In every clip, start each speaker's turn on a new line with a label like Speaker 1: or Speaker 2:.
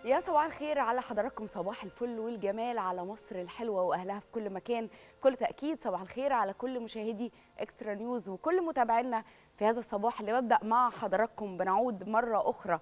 Speaker 1: يا صباح الخير على حضراتكم صباح الفل والجمال على مصر الحلوة وأهلها في كل مكان كل تأكيد صباح الخير على كل مشاهدي اكسترا نيوز وكل متابعينا في هذا الصباح اللي ببدأ مع حضراتكم بنعود مرة أخرى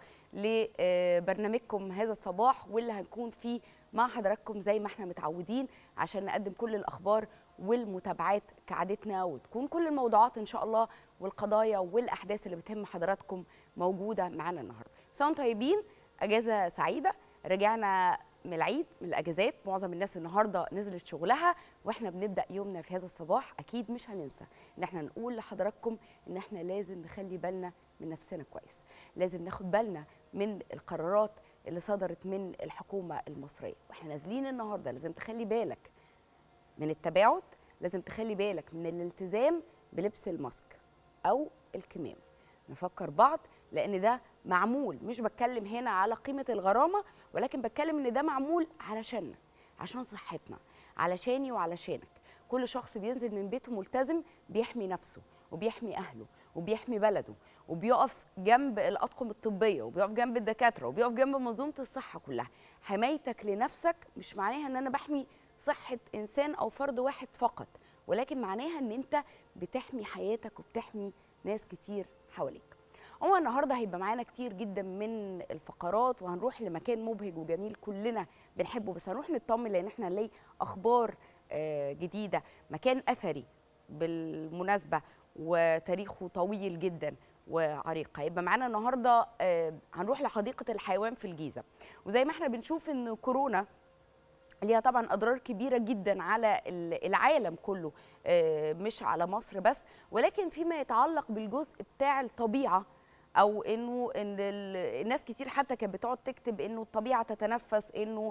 Speaker 1: لبرنامجكم هذا الصباح واللي هنكون فيه مع حضراتكم زي ما احنا متعودين عشان نقدم كل الأخبار والمتابعات كعادتنا وتكون كل الموضوعات إن شاء الله والقضايا والأحداث اللي بتهم حضراتكم موجودة معانا النهاردة سواء طيبين اجازه سعيده رجعنا من العيد من الاجازات معظم الناس النهارده نزلت شغلها واحنا بنبدا يومنا في هذا الصباح اكيد مش هننسى ان احنا نقول لحضراتكم ان احنا لازم نخلي بالنا من نفسنا كويس لازم ناخد بالنا من القرارات اللي صدرت من الحكومه المصريه واحنا نازلين النهارده لازم تخلي بالك من التباعد لازم تخلي بالك من الالتزام بلبس الماسك او الكمام نفكر بعض لان ده معمول مش بتكلم هنا على قيمه الغرامه ولكن بتكلم ان ده معمول علشاننا عشان صحتنا علشاني وعلشانك كل شخص بينزل من بيته ملتزم بيحمي نفسه وبيحمي اهله وبيحمي بلده وبيقف جنب الاطقم الطبيه وبيقف جنب الدكاتره وبيقف جنب منظومه الصحه كلها حمايتك لنفسك مش معناها ان انا بحمي صحه انسان او فرد واحد فقط ولكن معناها ان انت بتحمي حياتك وبتحمي ناس كتير حواليك هو النهارده هيبقى معانا كتير جدا من الفقرات وهنروح لمكان مبهج وجميل كلنا بنحبه بس هنروح نطمن لان احنا هنلاقي اخبار جديده مكان اثري بالمناسبه وتاريخه طويل جدا وعريق هيبقى معانا النهارده هنروح لحديقه الحيوان في الجيزه وزي ما احنا بنشوف ان كورونا ليها طبعا اضرار كبيره جدا على العالم كله مش على مصر بس ولكن فيما يتعلق بالجزء بتاع الطبيعه او انه ان الناس كتير حتى كانت بتقعد تكتب انه الطبيعه تتنفس انه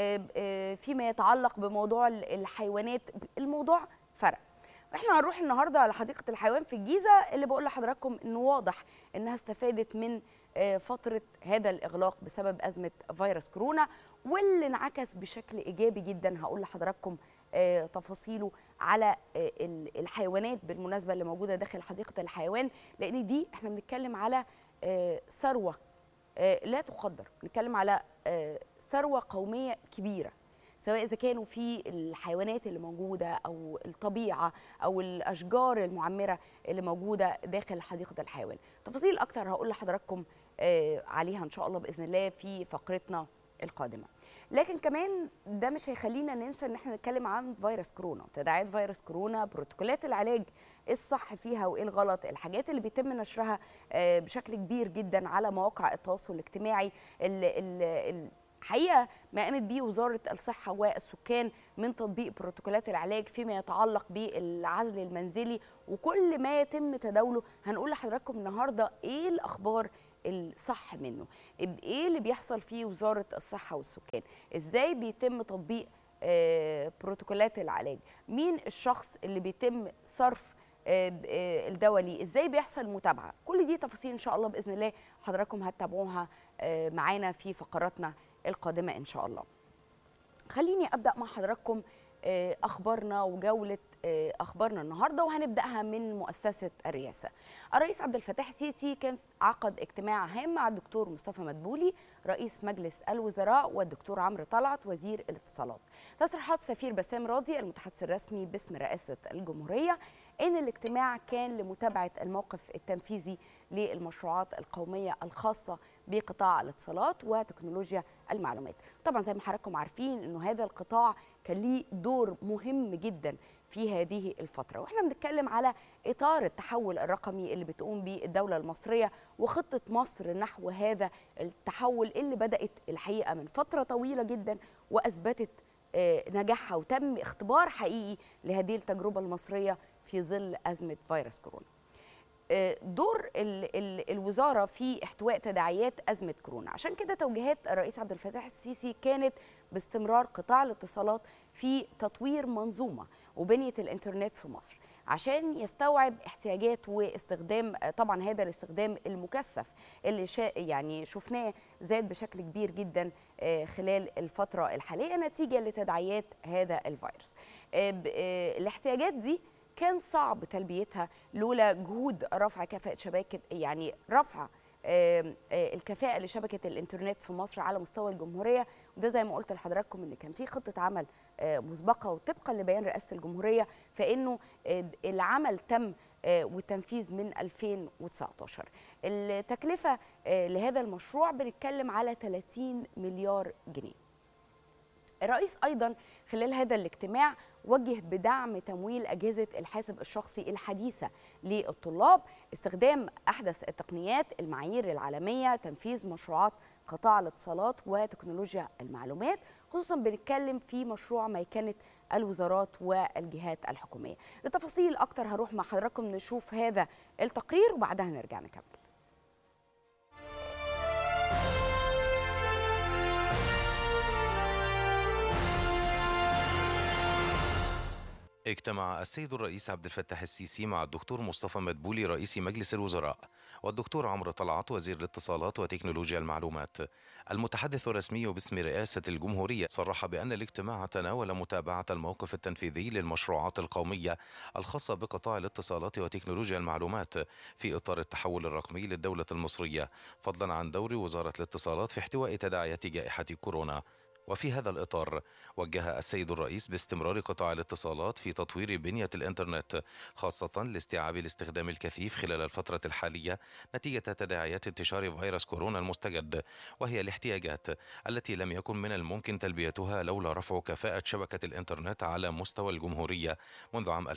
Speaker 1: فيما يتعلق بموضوع الحيوانات الموضوع فرق احنا هنروح النهارده لحديقه الحيوان في الجيزه اللي بقول لحضراتكم انه واضح انها استفادت من فتره هذا الاغلاق بسبب ازمه فيروس كورونا واللي انعكس بشكل ايجابي جدا هقول لحضراتكم تفاصيله على الحيوانات بالمناسبه اللي موجوده داخل حديقه الحيوان لان دي احنا بنتكلم على ثروه لا تقدر بنتكلم على ثروه قوميه كبيره سواء اذا كانوا في الحيوانات اللي موجوده او الطبيعه او الاشجار المعمره اللي موجوده داخل حديقه الحيوان تفاصيل اكتر هقول لحضراتكم عليها ان شاء الله باذن الله في فقرتنا القادمه لكن كمان ده مش هيخلينا ننسى ان احنا نتكلم عن فيروس كورونا تداعيات فيروس كورونا بروتوكولات العلاج ايه الصح فيها وايه الغلط الحاجات اللي بيتم نشرها بشكل كبير جدا على مواقع التواصل الاجتماعي الحقيقه ما قامت به وزاره الصحه والسكان من تطبيق بروتوكولات العلاج فيما يتعلق بالعزل المنزلي وكل ما يتم تداوله هنقول لحضراتكم النهارده ايه الاخبار الصح منه ايه اللي بيحصل في وزاره الصحه والسكان ازاي بيتم تطبيق آه بروتوكولات العلاج مين الشخص اللي بيتم صرف آه آه الدواء ليه ازاي بيحصل متابعه كل دي تفاصيل ان شاء الله باذن الله حضراتكم هتتابعوها معانا في فقراتنا القادمه ان شاء الله خليني ابدا مع حضراتكم اخبارنا وجوله اخبارنا النهارده وهنبداها من مؤسسه الرئاسه. الرئيس عبد الفتاح السيسي كان عقد اجتماع هام مع الدكتور مصطفى مدبولي رئيس مجلس الوزراء والدكتور عمرو طلعت وزير الاتصالات. تصريحات سفير بسام راضي المتحدث الرسمي باسم رئاسه الجمهوريه ان الاجتماع كان لمتابعه الموقف التنفيذي للمشروعات القوميه الخاصه بقطاع الاتصالات وتكنولوجيا المعلومات. طبعا زي ما حضراتكم عارفين انه هذا القطاع كان ليه دور مهم جدا في هذه الفترة وإحنا بنتكلم على إطار التحول الرقمي اللي بتقوم به الدولة المصرية وخطة مصر نحو هذا التحول اللي بدأت الحقيقة من فترة طويلة جدا وأثبتت نجاحها وتم اختبار حقيقي لهذه التجربة المصرية في ظل أزمة فيروس كورونا دور ال ال الوزاره في احتواء تداعيات ازمه كورونا عشان كده توجيهات الرئيس عبد الفتاح السيسي كانت باستمرار قطاع الاتصالات في تطوير منظومه وبنيه الانترنت في مصر عشان يستوعب احتياجات واستخدام طبعا هذا الاستخدام المكثف اللي شا يعني شفناه زاد بشكل كبير جدا خلال الفتره الحاليه نتيجه لتداعيات هذا الفيروس الاحتياجات دي كان صعب تلبيتها لولا جهود رفع كفاءة شبكة يعني رفع الكفاءه لشبكه الانترنت في مصر على مستوى الجمهوريه وده زي ما قلت لحضراتكم ان كان في خطه عمل مسبقه وطبقا لبيان رئاسه الجمهوريه فانه العمل تم والتنفيذ من 2019 التكلفه لهذا المشروع بنتكلم على 30 مليار جنيه الرئيس ايضا خلال هذا الاجتماع وجه بدعم تمويل اجهزه الحاسب الشخصي الحديثه للطلاب استخدام احدث التقنيات المعايير العالميه تنفيذ مشروعات قطاع الاتصالات وتكنولوجيا المعلومات خصوصا بنتكلم في مشروع ميكنه الوزارات والجهات الحكوميه لتفاصيل اكتر هروح مع حضراتكم نشوف هذا التقرير وبعدها نرجع نكمل
Speaker 2: اجتمع السيد الرئيس عبد الفتاح السيسي مع الدكتور مصطفى مدبولي رئيس مجلس الوزراء والدكتور عمرو طلعت وزير الاتصالات وتكنولوجيا المعلومات المتحدث الرسمي باسم رئاسة الجمهورية صرح بأن الاجتماع تناول متابعة الموقف التنفيذي للمشروعات القومية الخاصة بقطاع الاتصالات وتكنولوجيا المعلومات في إطار التحول الرقمي للدولة المصرية فضلا عن دور وزارة الاتصالات في احتواء تداعيات جائحة كورونا وفي هذا الإطار وجه السيد الرئيس باستمرار قطاع الاتصالات في تطوير بنية الإنترنت خاصة لاستيعاب الاستخدام الكثيف خلال الفترة الحالية نتيجة تداعيات انتشار فيروس كورونا المستجد وهي الاحتياجات التي لم يكن من الممكن تلبيتها لولا رفع كفاءة شبكة الإنترنت على مستوى الجمهورية منذ عام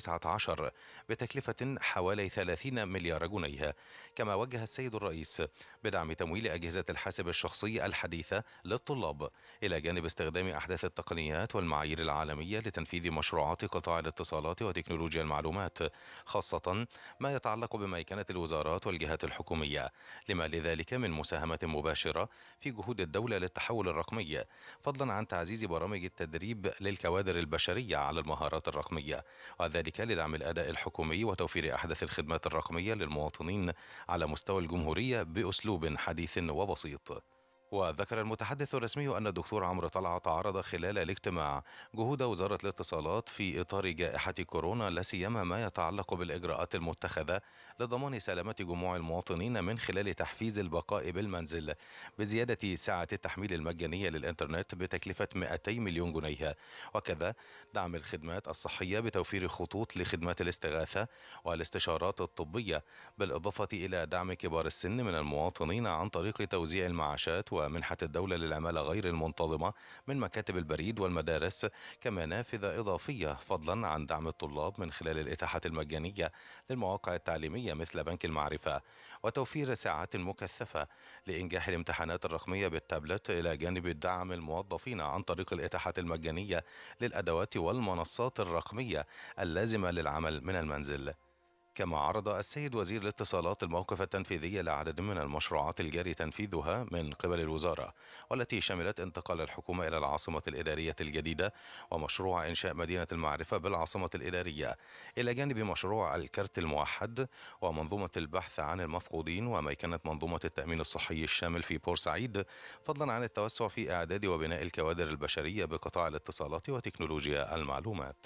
Speaker 2: 2019 بتكلفة حوالي 30 مليار جنيه كما وجه السيد الرئيس بدعم تمويل أجهزة الحاسب الشخصي الحديثة للطلاب إلى جانب استخدام أحدث التقنيات والمعايير العالمية لتنفيذ مشروعات قطاع الاتصالات وتكنولوجيا المعلومات خاصة ما يتعلق بميكنة الوزارات والجهات الحكومية لما لذلك من مساهمة مباشرة في جهود الدولة للتحول الرقمي فضلا عن تعزيز برامج التدريب للكوادر البشرية على المهارات الرقمية وذلك لدعم الأداء الحكومي وتوفير أحدث الخدمات الرقمية للمواطنين على مستوى الجمهورية بأسلوب حديث وبسيط وذكر المتحدث الرسمي أن الدكتور عمرو طلعت عرض خلال الاجتماع جهود وزارة الاتصالات في إطار جائحة كورونا لا سيما ما يتعلق بالإجراءات المتخذة لضمان سلامة جموع المواطنين من خلال تحفيز البقاء بالمنزل بزيادة سعة التحميل المجانية للإنترنت بتكلفة 200 مليون جنيه وكذا دعم الخدمات الصحية بتوفير خطوط لخدمات الاستغاثة والاستشارات الطبية بالإضافة إلى دعم كبار السن من المواطنين عن طريق توزيع المعاشات ومنحة الدولة للعمالة غير المنتظمة من مكاتب البريد والمدارس كمنافذ إضافية فضلا عن دعم الطلاب من خلال الإتاحة المجانية للمواقع التعليمية مثل بنك المعرفة وتوفير ساعات مكثفة لإنجاح الامتحانات الرقمية بالتابلت إلى جانب الدعم الموظفين عن طريق الإتاحة المجانية للأدوات والمنصات الرقمية اللازمة للعمل من المنزل كما عرض السيد وزير الاتصالات الموقف التنفيذي لعدد من المشروعات الجاري تنفيذها من قبل الوزارة والتي شملت انتقال الحكومة إلى العاصمة الإدارية الجديدة ومشروع إنشاء مدينة المعرفة بالعاصمة الإدارية إلى جانب مشروع الكرت الموحد ومنظومة البحث عن المفقودين وميكنة منظومة التأمين الصحي الشامل في بورسعيد فضلا عن التوسع في إعداد وبناء الكوادر البشرية بقطاع الاتصالات وتكنولوجيا المعلومات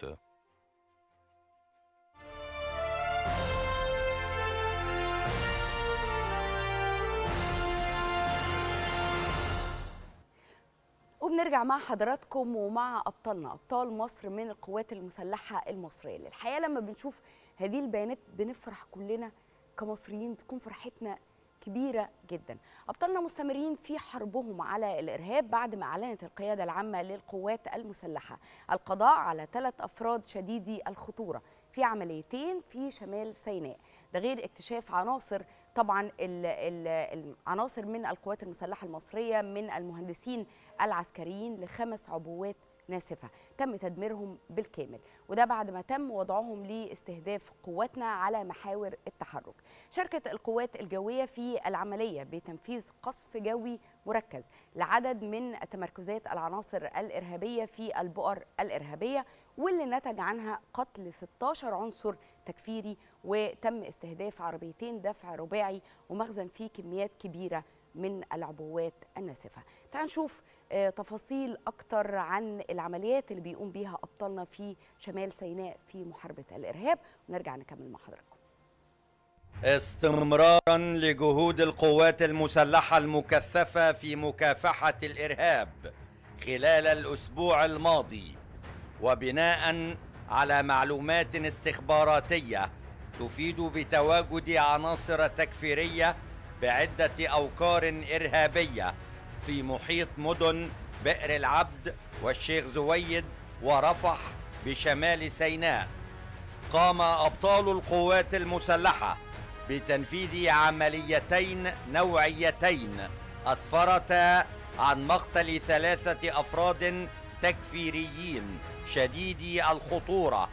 Speaker 1: وبنرجع مع حضراتكم ومع ابطالنا ابطال مصر من القوات المسلحه المصريه الحقيقه لما بنشوف هذه البيانات بنفرح كلنا كمصريين تكون فرحتنا كبيرة جدا أبطالنا مستمرين في حربهم على الإرهاب بعد ما أعلنت القيادة العامة للقوات المسلحة القضاء على ثلاث أفراد شديدي الخطورة في عمليتين في شمال سيناء ده غير اكتشاف عناصر طبعا العناصر من القوات المسلحة المصرية من المهندسين العسكريين لخمس عبوات ناسفة تم تدميرهم بالكامل وده بعد ما تم وضعهم لاستهداف قواتنا على محاور التحرك شاركت القوات الجوية في العملية بتنفيذ قصف جوي مركز لعدد من تمركزات العناصر الإرهابية في البؤر الإرهابية واللي نتج عنها قتل 16 عنصر تكفيري وتم استهداف عربيتين دفع رباعي ومخزن فيه كميات كبيرة من العبوات الناسفة تعال نشوف تفاصيل أكتر عن العمليات اللي بيقوم بيها أبطالنا في شمال سيناء في محاربة الإرهاب ونرجع نكمل مع حضراتكم
Speaker 3: استمرارا لجهود القوات المسلحة المكثفة في مكافحة الإرهاب خلال الأسبوع الماضي وبناء على معلومات استخباراتية تفيد بتواجد عناصر تكفيرية بعدة أوكار إرهابية في محيط مدن بئر العبد والشيخ زويد ورفح بشمال سيناء قام أبطال القوات المسلحة بتنفيذ عمليتين نوعيتين أسفرتا عن مقتل ثلاثة أفراد تكفيريين شديدي الخطورة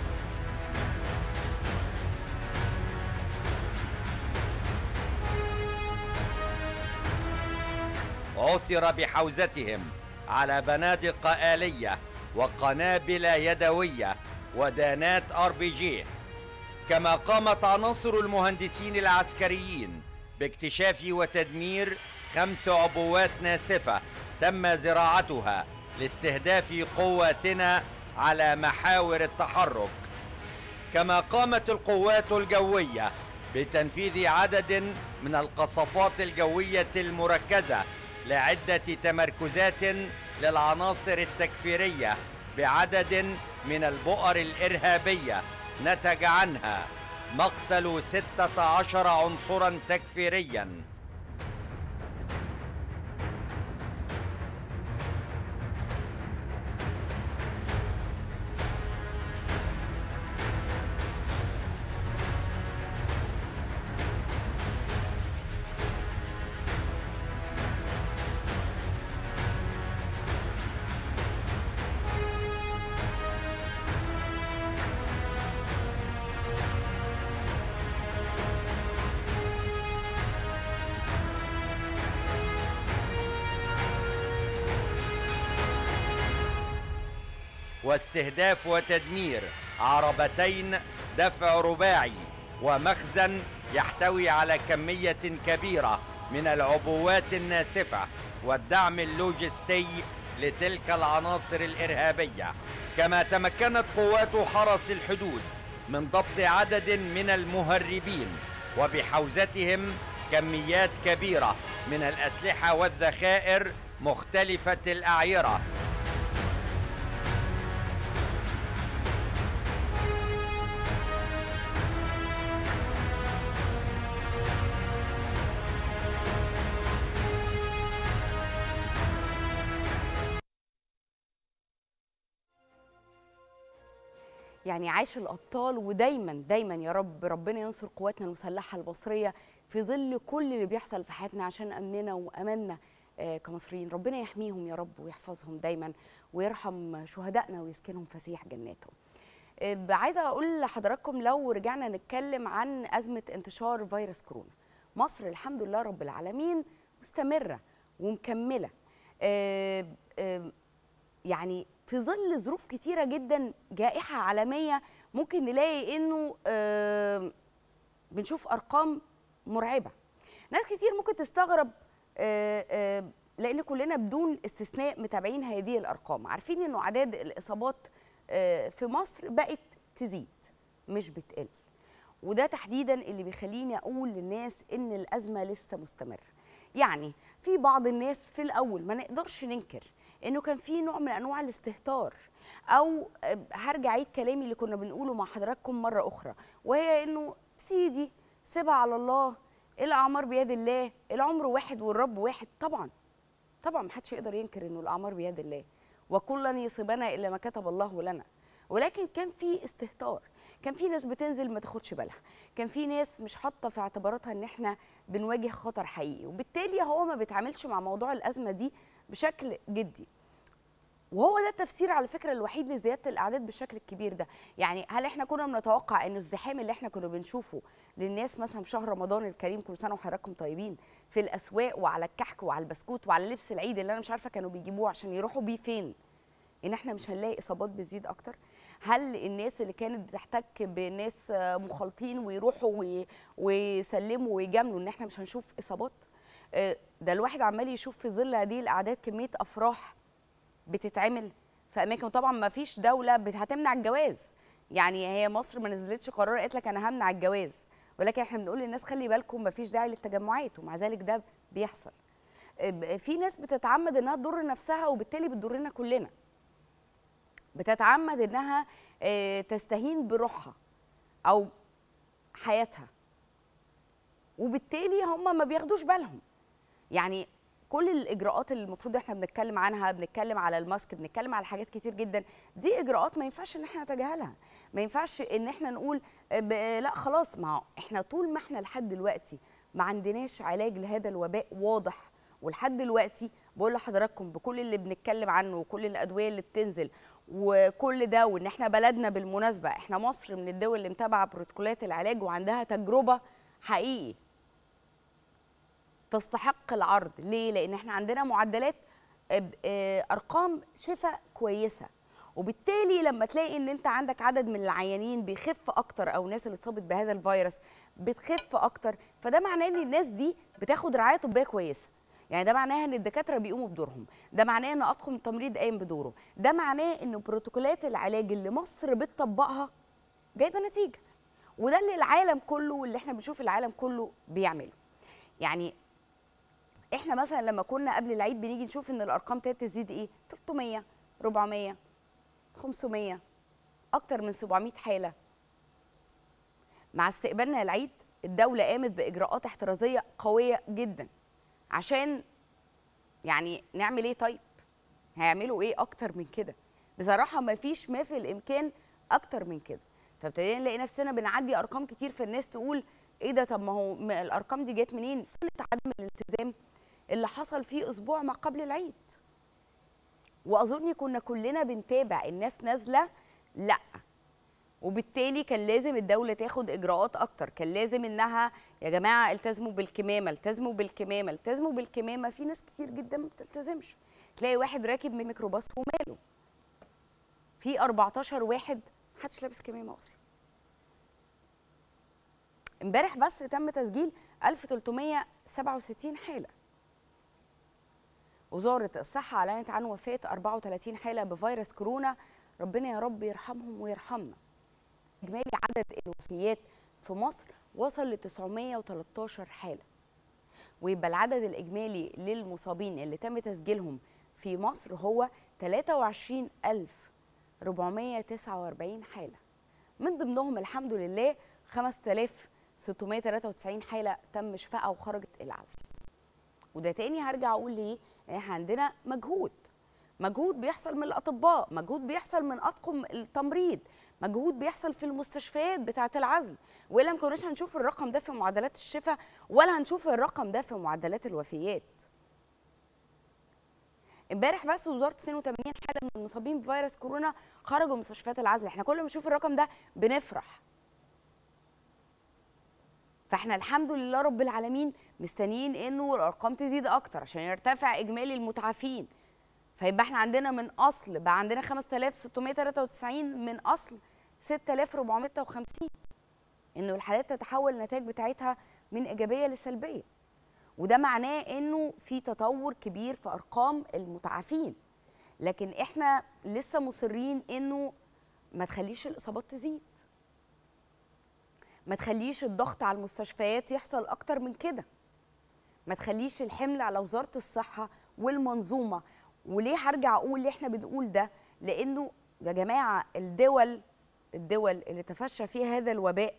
Speaker 3: عثر بحوزتهم على بنادق آلية وقنابل يدوية ودانات ار بي جي كما قامت عناصر المهندسين العسكريين باكتشاف وتدمير خمس عبوات ناسفة تم زراعتها لاستهداف قواتنا على محاور التحرك كما قامت القوات الجوية بتنفيذ عدد من القصفات الجوية المركزة لعدة تمركزات للعناصر التكفيرية بعدد من البؤر الإرهابية نتج عنها مقتل 16 عنصرا تكفيريا واستهداف وتدمير عربتين دفع رباعي ومخزن يحتوي على كمية كبيرة من العبوات الناسفة والدعم اللوجستي لتلك العناصر الإرهابية كما تمكنت قوات حرس الحدود من ضبط عدد من المهربين وبحوزتهم كميات كبيرة من الأسلحة والذخائر مختلفة الأعيرة
Speaker 1: يعني عاش الابطال ودايما دايما يا رب ربنا ينصر قواتنا المسلحه المصريه في ظل كل اللي بيحصل في حياتنا عشان امننا واماننا آه، كمصريين ربنا يحميهم يا رب ويحفظهم دايما ويرحم شهدائنا ويسكنهم فسيح جناته آه، عايزه اقول لحضراتكم لو رجعنا نتكلم عن ازمه انتشار فيروس كورونا مصر الحمد لله رب العالمين مستمره ومكمله آه، آه، يعني في ظل ظروف كتيره جدا جائحه عالميه ممكن نلاقي انه آه، بنشوف ارقام مرعبه ناس كتير ممكن تستغرب آه، آه، لان كلنا بدون استثناء متابعين هذه الارقام عارفين انه اعداد الاصابات آه، في مصر بقت تزيد مش بتقل وده تحديدا اللي بيخليني اقول للناس ان الازمه لسه مستمره يعني في بعض الناس في الاول ما نقدرش ننكر انه كان في نوع من انواع الاستهتار او آه، هرجع عيد كلامي اللي كنا بنقوله مع حضراتكم مره اخرى وهي انه سيدي سيبها على الله الاعمار بيد الله العمر واحد والرب واحد طبعا طبعا ما حدش يقدر ينكر انه الاعمار بيد الله وكلا يصيبنا الا ما كتب الله لنا ولكن كان في استهتار كان في ناس بتنزل ما تاخدش بالها كان في ناس مش حاطه في اعتباراتها ان احنا بنواجه خطر حقيقي وبالتالي هو ما بيتعاملش مع موضوع الازمه دي بشكل جدي وهو ده التفسير على فكره الوحيد لزياده الاعداد بالشكل الكبير ده يعني هل احنا كنا بنتوقع انه الزحام اللي احنا كنا بنشوفه للناس مثلا في شهر رمضان الكريم كل سنه وحضراتكم طيبين في الاسواق وعلى الكحك وعلى البسكوت وعلى لبس العيد اللي انا مش عارفه كانوا بيجيبوه عشان يروحوا بيه فين ان احنا مش هنلاقي اصابات بتزيد اكتر هل الناس اللي كانت بتحتك بناس آه، مخالطين ويروحوا وي- ويسلموا ويجاملوا ان احنا مش هنشوف اصابات آه، ده الواحد عمال يشوف في ظل هذه الاعداد كميه افراح بتتعمل في اماكن وطبعا ما فيش دوله بت- هتمنع الجواز يعني هي مصر ما نزلتش قرار قالت لك انا همنع الجواز ولكن احنا بنقول للناس خلي بالكم مفيش داعي للتجمعات ومع ذلك ده بيحصل ب- في ناس بتتعمد انها تضر نفسها وبالتالي بتضرنا كلنا بتتعمد انها آه، تستهين بروحها او حياتها وبالتالي هم ما بياخدوش بالهم يعني كل الاجراءات اللي المفروض احنا بنتكلم عنها بنتكلم على الماسك بنتكلم على حاجات كتير جدا دي اجراءات ما ينفعش ان احنا نتجاهلها ما ينفعش ان احنا نقول آه، ب- لا خلاص ما هو احنا طول ما احنا لحد دلوقتي ما عندناش علاج لهذا الوباء واضح ولحد دلوقتي بقول لحضراتكم بكل اللي بنتكلم عنه وكل الادويه اللي بتنزل وكل ده وان احنا بلدنا بالمناسبه احنا مصر من الدول اللي متابعه بروتوكولات العلاج وعندها تجربه حقيقي تستحق العرض ليه لان احنا عندنا معدلات آه، ب- آه، ارقام شفاء كويسه وبالتالي لما تلاقي ان انت عندك عدد من العيانين بيخف اكتر او الناس اللي اتصابت بهذا الفيروس بتخف اكتر فده معناه ان الناس دي بتاخد رعايه طبيه كويسه يعني ده معناها ان الدكاتره بيقوموا بدورهم ده معناه ان اطقم التمريض قايم بدوره ده معناه ان بروتوكولات العلاج اللي مصر بتطبقها جايبه نتيجه وده اللي العالم كله واللي احنا بنشوف العالم كله بيعمله يعني احنا مثلا لما كنا قبل العيد بنيجي نشوف ان الارقام ابتدت تزيد ايه 300 400 500 اكتر من 700 حاله مع استقبالنا العيد الدوله قامت باجراءات احترازيه قويه جدا عشان يعني نعمل ايه طيب هيعملوا ايه اكتر من كده بصراحه ما فيش ما في الامكان اكتر من كده فابتدينا نلاقي نفسنا بنعدي ارقام كتير فالناس تقول ايه ده طب ما هو ما الارقام دي جت منين سنه عدم الالتزام اللي حصل فيه اسبوع ما قبل العيد واظن كنا كلنا بنتابع الناس نازله لا وبالتالي كان لازم الدوله تاخد اجراءات اكتر كان لازم انها يا جماعه التزموا بالكمامه التزموا بالكمامه التزموا بالكمامه في ناس كتير جدا ما بتلتزمش تلاقي واحد راكب من ميكروباص وماله في 14 واحد محدش لابس كمامه اصلا امبارح بس تم تسجيل 1367 حاله وزارة الصحة أعلنت عن وفاة 34 حالة بفيروس كورونا ربنا يا رب يرحمهم ويرحمنا إجمالي عدد الوفيات في مصر وصل ل 913 حالة ويبقى العدد الإجمالي للمصابين اللي تم تسجيلهم في مصر هو 23449 حالة من ضمنهم الحمد لله 5693 حالة تم شفائها وخرجت العزل وده تاني هرجع اقول ليه إن احنا عندنا مجهود مجهود بيحصل من الاطباء مجهود بيحصل من اطقم التمريض مجهود بيحصل في المستشفيات بتاعه العزل والا ما كناش هنشوف الرقم ده في معدلات الشفاء ولا هنشوف الرقم ده في معدلات الوفيات امبارح بس وزاره 82 حاله من المصابين بفيروس كورونا خرجوا من مستشفيات العزل احنا كل ما نشوف الرقم ده بنفرح فاحنا الحمد لله رب العالمين مستنيين انه الارقام تزيد اكتر عشان يرتفع اجمالي المتعافين فيبقى احنا عندنا من اصل بقى عندنا 5693 من اصل 6450 انه الحالات تتحول النتائج بتاعتها من ايجابيه لسلبيه وده معناه انه في تطور كبير في ارقام المتعافين لكن احنا لسه مصرين انه ما تخليش الاصابات تزيد ما تخليش الضغط على المستشفيات يحصل اكتر من كده ما تخليش الحمل على وزاره الصحه والمنظومه وليه هرجع اقول اللي احنا بنقول ده لانه يا جماعه الدول الدول اللي تفشى فيها هذا الوباء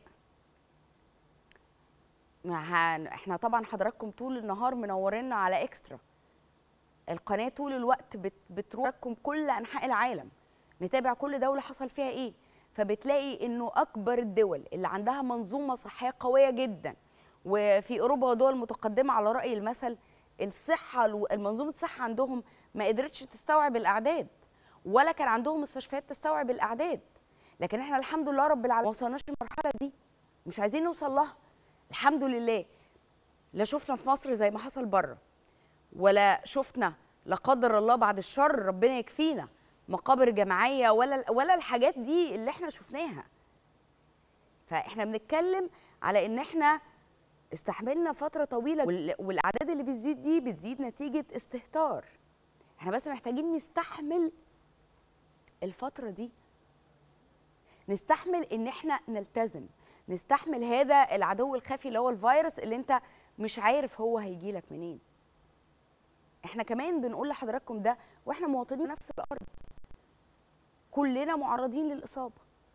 Speaker 1: ما هن... احنا طبعا حضراتكم طول النهار منورينا على اكسترا القناه طول الوقت بت... بتروحكم كل انحاء العالم نتابع كل دوله حصل فيها ايه فبتلاقي انه اكبر الدول اللي عندها منظومه صحيه قويه جدا وفي اوروبا ودول متقدمه على راي المثل الصحه المنظومه الصحه عندهم ما قدرتش تستوعب الاعداد ولا كان عندهم مستشفيات تستوعب الاعداد لكن احنا الحمد لله رب العالمين ما وصلناش للمرحله دي مش عايزين نوصل لها الحمد لله لا شفنا في مصر زي ما حصل بره ولا شفنا لا قدر الله بعد الشر ربنا يكفينا مقابر جماعيه ولا ولا الحاجات دي اللي احنا شفناها فاحنا بنتكلم على ان احنا استحملنا فتره طويله والاعداد اللي بتزيد دي بتزيد نتيجه استهتار احنا بس محتاجين نستحمل الفتره دي نستحمل ان احنا نلتزم نستحمل هذا العدو الخفي اللي هو الفيروس اللي انت مش عارف هو هيجي لك منين احنا كمان بنقول لحضراتكم ده واحنا مواطنين نفس الارض كلنا معرضين للاصابه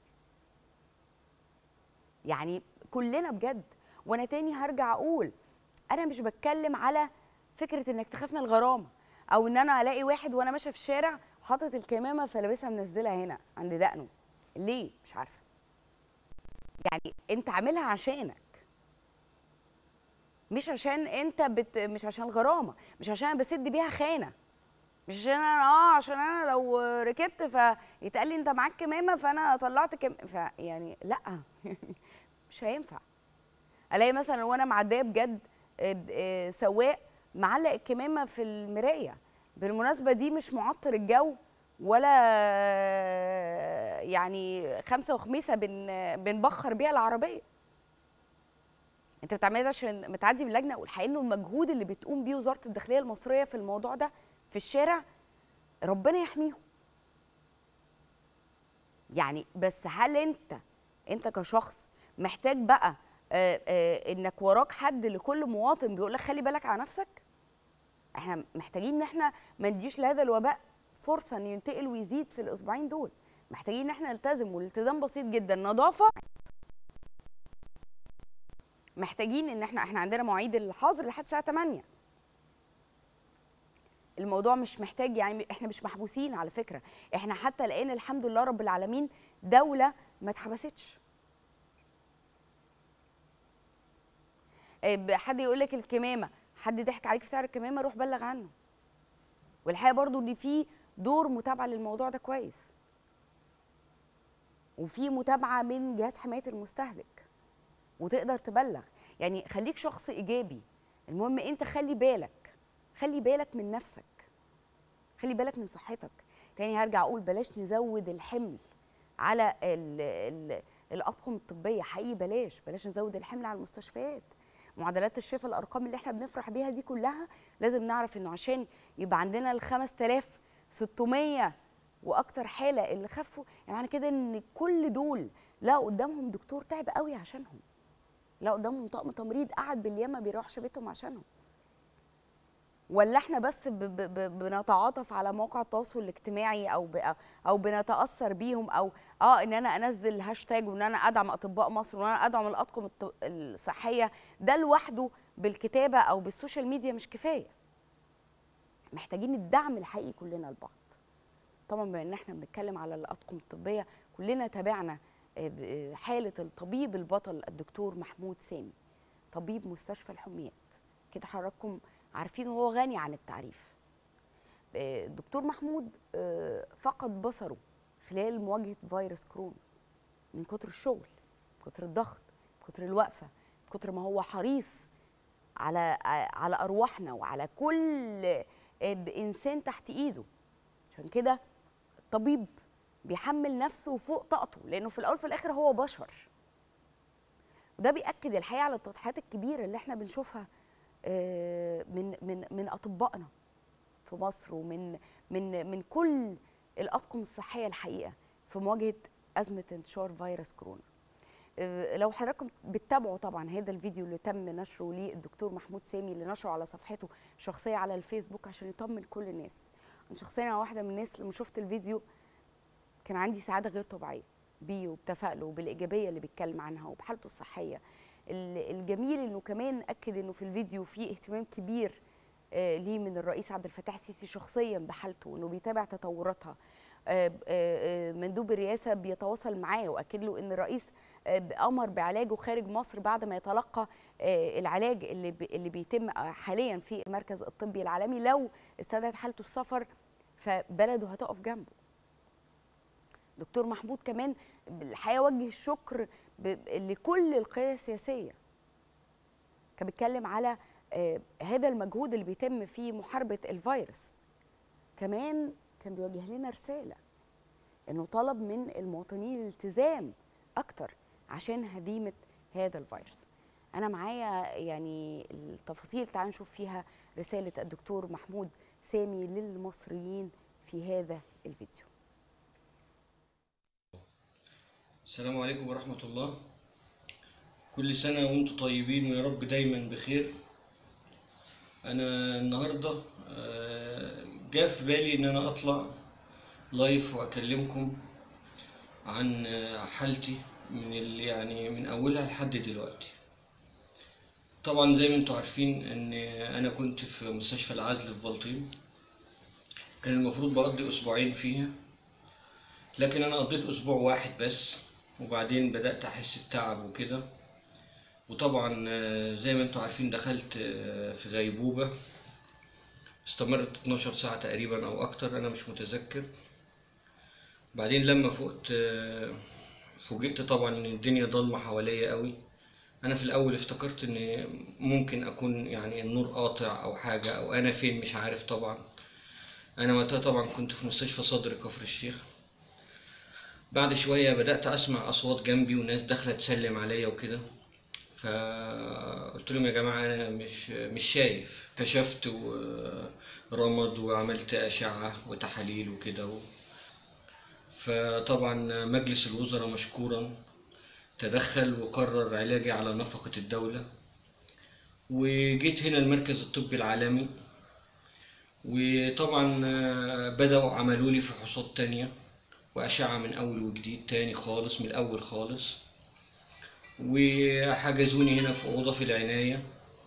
Speaker 1: يعني كلنا بجد وانا تاني هرجع اقول انا مش بتكلم على فكره انك تخاف من الغرامه او ان انا الاقي واحد وانا ماشيه في الشارع حاطط الكمامه فلابسها منزلها هنا عند دقنه ليه مش عارفه يعني انت عاملها عشانك مش عشان انت بت... مش عشان الغرامه مش عشان انا بسد بيها خانه مش عشان انا اه عشان انا لو ركبت فيتقال لي انت معاك كمامه فانا طلعت كم فيعني لا مش هينفع الاقي مثلا وانا معديه بجد آه، آه، سواق معلق الكمامه في المرايه بالمناسبه دي مش معطر الجو ولا آه، يعني خمسه وخميسه بن بنبخر بيها العربيه انت بتعمل ده عشان متعدي من لجنه والحقيقه انه المجهود اللي بتقوم بيه وزاره الداخليه المصريه في الموضوع ده في الشارع ربنا يحميهم يعني بس هل انت انت كشخص محتاج بقى آه، آه، انك وراك حد لكل مواطن بيقول لك خلي بالك على نفسك احنا محتاجين ان احنا ما نديش لهذا الوباء فرصه انه ينتقل ويزيد في الاسبوعين دول محتاجين ان احنا نلتزم والالتزام بسيط جدا نظافه محتاجين ان احنا احنا عندنا مواعيد الحظر لحد الساعه 8 الموضوع مش محتاج يعني احنا مش محبوسين على فكره احنا حتى لقينا الحمد لله رب العالمين دوله ما اتحبستش إيه، حد يقول لك الكمامه حد ضحك عليك في سعر الكمامه روح بلغ عنه والحقيقه برضو ان في دور متابعه للموضوع ده كويس وفي متابعه من جهاز حمايه المستهلك وتقدر تبلغ يعني خليك شخص ايجابي المهم انت خلي بالك خلي بالك من نفسك خلي بالك من صحتك تاني هرجع اقول بلاش نزود الحمل على ال ال الاطقم الطبيه حقيقي بلاش بلاش نزود الحمل على المستشفيات معدلات الشفاء الارقام اللي احنا بنفرح بيها دي كلها لازم نعرف انه عشان يبقى عندنا ال 5600 واكتر حاله اللي خفوا يعني معنى كده ان كل دول لا قدامهم دكتور تعب قوي عشانهم لا قدامهم طقم تمريض قعد باليوم ما بيروحش بيتهم عشانهم ولا احنا بس ب ب ب بنتعاطف على مواقع التواصل الاجتماعي او ب او بنتاثر بيهم او اه ان انا انزل هاشتاج وان انا ادعم اطباء مصر وان انا ادعم الاطقم الط- الصحيه ده لوحده بالكتابه او بالسوشيال ميديا مش كفايه محتاجين الدعم الحقيقي كلنا لبعض طبعا بما ان احنا بنتكلم على الاطقم الطبيه كلنا تابعنا آه، ب- آه، حاله الطبيب البطل الدكتور محمود سامي طبيب مستشفى الحميات كده حضراتكم عارفين وهو غني عن التعريف آه، الدكتور محمود آه، فقد بصره خلال مواجهه فيروس كورونا من كتر الشغل من كتر الضغط من كتر الوقفه من كتر ما هو حريص على على ارواحنا وعلى كل آه، انسان تحت ايده عشان كده الطبيب بيحمل نفسه فوق طاقته لانه في الاول وفي الاخر هو بشر وده بياكد الحقيقه على التضحيات الكبيره اللي احنا بنشوفها آه، من من من اطبائنا في مصر ومن من من كل الاطقم الصحيه الحقيقه في مواجهه ازمه انتشار فيروس كورونا آه، لو حضراتكم بتتابعوا طبعا هذا الفيديو اللي تم نشره للدكتور محمود سامي اللي نشره على صفحته الشخصيه على الفيسبوك عشان يطمن كل الناس انا شخصيا أنا واحده من الناس لما شفت الفيديو كان عندي سعاده غير طبيعيه بيه وبتفائله وبالايجابيه اللي بيتكلم عنها وبحالته الصحيه ال- الجميل انه كمان اكد انه في الفيديو في اهتمام كبير آه، ليه من الرئيس عبد الفتاح السيسي شخصيا بحالته وانه بيتابع تطوراتها آه، آه، آه، مندوب الرئاسه بيتواصل معاه واكد له ان الرئيس آه، امر بعلاجه خارج مصر بعد ما يتلقى آه، العلاج اللي بي- اللي بيتم آه، حاليا في المركز الطبي العالمي لو استدعت حالته السفر فبلده هتقف جنبه دكتور محمود كمان الحقيقه وجه الشكر ب- لكل القياده السياسيه كان بيتكلم على آه، هذا المجهود اللي بيتم في محاربه الفيروس كمان كان بيوجه لنا رساله انه طلب من المواطنين الالتزام اكتر عشان هزيمه هذا الفيروس انا معايا يعني التفاصيل تعالوا نشوف فيها رساله الدكتور محمود سامي للمصريين في هذا الفيديو
Speaker 4: السلام عليكم ورحمة الله كل سنة وانتم طيبين ويا رب دايما بخير انا النهاردة آه، جاء في بالي ان انا اطلع لايف واكلمكم عن آه، حالتي من ال- يعني من اولها لحد دلوقتي طبعا زي ما انتم عارفين ان انا كنت في مستشفى العزل في بلطيم كان المفروض بقضي اسبوعين فيها لكن انا قضيت اسبوع واحد بس وبعدين بدأت احس بتعب وكده وطبعا آه، زي ما انتم عارفين دخلت آه، في غيبوبة استمرت 12 ساعة تقريبا او اكتر انا مش متذكر بعدين لما فقت آه، فوجئت طبعا ان الدنيا ضلمة حواليا قوي انا في الاول افتكرت ان ممكن اكون يعني النور قاطع او حاجة او انا فين مش عارف طبعا انا وقتها طبعا كنت في مستشفى صدر كفر الشيخ بعد شوية بدأت أسمع أصوات جنبي وناس داخلة تسلم عليا وكده فقلت لهم يا جماعة أنا مش مش شايف كشفت ورمض وعملت أشعة وتحاليل وكده و... فطبعا مجلس الوزراء مشكورا تدخل وقرر علاجي على نفقة الدولة وجيت هنا المركز الطبي العالمي وطبعا آه، بدأوا عملوا لي فحوصات تانية وأشعة من أول وجديد تاني خالص من الأول خالص وحجزوني هنا في أوضة في العناية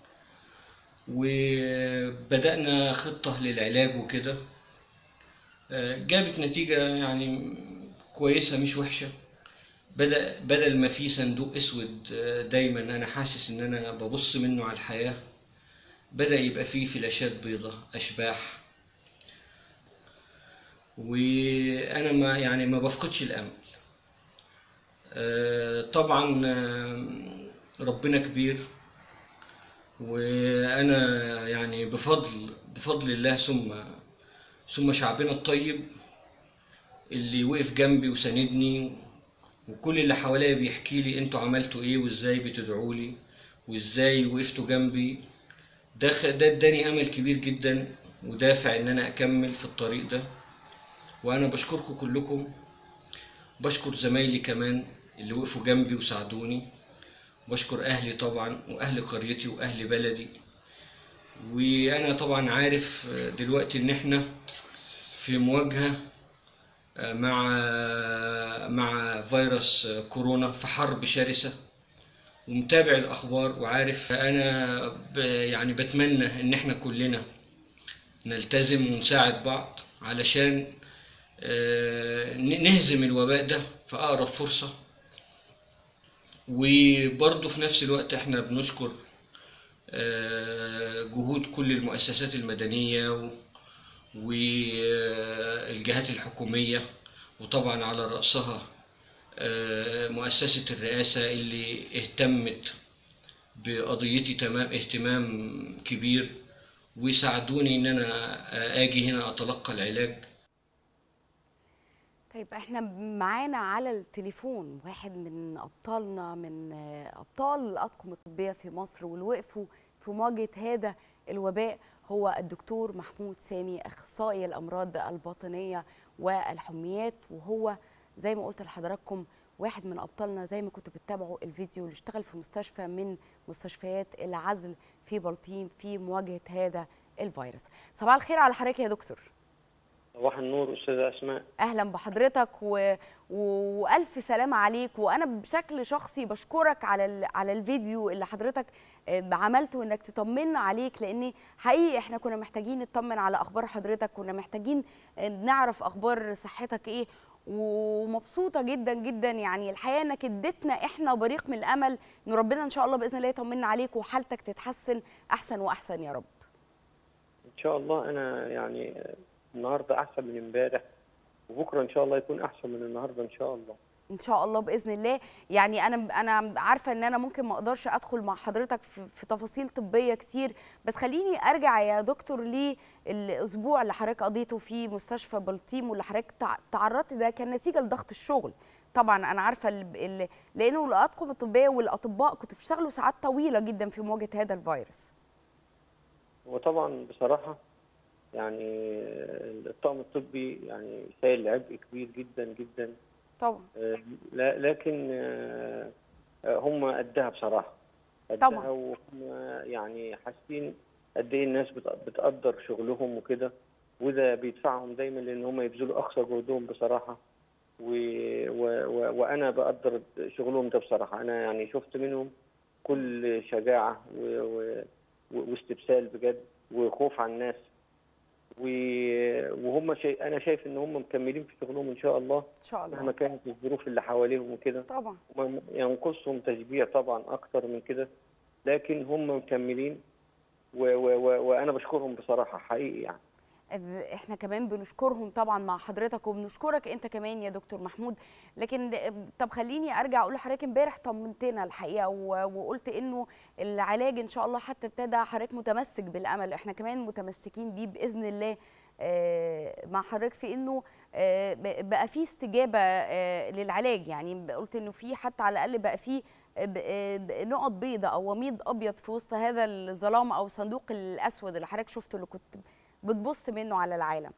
Speaker 4: وبدأنا خطة للعلاج وكده آه، جابت نتيجة يعني كويسة مش وحشة بدأ بدل ما في صندوق أسود آه، دايما أنا حاسس إن أنا ببص منه على الحياة بدأ يبقى فيه فلاشات بيضة أشباح وانا ما يعني ما بفقدش الامل آه، طبعا آه، ربنا كبير وانا يعني بفضل بفضل الله ثم ثم شعبنا الطيب اللي وقف جنبي وساندني وكل اللي حواليا بيحكي لي انتوا عملتوا ايه وازاي بتدعوا لي وازاي وقفتوا جنبي ده خ- ده اداني امل كبير جدا ودافع ان انا اكمل في الطريق ده وانا بشكركم كلكم بشكر زمايلي كمان اللي وقفوا جنبي وساعدوني بشكر اهلي طبعا واهل قريتي واهل بلدي وانا طبعا عارف دلوقتي ان احنا في مواجهة مع مع فيروس كورونا في حرب شرسة ومتابع الاخبار وعارف انا ب- يعني بتمنى ان احنا كلنا نلتزم ونساعد بعض علشان آه، ن- نهزم الوباء ده في أقرب فرصة وبرضه في نفس الوقت احنا بنشكر آه، جهود كل المؤسسات المدنية و- والجهات الحكومية وطبعا على رأسها آه، مؤسسة الرئاسة اللي اهتمت بقضيتي تمام اهتمام كبير وساعدوني ان انا اجي هنا اتلقى العلاج
Speaker 1: طيب احنا معانا على التليفون واحد من ابطالنا من آه، ابطال الاطقم الطبيه في مصر واللي وقفوا في مواجهه هذا الوباء هو الدكتور محمود سامي اخصائي الامراض الباطنيه والحميات وهو زي ما قلت لحضراتكم واحد من ابطالنا زي ما كنتوا بتتابعوا الفيديو اللي اشتغل في مستشفى من مستشفيات العزل في بلطيم في مواجهه هذا الفيروس صباح الخير على حضرتك يا دكتور
Speaker 5: صباح النور استاذه اسماء
Speaker 1: اهلا بحضرتك و... و... والف سلامه عليك وانا بشكل شخصي بشكرك على ال... على الفيديو اللي حضرتك آه، عملته انك تطمنا عليك لان حقيقي احنا كنا محتاجين نطمن على اخبار حضرتك كنا محتاجين آه، نعرف اخبار صحتك ايه ومبسوطه جدا جدا يعني الحقيقه انك اديتنا احنا بريق من الامل ان ربنا ان شاء الله باذن الله يطمنا عليك وحالتك تتحسن احسن واحسن يا رب
Speaker 5: ان شاء الله انا يعني النهارده احسن من امبارح وبكره ان شاء الله يكون احسن من النهارده ان شاء الله
Speaker 1: ان شاء الله باذن الله يعني انا انا عارفه ان انا ممكن ما اقدرش ادخل مع حضرتك في, في تفاصيل طبيه كتير بس خليني ارجع يا دكتور للاسبوع اللي حضرتك قضيته في مستشفى بلطيم واللي حضرتك تع- تعرضت ده كان نتيجه لضغط الشغل طبعا انا عارفه ال- ال- لانه الاطقم الطبيه والاطباء كنتوا بتشتغلوا ساعات طويله جدا في مواجهه هذا الفيروس
Speaker 5: وطبعا بصراحه يعني الطاقم الطبي يعني شايل عبء كبير جدا جدا
Speaker 1: طبعا
Speaker 5: آه، لا- لكن آه، آه، هم قدها بصراحه قدها
Speaker 1: طبعاً.
Speaker 5: وهم يعني حاسين قد ايه الناس بت- بتقدر شغلهم وكده وده بيدفعهم دايما لان هم يبذلوا اقصى جهدهم بصراحه و... و... و... وانا بقدر شغلهم ده بصراحه انا يعني شفت منهم كل شجاعه و... و... و- واستبسال بجد وخوف على الناس و... وهم شيء انا شايف ان هم مكملين في شغلهم ان شاء الله
Speaker 1: ان شاء
Speaker 5: مهما
Speaker 1: الله
Speaker 5: كانت الظروف اللي حواليهم وكده
Speaker 1: طبعا
Speaker 5: هم ينقصهم تشجيع طبعا اكتر من كده لكن هم مكملين و و و وانا بشكرهم بصراحه حقيقي يعني
Speaker 1: احنا كمان بنشكرهم طبعا مع حضرتك وبنشكرك انت كمان يا دكتور محمود لكن طب خليني ارجع اقول لحضرتك امبارح طمنتنا الحقيقه و- وقلت انه العلاج ان شاء الله حتى ابتدى حضرتك متمسك بالامل احنا كمان متمسكين بيه باذن الله آه، مع حضرتك في انه آه، ب- بقى في استجابه آه، للعلاج يعني قلت انه في حتى على الاقل بقى في ب- ب- نقط بيضاء او وميض ابيض في وسط هذا الظلام او صندوق الاسود اللي حضرتك شفته اللي كنت بتبص منه على العالم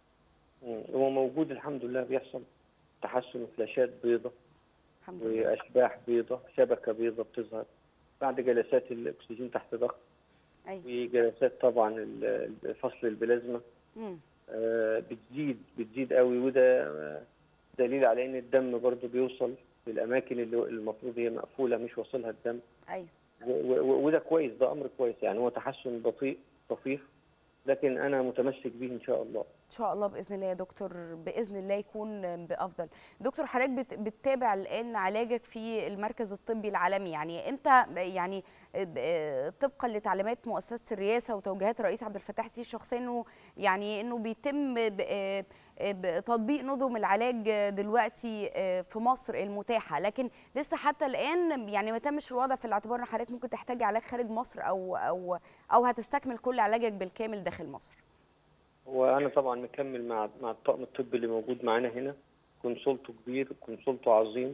Speaker 5: مم. هو موجود الحمد لله بيحصل تحسن فلاشات بيضة
Speaker 1: الحمد لله
Speaker 5: واشباح بيضة شبكه بيضة بتظهر بعد جلسات الاكسجين تحت ضغط
Speaker 1: ايوه
Speaker 5: وجلسات طبعا ال- ال- فصل البلازما
Speaker 1: مم.
Speaker 5: آه، بتزيد بتزيد قوي وده آه، دليل على ان الدم برضو بيوصل للاماكن اللي المفروض هي مقفوله مش واصلها الدم
Speaker 1: ايوه
Speaker 5: و- و- وده كويس ده امر كويس يعني هو تحسن بطيء طفيف لكن انا متمسك به ان شاء الله
Speaker 1: ان شاء الله باذن الله يا دكتور باذن الله يكون بافضل دكتور حضرتك بت- بتتابع الان علاجك في المركز الطبي العالمي يعني انت يعني ب- طبقا لتعليمات مؤسسه الرئاسه وتوجيهات الرئيس عبد الفتاح السيسي شخصيا انه يعني انه بيتم ب- بتطبيق نظم العلاج دلوقتي في مصر المتاحه لكن لسه حتى الان يعني ما تمش الوضع في الاعتبار ان حضرتك ممكن تحتاج علاج خارج مصر او او او هتستكمل كل علاجك بالكامل داخل مصر
Speaker 5: وانا طبعا مكمل مع مع الطاقم الطبي اللي موجود معانا هنا كونسولته كبير كونسولته عظيم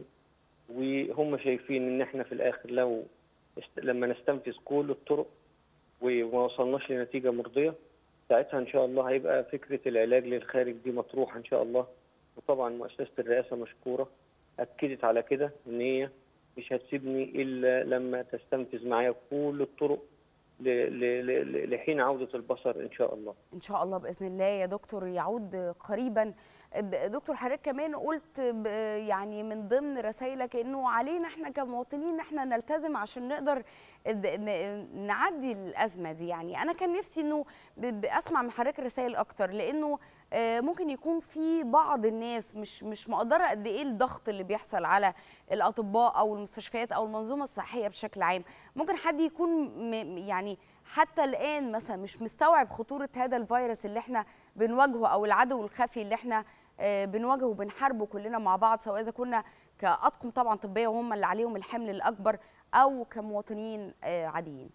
Speaker 5: وهم شايفين ان احنا في الاخر لو است... لما نستنفذ كل الطرق وما وصلناش لنتيجه مرضيه ساعتها ان شاء الله هيبقى فكره العلاج للخارج دي مطروحه ان شاء الله وطبعا مؤسسه الرئاسه مشكوره اكدت على كده ان هي مش هتسيبني الا لما تستنفذ معايا كل الطرق ل... ل... ل... لحين عوده البصر ان شاء الله
Speaker 1: ان شاء الله باذن الله يا دكتور يعود قريبا ب- دكتور حضرتك كمان قلت ب- يعني من ضمن رسائلك انه علينا احنا كمواطنين ان احنا نلتزم عشان نقدر ب- ن- نعدي الازمه دي يعني انا كان نفسي انه ب- ب- اسمع من حضرتك رسائل اكتر لانه آه، ممكن يكون في بعض الناس مش مش مقدره قد ايه الضغط اللي بيحصل على الاطباء او المستشفيات او المنظومه الصحيه بشكل عام ممكن حد يكون م- يعني حتى الان مثلا مش مستوعب خطوره هذا الفيروس اللي احنا بنواجهه او العدو الخفي اللي احنا آه، بنواجهه وبنحاربه كلنا مع بعض سواء اذا كنا كاطقم طبعا طبيه وهم اللي عليهم الحمل الاكبر او كمواطنين آه، عاديين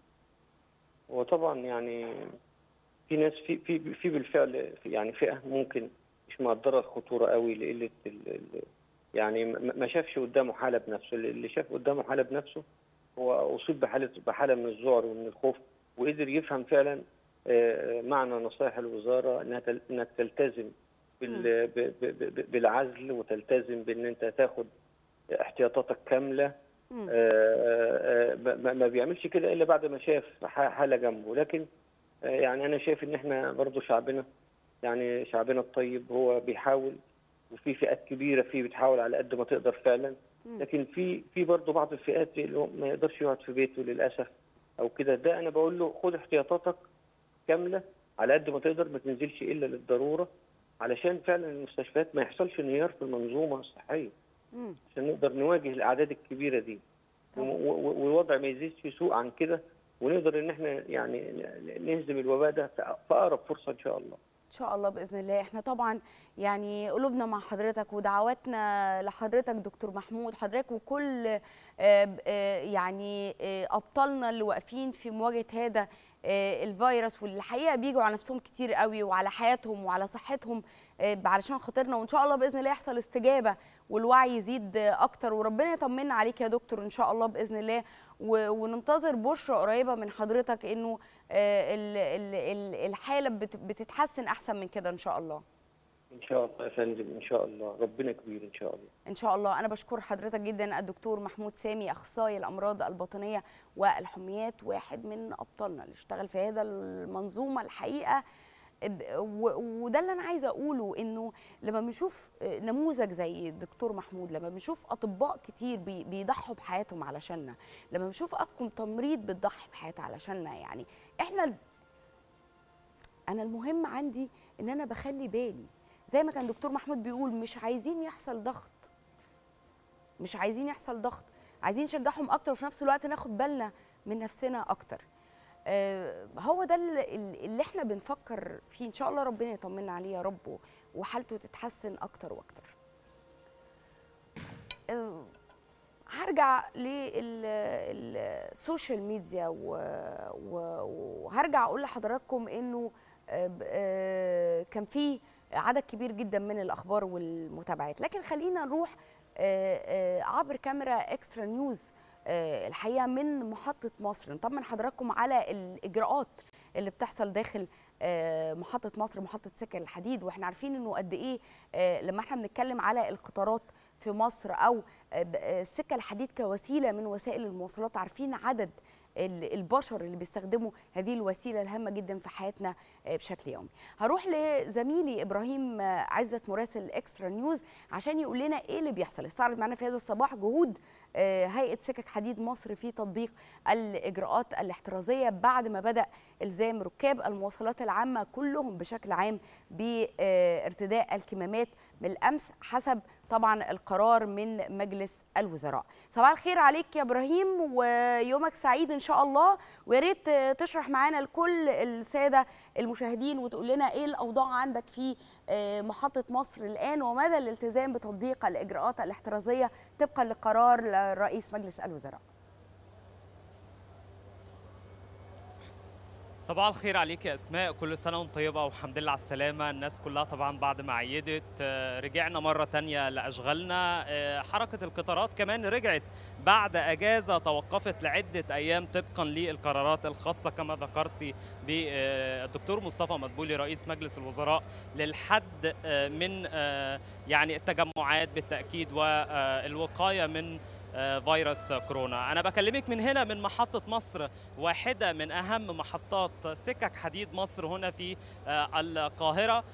Speaker 5: وطبعا يعني في ناس في في في بالفعل في يعني فئه ممكن مش مقدره الخطوره قوي لقله ال- ال- يعني ما ما شافش قدامه حاله بنفسه اللي اللي شاف قدامه حاله بنفسه هو اصيب بحاله بحاله من الذعر ومن الخوف وقدر يفهم فعلا آه، معنى نصائح الوزاره انها تل- انك تلتزم بال- ب- ب- ب- بالعزل وتلتزم بان انت تاخد احتياطاتك كامله
Speaker 1: مم.
Speaker 5: آه، آه، ما ما بيعملش كده الا بعد ما شاف ح- حاله جنبه لكن آه، يعني انا شايف ان احنا برضو شعبنا يعني شعبنا الطيب هو بيحاول وفي فئات كبيره فيه بتحاول على قد ما تقدر فعلا
Speaker 1: مم.
Speaker 5: لكن في في برضو بعض الفئات اللي هو ما يقدرش يقعد في بيته للاسف او كده ده انا بقول له خد احتياطاتك كامله على قد ما تقدر ما تنزلش الا للضروره علشان فعلا المستشفيات ما يحصلش انهيار في المنظومه الصحيه
Speaker 1: مم.
Speaker 5: عشان نقدر نواجه الاعداد الكبيره دي
Speaker 1: طبعا.
Speaker 5: و- و- والوضع ما يزيدش سوء عن كده ونقدر ان احنا يعني ن- نهزم الوباء ده في في اقرب فرصه ان شاء الله
Speaker 1: ان شاء الله باذن الله احنا طبعا يعني قلوبنا مع حضرتك ودعواتنا لحضرتك دكتور محمود حضرتك وكل آه، آه، يعني آه، ابطالنا اللي واقفين في مواجهه هذا آه، الفيروس واللي الحقيقه بيجوا على نفسهم كتير قوي وعلى حياتهم وعلى صحتهم آه، علشان خاطرنا وان شاء الله باذن الله يحصل استجابه والوعي يزيد آه، اكتر وربنا يطمنا عليك يا دكتور ان شاء الله باذن الله و- وننتظر بشرى قريبه من حضرتك انه آه، ال- ال- ال- الحاله بت- بتتحسن احسن من كده ان شاء الله
Speaker 5: ان شاء الله يا فندم ان شاء الله ربنا كبير ان شاء الله
Speaker 1: ان شاء الله انا بشكر حضرتك جدا الدكتور محمود سامي اخصائي الامراض الباطنيه والحميات واحد من ابطالنا اللي اشتغل في هذا المنظومه الحقيقه ب- و- وده اللي انا عايزه اقوله انه لما بنشوف نموذج زي الدكتور محمود لما بنشوف اطباء كتير بي- بيضحوا بحياتهم علشاننا لما بنشوف اطقم تمريض بتضحي بحياتها علشاننا يعني احنا ال- انا المهم عندي ان انا بخلي بالي زي ما كان دكتور محمود بيقول مش عايزين يحصل ضغط مش عايزين يحصل ضغط عايزين نشجعهم اكتر وفي نفس الوقت ناخد بالنا من نفسنا اكتر آه، هو ده اللي, اللي احنا بنفكر فيه ان شاء الله ربنا يطمنا عليه يا رب وحالته تتحسن اكتر واكتر آه، هرجع للسوشيال ميديا و- و- وهرجع اقول لحضراتكم انه آه، ب- آه، كان في عدد كبير جدا من الاخبار والمتابعات لكن خلينا نروح آه، آه، عبر كاميرا اكسترا نيوز آه، الحقيقه من محطه مصر نطمن حضراتكم على الاجراءات اللي بتحصل داخل آه، محطه مصر محطه سكه الحديد واحنا عارفين انه قد ايه آه، لما احنا بنتكلم على القطارات في مصر او آه، ب- آه، السكه الحديد كوسيله من وسائل المواصلات عارفين عدد ال- البشر اللي بيستخدموا هذه الوسيله الهامه جدا في حياتنا آه، بشكل يومي. هروح لزميلي ابراهيم آه، عزت مراسل اكسترا نيوز عشان يقول لنا ايه اللي بيحصل. استعرض معنا في هذا الصباح جهود آه، هيئه سكك حديد مصر في تطبيق الاجراءات الاحترازيه بعد ما بدا الزام ركاب المواصلات العامه كلهم بشكل عام بارتداء الكمامات من الامس حسب طبعا القرار من مجلس الوزراء. صباح الخير عليك يا ابراهيم ويومك سعيد ان شاء الله ويا ريت آه، تشرح معانا لكل الساده المشاهدين وتقول لنا ايه الاوضاع عندك في آه، محطه مصر الان ومدى الالتزام بتطبيق الاجراءات الاحترازيه طبقا لقرار رئيس مجلس الوزراء.
Speaker 6: صباح الخير عليك يا اسماء كل سنه وانت طيبه والحمد لله على السلامه الناس كلها طبعا بعد ما عيدت آه، رجعنا مره تانية لاشغالنا آه، حركه القطارات كمان رجعت بعد اجازه توقفت لعده ايام طبقا للقرارات الخاصه كما ذكرتي بالدكتور مصطفى مدبولي رئيس مجلس الوزراء للحد آه، من آه، يعني التجمعات بالتاكيد والوقايه من آه، فيروس كورونا أنا بكلمك من هنا من محطة مصر واحدة من أهم محطات سكك حديد مصر هنا في آه، القاهرة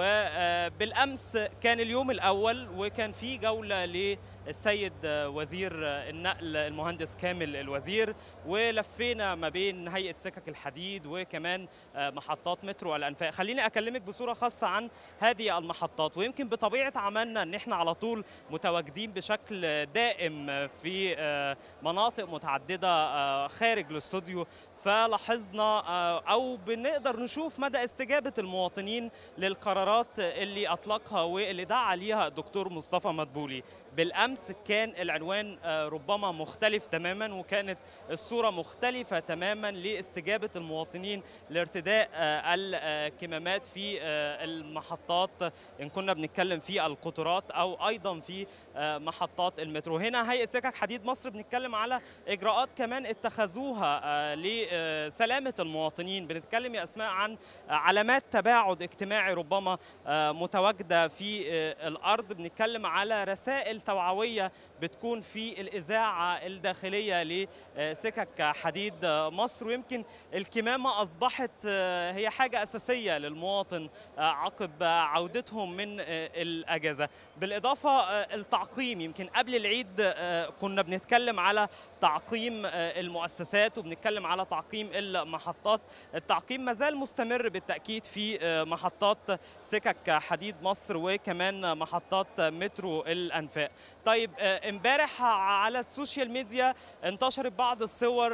Speaker 6: وبالأمس كان اليوم الأول وكان في جولة للسيد آه، وزير آه، النقل المهندس كامل الوزير ولفينا ما بين هيئة سكك الحديد وكمان آه، محطات مترو الأنفاق خليني أكلمك بصورة خاصة عن هذه المحطات ويمكن بطبيعة عملنا أن احنا على طول متواجدين بشكل دائم في آه، مناطق متعددة آه، خارج الاستوديو فلاحظنا آه، او بنقدر نشوف مدى استجابه المواطنين للقرارات اللي اطلقها واللي دعا ليها الدكتور مصطفى مدبولي بالامس كان العنوان آه، ربما مختلف تماما وكانت الصوره مختلفه تماما لاستجابه المواطنين لارتداء آه، الكمامات في آه، المحطات ان كنا بنتكلم في القطارات او ايضا في آه، محطات المترو هنا هيئه سكك حديد مصر بنتكلم على اجراءات كمان اتخذوها آه، لسلامه المواطنين بنتكلم يا اسماء عن آه، علامات تباعد اجتماعي ربما آه، متواجده في آه، الارض بنتكلم على رسائل توعويه بتكون في الاذاعه الداخليه لسكك حديد آه، مصر ويمكن الكمامه اصبحت آه، هي حاجه اساسيه للمواطن آه، عقب عودتهم من آه، الاجازه بالاضافه آه، التعقيم يمكن قبل العيد آه، كنا بنتكلم على تعقيم آه، المؤسسات وبنتكلم على تعقيم المحطات التعقيم ما زال مستمر بالتاكيد في آه، محطات سكك حديد مصر وكمان محطات مترو الانفاق طيب آه، امبارح على السوشيال ميديا انتشرت بعض الصور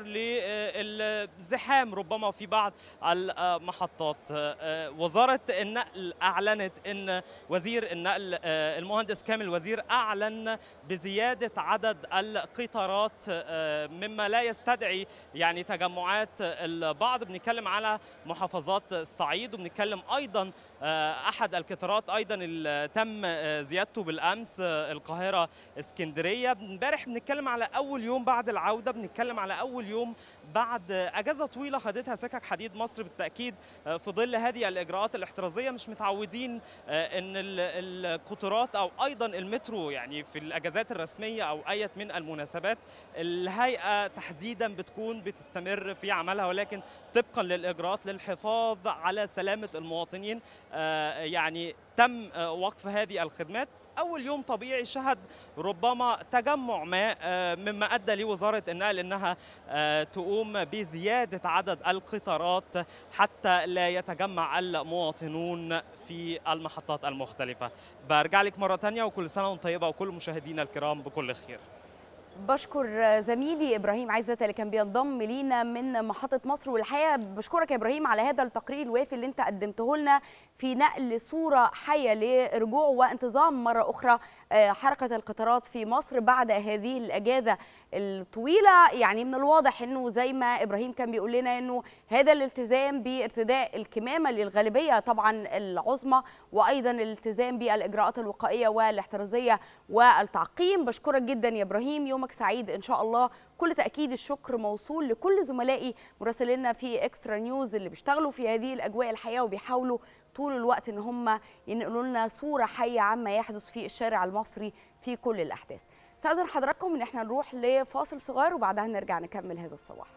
Speaker 6: للزحام ربما في بعض المحطات آه، آه، وزاره النقل اعلنت ان وزير النقل آه، المهندس كامل وزير اعلن بزياده عدد القطارات آه، مما لا يستدعي يعني تجمعات البعض بنتكلم على محافظات الصعيد وبنتكلم ايضا آه، احد القطارات ايضا اللي تم آه، زيادته بالامس آه، القاهره اسكندريه امبارح بنتكلم على اول يوم بعد العوده بنتكلم على اول يوم بعد اجازه طويله خدتها سكك حديد مصر بالتاكيد في ظل هذه الاجراءات الاحترازيه مش متعودين ان القطارات او ايضا المترو يعني في الاجازات الرسميه او اية من المناسبات الهيئه تحديدا بتكون بتستمر في عملها ولكن طبقا للاجراءات للحفاظ على سلامه المواطنين يعني تم وقف هذه الخدمات اول يوم طبيعي شهد ربما تجمع ما مما ادى لوزاره النقل انها تقوم بزياده عدد القطارات حتى لا يتجمع المواطنون في المحطات المختلفه برجع لك مره ثانيه وكل سنه وانت طيبه وكل مشاهدينا الكرام بكل خير
Speaker 1: بشكر زميلي ابراهيم عزت اللي كان بينضم لينا من محطه مصر والحقيقه بشكرك يا ابراهيم على هذا التقرير الوافي اللي انت قدمته لنا في نقل صوره حيه لرجوع وانتظام مره اخرى حركه القطارات في مصر بعد هذه الاجازه الطويله يعني من الواضح انه زي ما ابراهيم كان بيقول لنا انه هذا الالتزام بارتداء الكمامه للغالبيه طبعا العظمى وايضا الالتزام بالاجراءات الوقائيه والاحترازيه والتعقيم بشكرك جدا يا ابراهيم يومك سعيد ان شاء الله كل تاكيد الشكر موصول لكل زملائي مراسلينا في اكسترا نيوز اللي بيشتغلوا في هذه الاجواء الحياه وبيحاولوا طول الوقت ان هم ينقلوا لنا صوره حيه عما يحدث في الشارع المصري في كل الاحداث استاذن حضراتكم ان احنا نروح لفاصل صغير وبعدها نرجع نكمل هذا الصباح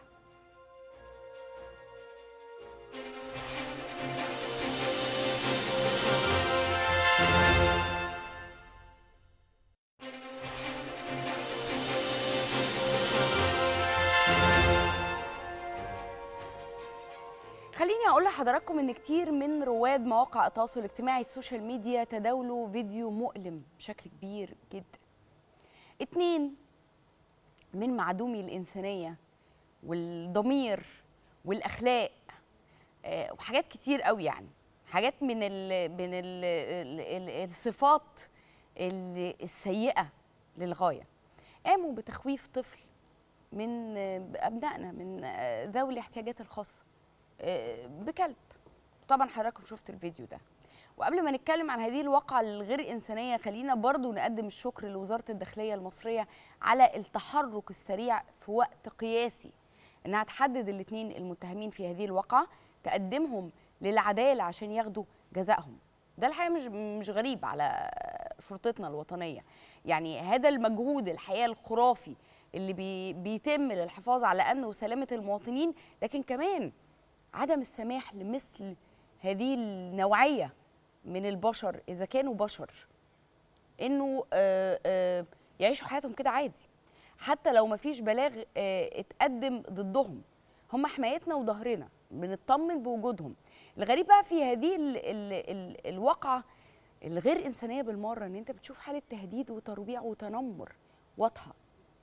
Speaker 1: خليني اقول لحضراتكم ان كتير من رواد مواقع التواصل الاجتماعي السوشيال ميديا تداولوا فيديو مؤلم بشكل كبير جدا اتنين من معدومي الانسانيه والضمير والاخلاق آه، وحاجات كتير قوي يعني حاجات من ال من ال ال الصفات ال- السيئه للغايه قاموا بتخويف طفل من آه، ابنائنا من آه، ذوي الاحتياجات الخاصه آه، بكلب طبعا حضراتكم شفت الفيديو ده وقبل ما نتكلم عن هذه الواقعة الغير إنسانية خلينا برضو نقدم الشكر لوزارة الداخلية المصرية على التحرك السريع في وقت قياسي إنها تحدد الاثنين المتهمين في هذه الواقعة تقدمهم للعدالة عشان ياخدوا جزائهم ده الحقيقة مش مش غريب على شرطتنا الوطنية يعني هذا المجهود الحقيقة الخرافي اللي بي بيتم للحفاظ على أمن وسلامة المواطنين لكن كمان عدم السماح لمثل هذه النوعيه من البشر اذا كانوا بشر انه آه، آه، يعيشوا حياتهم كده عادي حتى لو ما فيش بلاغ آه، اتقدم ضدهم هم حمايتنا وظهرنا بنطمن بوجودهم الغريب بقى في هذه ال ال ال الواقعه الغير انسانيه بالمره ان انت بتشوف حاله تهديد وترويع وتنمر واضحه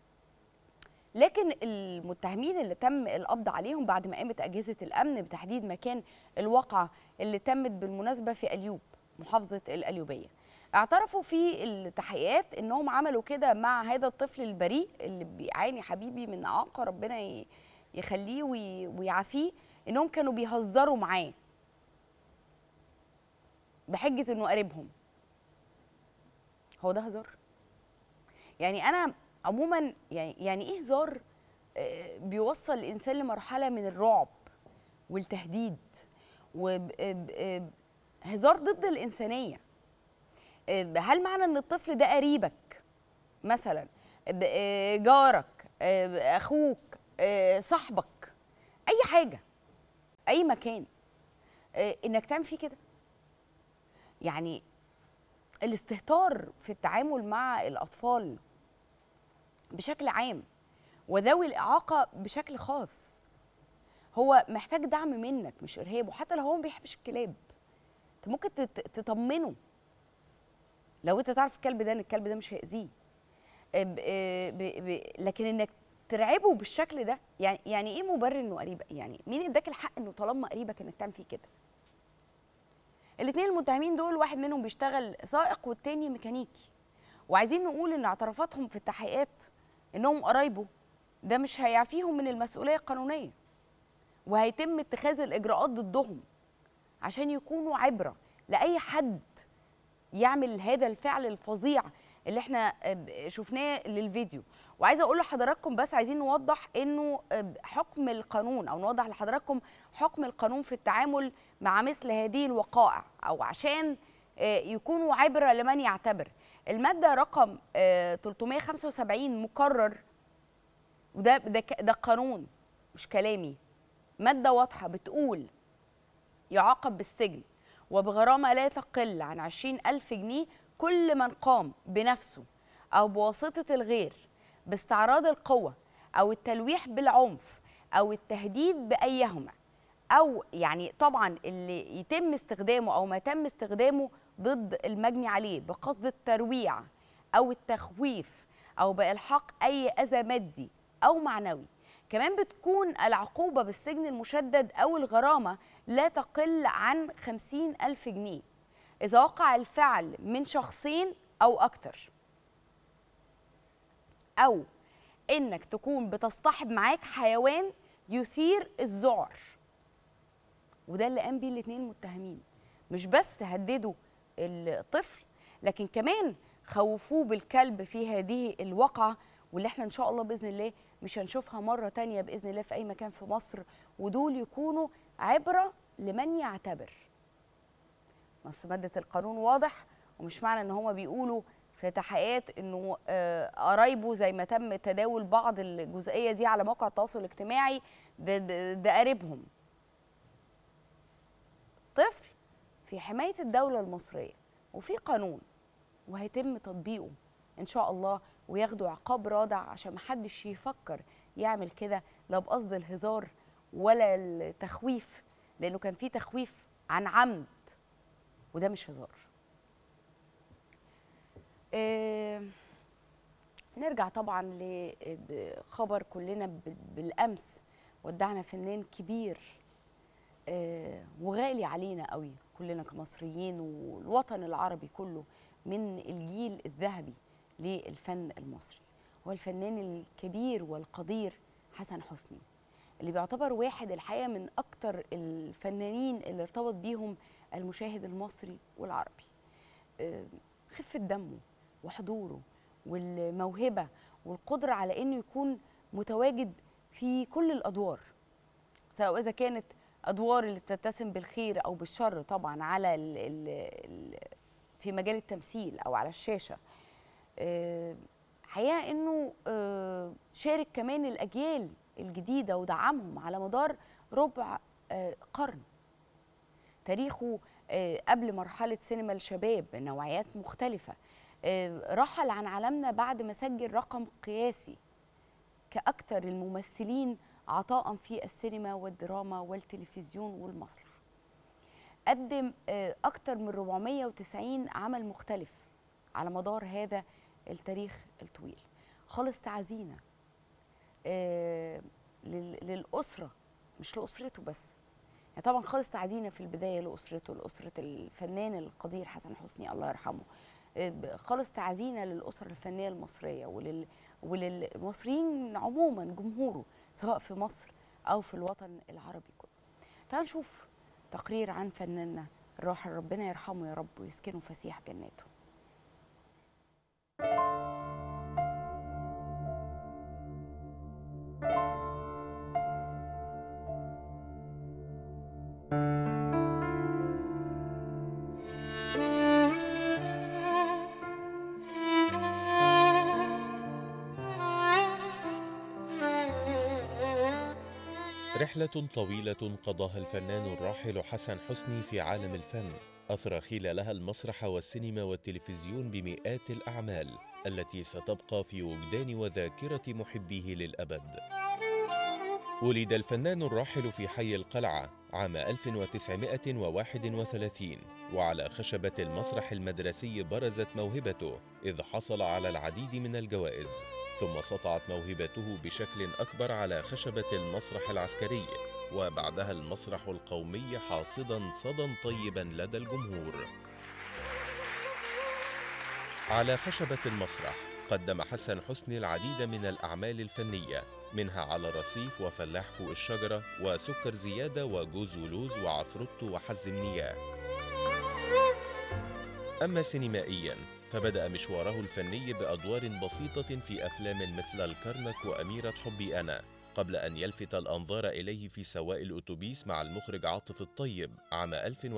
Speaker 1: لكن المتهمين اللي تم القبض عليهم بعد ما قامت اجهزه الامن بتحديد مكان الواقعه اللي تمت بالمناسبه في اليوب محافظه القليوبيه اعترفوا في التحقيقات انهم عملوا كده مع هذا الطفل البريء اللي بيعاني حبيبي من اعاقه ربنا ي- يخليه وي- ويعافيه انهم كانوا بيهزروا معاه بحجه انه قريبهم هو ده هزار يعني انا عموما يعني يعني ايه هزار آه، بيوصل الانسان لمرحله من الرعب والتهديد وهزار ضد الانسانيه آه، هل معنى ان الطفل ده قريبك مثلا ب- آه، جارك آه، اخوك آه، صاحبك اي حاجه اي مكان آه، انك تعمل فيه كده يعني الاستهتار في التعامل مع الاطفال بشكل عام وذوي الإعاقة بشكل خاص هو محتاج دعم منك مش إرهاب وحتى لو هو ما بيحبش الكلاب انت ممكن تت- تطمنه لو انت تعرف الكلب ده ان الكلب ده مش هيأذيه آه، ب- آه، ب- ب- لكن انك ترعبه بالشكل ده يعني يعني ايه مبرر انه قريبك يعني مين اداك الحق انه طالما قريبك انك تعمل فيه كده الاثنين المتهمين دول واحد منهم بيشتغل سائق والتاني ميكانيكي وعايزين نقول ان اعترافاتهم في التحقيقات انهم قرايبه ده مش هيعفيهم من المسؤوليه القانونيه وهيتم اتخاذ الاجراءات ضدهم عشان يكونوا عبره لاي حد يعمل هذا الفعل الفظيع اللي احنا آه، ب- شفناه للفيديو وعايزه اقول لحضراتكم بس عايزين نوضح انه آه، حكم القانون او نوضح لحضراتكم حكم القانون في التعامل مع مثل هذه الوقائع او عشان آه، يكونوا عبره لمن يعتبر الماده رقم آه، 375 مكرر وده ده ك- ده قانون مش كلامي ماده واضحه بتقول يعاقب بالسجن وبغرامة لا تقل عن عشرين ألف جنيه كل من قام بنفسه أو بواسطة الغير باستعراض القوة أو التلويح بالعنف أو التهديد بأيهما أو يعني طبعا اللي يتم استخدامه أو ما تم استخدامه ضد المجني عليه بقصد الترويع أو التخويف أو بإلحاق أي أذى مادي أو معنوي كمان بتكون العقوبة بالسجن المشدد أو الغرامة لا تقل عن خمسين ألف جنيه إذا وقع الفعل من شخصين أو أكتر أو إنك تكون بتصطحب معاك حيوان يثير الذعر وده اللي قام بيه الاتنين متهمين مش بس هددوا الطفل لكن كمان خوفوه بالكلب في هذه الواقعة واللي احنا ان شاء الله باذن الله مش هنشوفها مرة تانية باذن الله في اي مكان في مصر ودول يكونوا عبرة لمن يعتبر بس مادة القانون واضح ومش معنى ان هما بيقولوا في تحقيقات انه آه، قرايبه زي ما تم تداول بعض الجزئية دي على مواقع التواصل الاجتماعي ده, ده, ده قريبهم طفل في حماية الدولة المصرية وفي قانون وهيتم تطبيقه إن شاء الله وياخدوا عقاب رادع عشان محدش يفكر يعمل كده لا بقصد الهزار ولا التخويف لأنه كان في تخويف عن عمد وده مش هزار آه، نرجع طبعا لخبر كلنا ب- بالأمس ودعنا فنان كبير آه، وغالي علينا قوي كلنا كمصريين والوطن العربي كله من الجيل الذهبي للفن المصري هو الفنان الكبير والقدير حسن حسني اللي بيعتبر واحد الحقيقه من اكتر الفنانين اللي ارتبط بيهم المشاهد المصري والعربي آه، خفه دمه وحضوره والموهبه والقدره على انه يكون متواجد في كل الادوار سواء اذا كانت ادوار اللي بتتسم بالخير او بالشر طبعا على ال ال ال في مجال التمثيل او على الشاشه آه، حقيقه انه آه، شارك كمان الاجيال الجديده ودعمهم على مدار ربع آه، قرن تاريخه آه، قبل مرحله سينما الشباب نوعيات مختلفه آه، رحل عن عالمنا بعد ما سجل رقم قياسي كأكثر الممثلين عطاء في السينما والدراما والتلفزيون والمسرح قدم آه، أكثر من 490 عمل مختلف على مدار هذا التاريخ الطويل خالص تعزينا آه، لل- للأسرة مش لأسرته بس يعني طبعا خالص تعزينا في البداية لأسرته لأسرة الفنان القدير حسن حسني الله يرحمه آه، ب- خالص تعزينا للأسرة الفنية المصرية ولل وللمصريين عموما جمهوره سواء في مصر أو في الوطن العربي كله تعالوا نشوف تقرير عن فناننا الراحل ربنا يرحمه يا رب ويسكنه فسيح جناته
Speaker 7: رحلة طويلة قضاها الفنان الراحل حسن حسني في عالم الفن أثرى خلالها المسرح والسينما والتلفزيون بمئات الأعمال التي ستبقى في وجدان وذاكرة محبيه للأبد ولد الفنان الراحل في حي القلعة عام 1931 وعلى خشبة المسرح المدرسي برزت موهبته إذ حصل على العديد من الجوائز ثم سطعت موهبته بشكل أكبر على خشبة المسرح العسكري وبعدها المسرح القومي حاصدا صدى طيبا لدى الجمهور على خشبة المسرح قدم حسن حسني العديد من الأعمال الفنية منها على الرصيف وفلاح فوق الشجرة وسكر زيادة وجوز ولوز وعفروتو وحز النياه أما سينمائيا فبدأ مشواره الفني بأدوار بسيطة في أفلام مثل الكرنك وأميرة حبي أنا قبل أن يلفت الأنظار إليه في سواق الأتوبيس مع المخرج عاطف الطيب عام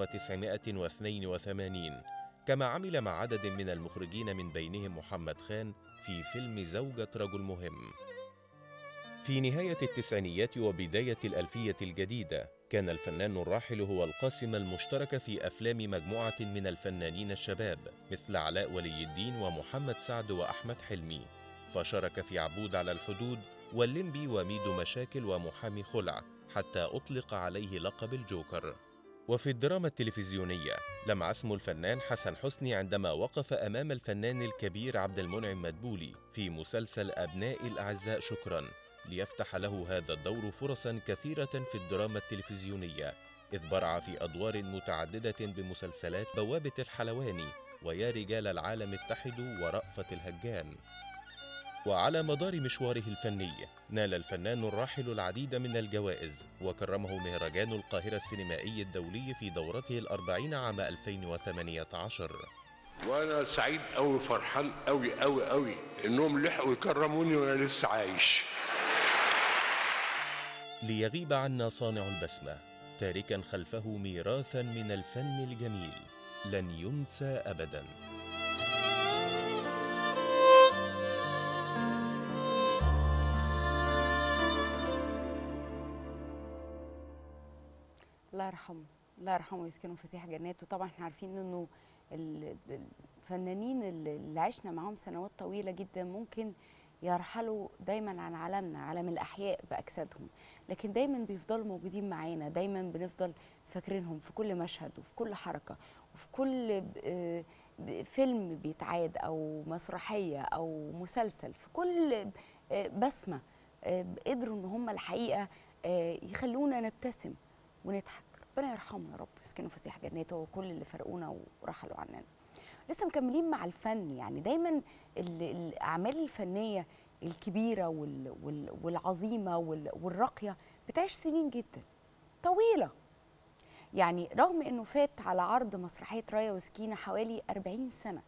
Speaker 7: 1982 كما عمل مع عدد من المخرجين من بينهم محمد خان في فيلم زوجة رجل مهم في نهاية التسعينيات وبداية الألفية الجديدة كان الفنان الراحل هو القاسم المشترك في أفلام مجموعة من الفنانين الشباب مثل علاء ولي الدين ومحمد سعد وأحمد حلمي فشارك في عبود على الحدود واللمبي وميدو مشاكل ومحامي خلع حتى أطلق عليه لقب الجوكر وفي الدراما التلفزيونية لمع اسم الفنان حسن حسني عندما وقف أمام الفنان الكبير عبد المنعم مدبولي في مسلسل أبناء الأعزاء شكراً ليفتح له هذا الدور فرصا كثيرة في الدراما التلفزيونية إذ برع في أدوار متعددة بمسلسلات بوابة الحلواني ويا رجال العالم اتحدوا ورأفة الهجان وعلى مدار مشواره الفني نال الفنان الراحل العديد من الجوائز وكرمه مهرجان القاهرة السينمائي الدولي في دورته الأربعين عام 2018
Speaker 8: وانا سعيد قوي فرحان قوي قوي قوي انهم لحقوا يكرموني وانا لسه عايش
Speaker 7: ليغيب عنا صانع البسمة تاركا خلفه ميراثا من الفن الجميل لن ينسى أبدا
Speaker 1: الله يرحمه الله يرحمه ويسكنه فسيح جناته طبعا احنا عارفين انه ال- الفنانين اللي اللي عشنا معاهم سنوات طويله جدا ممكن يرحلوا دايما عن عالمنا عالم الاحياء باجسادهم لكن دايما بيفضلوا موجودين معانا دايما بنفضل فاكرينهم في كل مشهد وفي كل حركه وفي كل ب- آه ب- فيلم بيتعاد او مسرحيه او مسلسل في كل آه، بسمه آه، قدروا ان هم الحقيقه آه، يخلونا نبتسم ونضحك ربنا يرحمه يا رب ويسكنه فسيح جناته وكل اللي فرقونا ورحلوا عننا لسه مكملين مع الفن يعني دايما ال- الاعمال الفنيه الكبيره وال وال والعظيمه وال والراقيه بتعيش سنين جدا طويله يعني رغم انه فات على عرض مسرحيه رايا وسكينه حوالي 40 سنه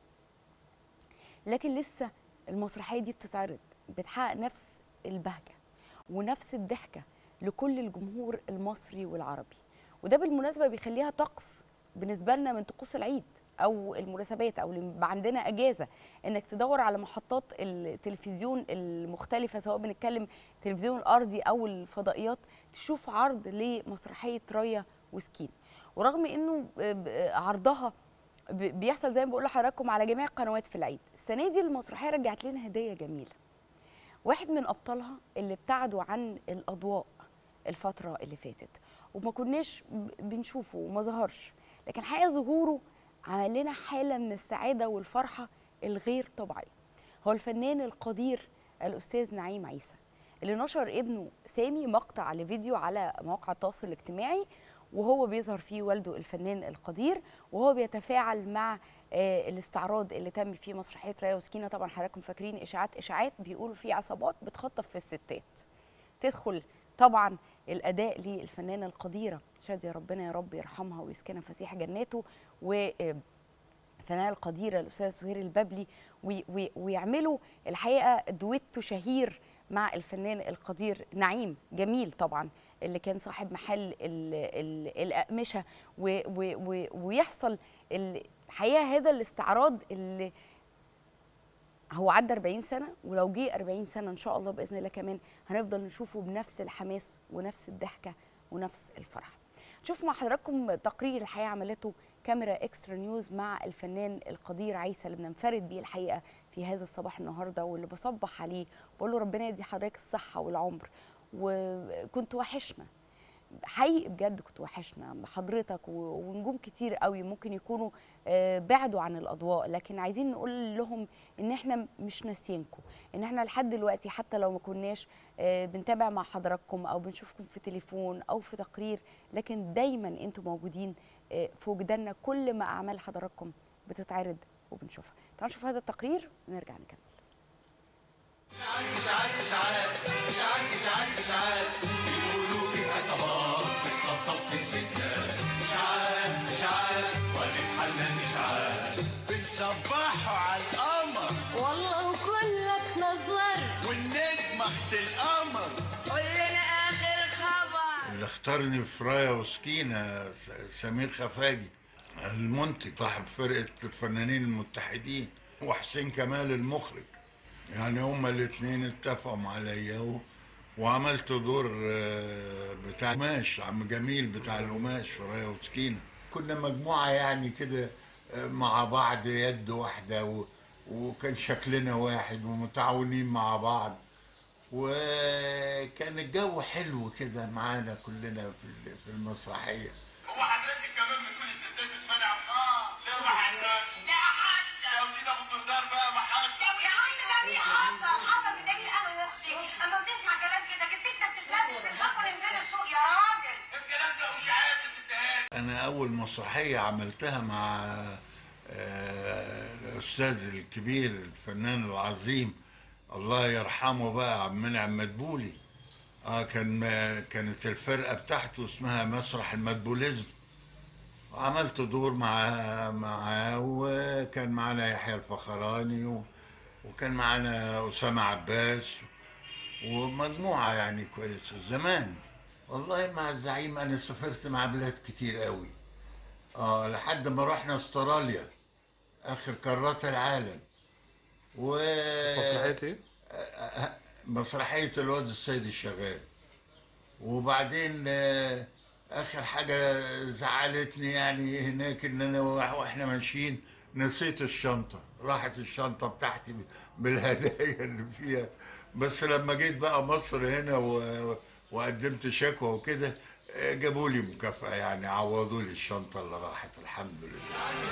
Speaker 1: لكن لسه المسرحيه دي بتتعرض بتحقق نفس البهجه ونفس الضحكه لكل الجمهور المصري والعربي وده بالمناسبه بيخليها طقس بالنسبه لنا من طقوس العيد او المناسبات او اللي بيبقى عندنا اجازه انك تدور على محطات التلفزيون المختلفه سواء بنتكلم التلفزيون الارضي او الفضائيات تشوف عرض لمسرحيه رايا وسكين ورغم انه ب- ب- عرضها ب- بيحصل زي ما بقول لحضراتكم على جميع القنوات في العيد السنه دي المسرحيه رجعت لنا هديه جميله واحد من ابطالها اللي ابتعدوا عن الاضواء الفتره اللي فاتت وما كناش ب- بنشوفه وما ظهرش لكن حقيقه ظهوره عمل لنا حاله من السعاده والفرحه الغير طبيعيه هو الفنان القدير الاستاذ نعيم عيسى اللي نشر ابنه سامي مقطع لفيديو على مواقع التواصل الاجتماعي وهو بيظهر فيه والده الفنان القدير وهو بيتفاعل مع آه، الاستعراض اللي تم فيه مسرحيه رايه وسكينه طبعا حضراتكم فاكرين اشاعات اشاعات بيقولوا فيه عصابات بتخطف في الستات تدخل طبعا الاداء للفنانه القديره شاديه ربنا يا رب يرحمها ويسكنها فسيح جناته و آه، الفنانه القديره الاستاذه سهير البابلي وي- وي- ويعملوا الحقيقه دويتو شهير مع الفنان القدير نعيم جميل طبعا اللي كان صاحب محل ال ال الاقمشه و و و ويحصل ال- الحقيقه هذا الاستعراض اللي هو عدى 40 سنه ولو جه 40 سنه ان شاء الله باذن الله كمان هنفضل نشوفه بنفس الحماس ونفس الضحكه ونفس الفرحه شوف مع حضراتكم تقرير الحقيقه عملته كاميرا اكسترا نيوز مع الفنان القدير عيسى اللي بننفرد بيه الحقيقه في هذا الصباح النهارده واللي بصبح عليه بقول له ربنا يدي حضرتك الصحه والعمر وكنت وحشنا حقيقي بجد كنت وحشنا حضرتك و- ونجوم كتير قوي ممكن يكونوا آه، بعدوا عن الاضواء لكن عايزين نقول لهم ان احنا مش ناسيينكم ان احنا لحد دلوقتي حتى لو ما كناش آه، بنتابع مع حضراتكم او بنشوفكم في تليفون او في تقرير لكن دايما انتم موجودين آه، في وجداننا كل ما اعمال حضراتكم بتتعرض وبنشوفها تعالوا نشوف هذا التقرير ونرجع نكمل
Speaker 9: بتصبحوا على بخت القمر
Speaker 10: قول لنا اخر خبر
Speaker 11: اللي اختارني في رايا وسكينة س- سمير خفاجي المنتج صاحب فرقة الفنانين المتحدين وحسين كمال المخرج يعني هما الاتنين اتفقوا عليا و... وعملت دور آه، بتاع قماش عم جميل بتاع القماش في رايا وسكينة
Speaker 9: كنا مجموعة يعني كده آه، مع بعض يد واحدة و... وكان شكلنا واحد ومتعاونين مع بعض وكان الجو حلو كده معانا كلنا في ال- في المسرحية
Speaker 10: هو حضرتك كمان بتقول الستات اتمنعوا اه لا ما حصلش لا حصل لو سيدي ابو الدردار بقى ما حصل
Speaker 12: يا عم ده مين حصل حصل في دليل انا واختي اما بتسمع كلام كده كنت انت بتتلبش بالحصل انزل السوق يا راجل
Speaker 10: الكلام ده اشاعات يا ست هاني
Speaker 11: أنا أول مسرحية عملتها مع آه، الأستاذ الكبير الفنان العظيم الله يرحمه بقى عبد المنعم مدبولي اه كان كانت الفرقة بتاعته اسمها مسرح المدبوليزم وعملت دور معاه معاه وكان معانا يحيى الفخراني و... وكان معانا أسامة عباس ومجموعة يعني كويسة زمان
Speaker 9: والله مع الزعيم انا سافرت مع بلاد كتير قوي اه لحد ما رحنا استراليا اخر قارات العالم و
Speaker 13: مسرحية ايه؟
Speaker 9: مسرحية الواد السيد الشغال وبعدين آه، اخر حاجة زعلتني يعني هناك ان انا وإح- واحنا ماشيين نسيت الشنطة راحت الشنطة بتاعتي بالهدايا اللي فيها بس لما جيت بقى مصر هنا و... وقدمت شكوى وكده آه، جابوا لي مكافأة يعني عوضوا لي الشنطة اللي راحت الحمد لله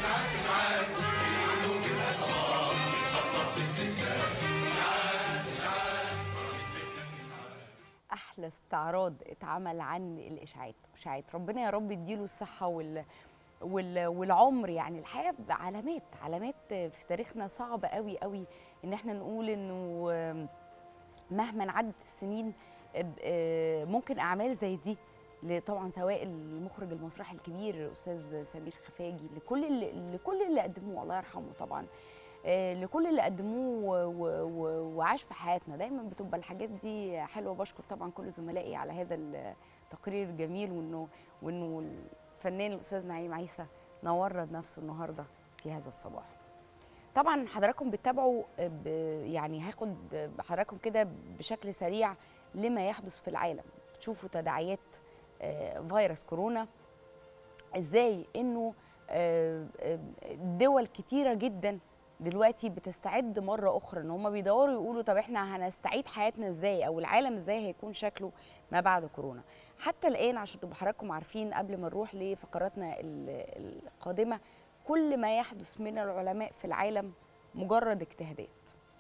Speaker 1: احلى استعراض اتعمل عن الاشاعات اشاعات ربنا يا رب يديله الصحه وال وال والعمر يعني الحقيقه علامات علامات في تاريخنا صعب قوي قوي ان احنا نقول انه مهما عدت السنين آه، ممكن اعمال زي دي ل- طبعا سواء المخرج المسرحي الكبير الاستاذ سمير خفاجي لكل اللي لكل اللي قدموه الله يرحمه طبعا آه، لكل اللي قدموه و- و- و- وعاش في حياتنا دايما بتبقى الحاجات دي حلوه بشكر طبعا كل زملائي على هذا التقرير الجميل وانه وانه الفنان الاستاذ نعيم عيسى نورنا بنفسه النهارده في هذا الصباح طبعا حضراتكم بتتابعوا ب- يعني هاخد حضراتكم كده بشكل سريع لما يحدث في العالم بتشوفوا تداعيات آه، فيروس كورونا ازاي انه آه، آه، دول كتيره جدا دلوقتي بتستعد مره اخرى ان هم بيدوروا يقولوا طب احنا هنستعيد حياتنا ازاي او العالم ازاي هيكون شكله ما بعد كورونا حتى الان عشان تبقوا حضراتكم عارفين قبل ما نروح لفقراتنا ال- القادمه كل ما يحدث من العلماء في العالم مجرد اجتهادات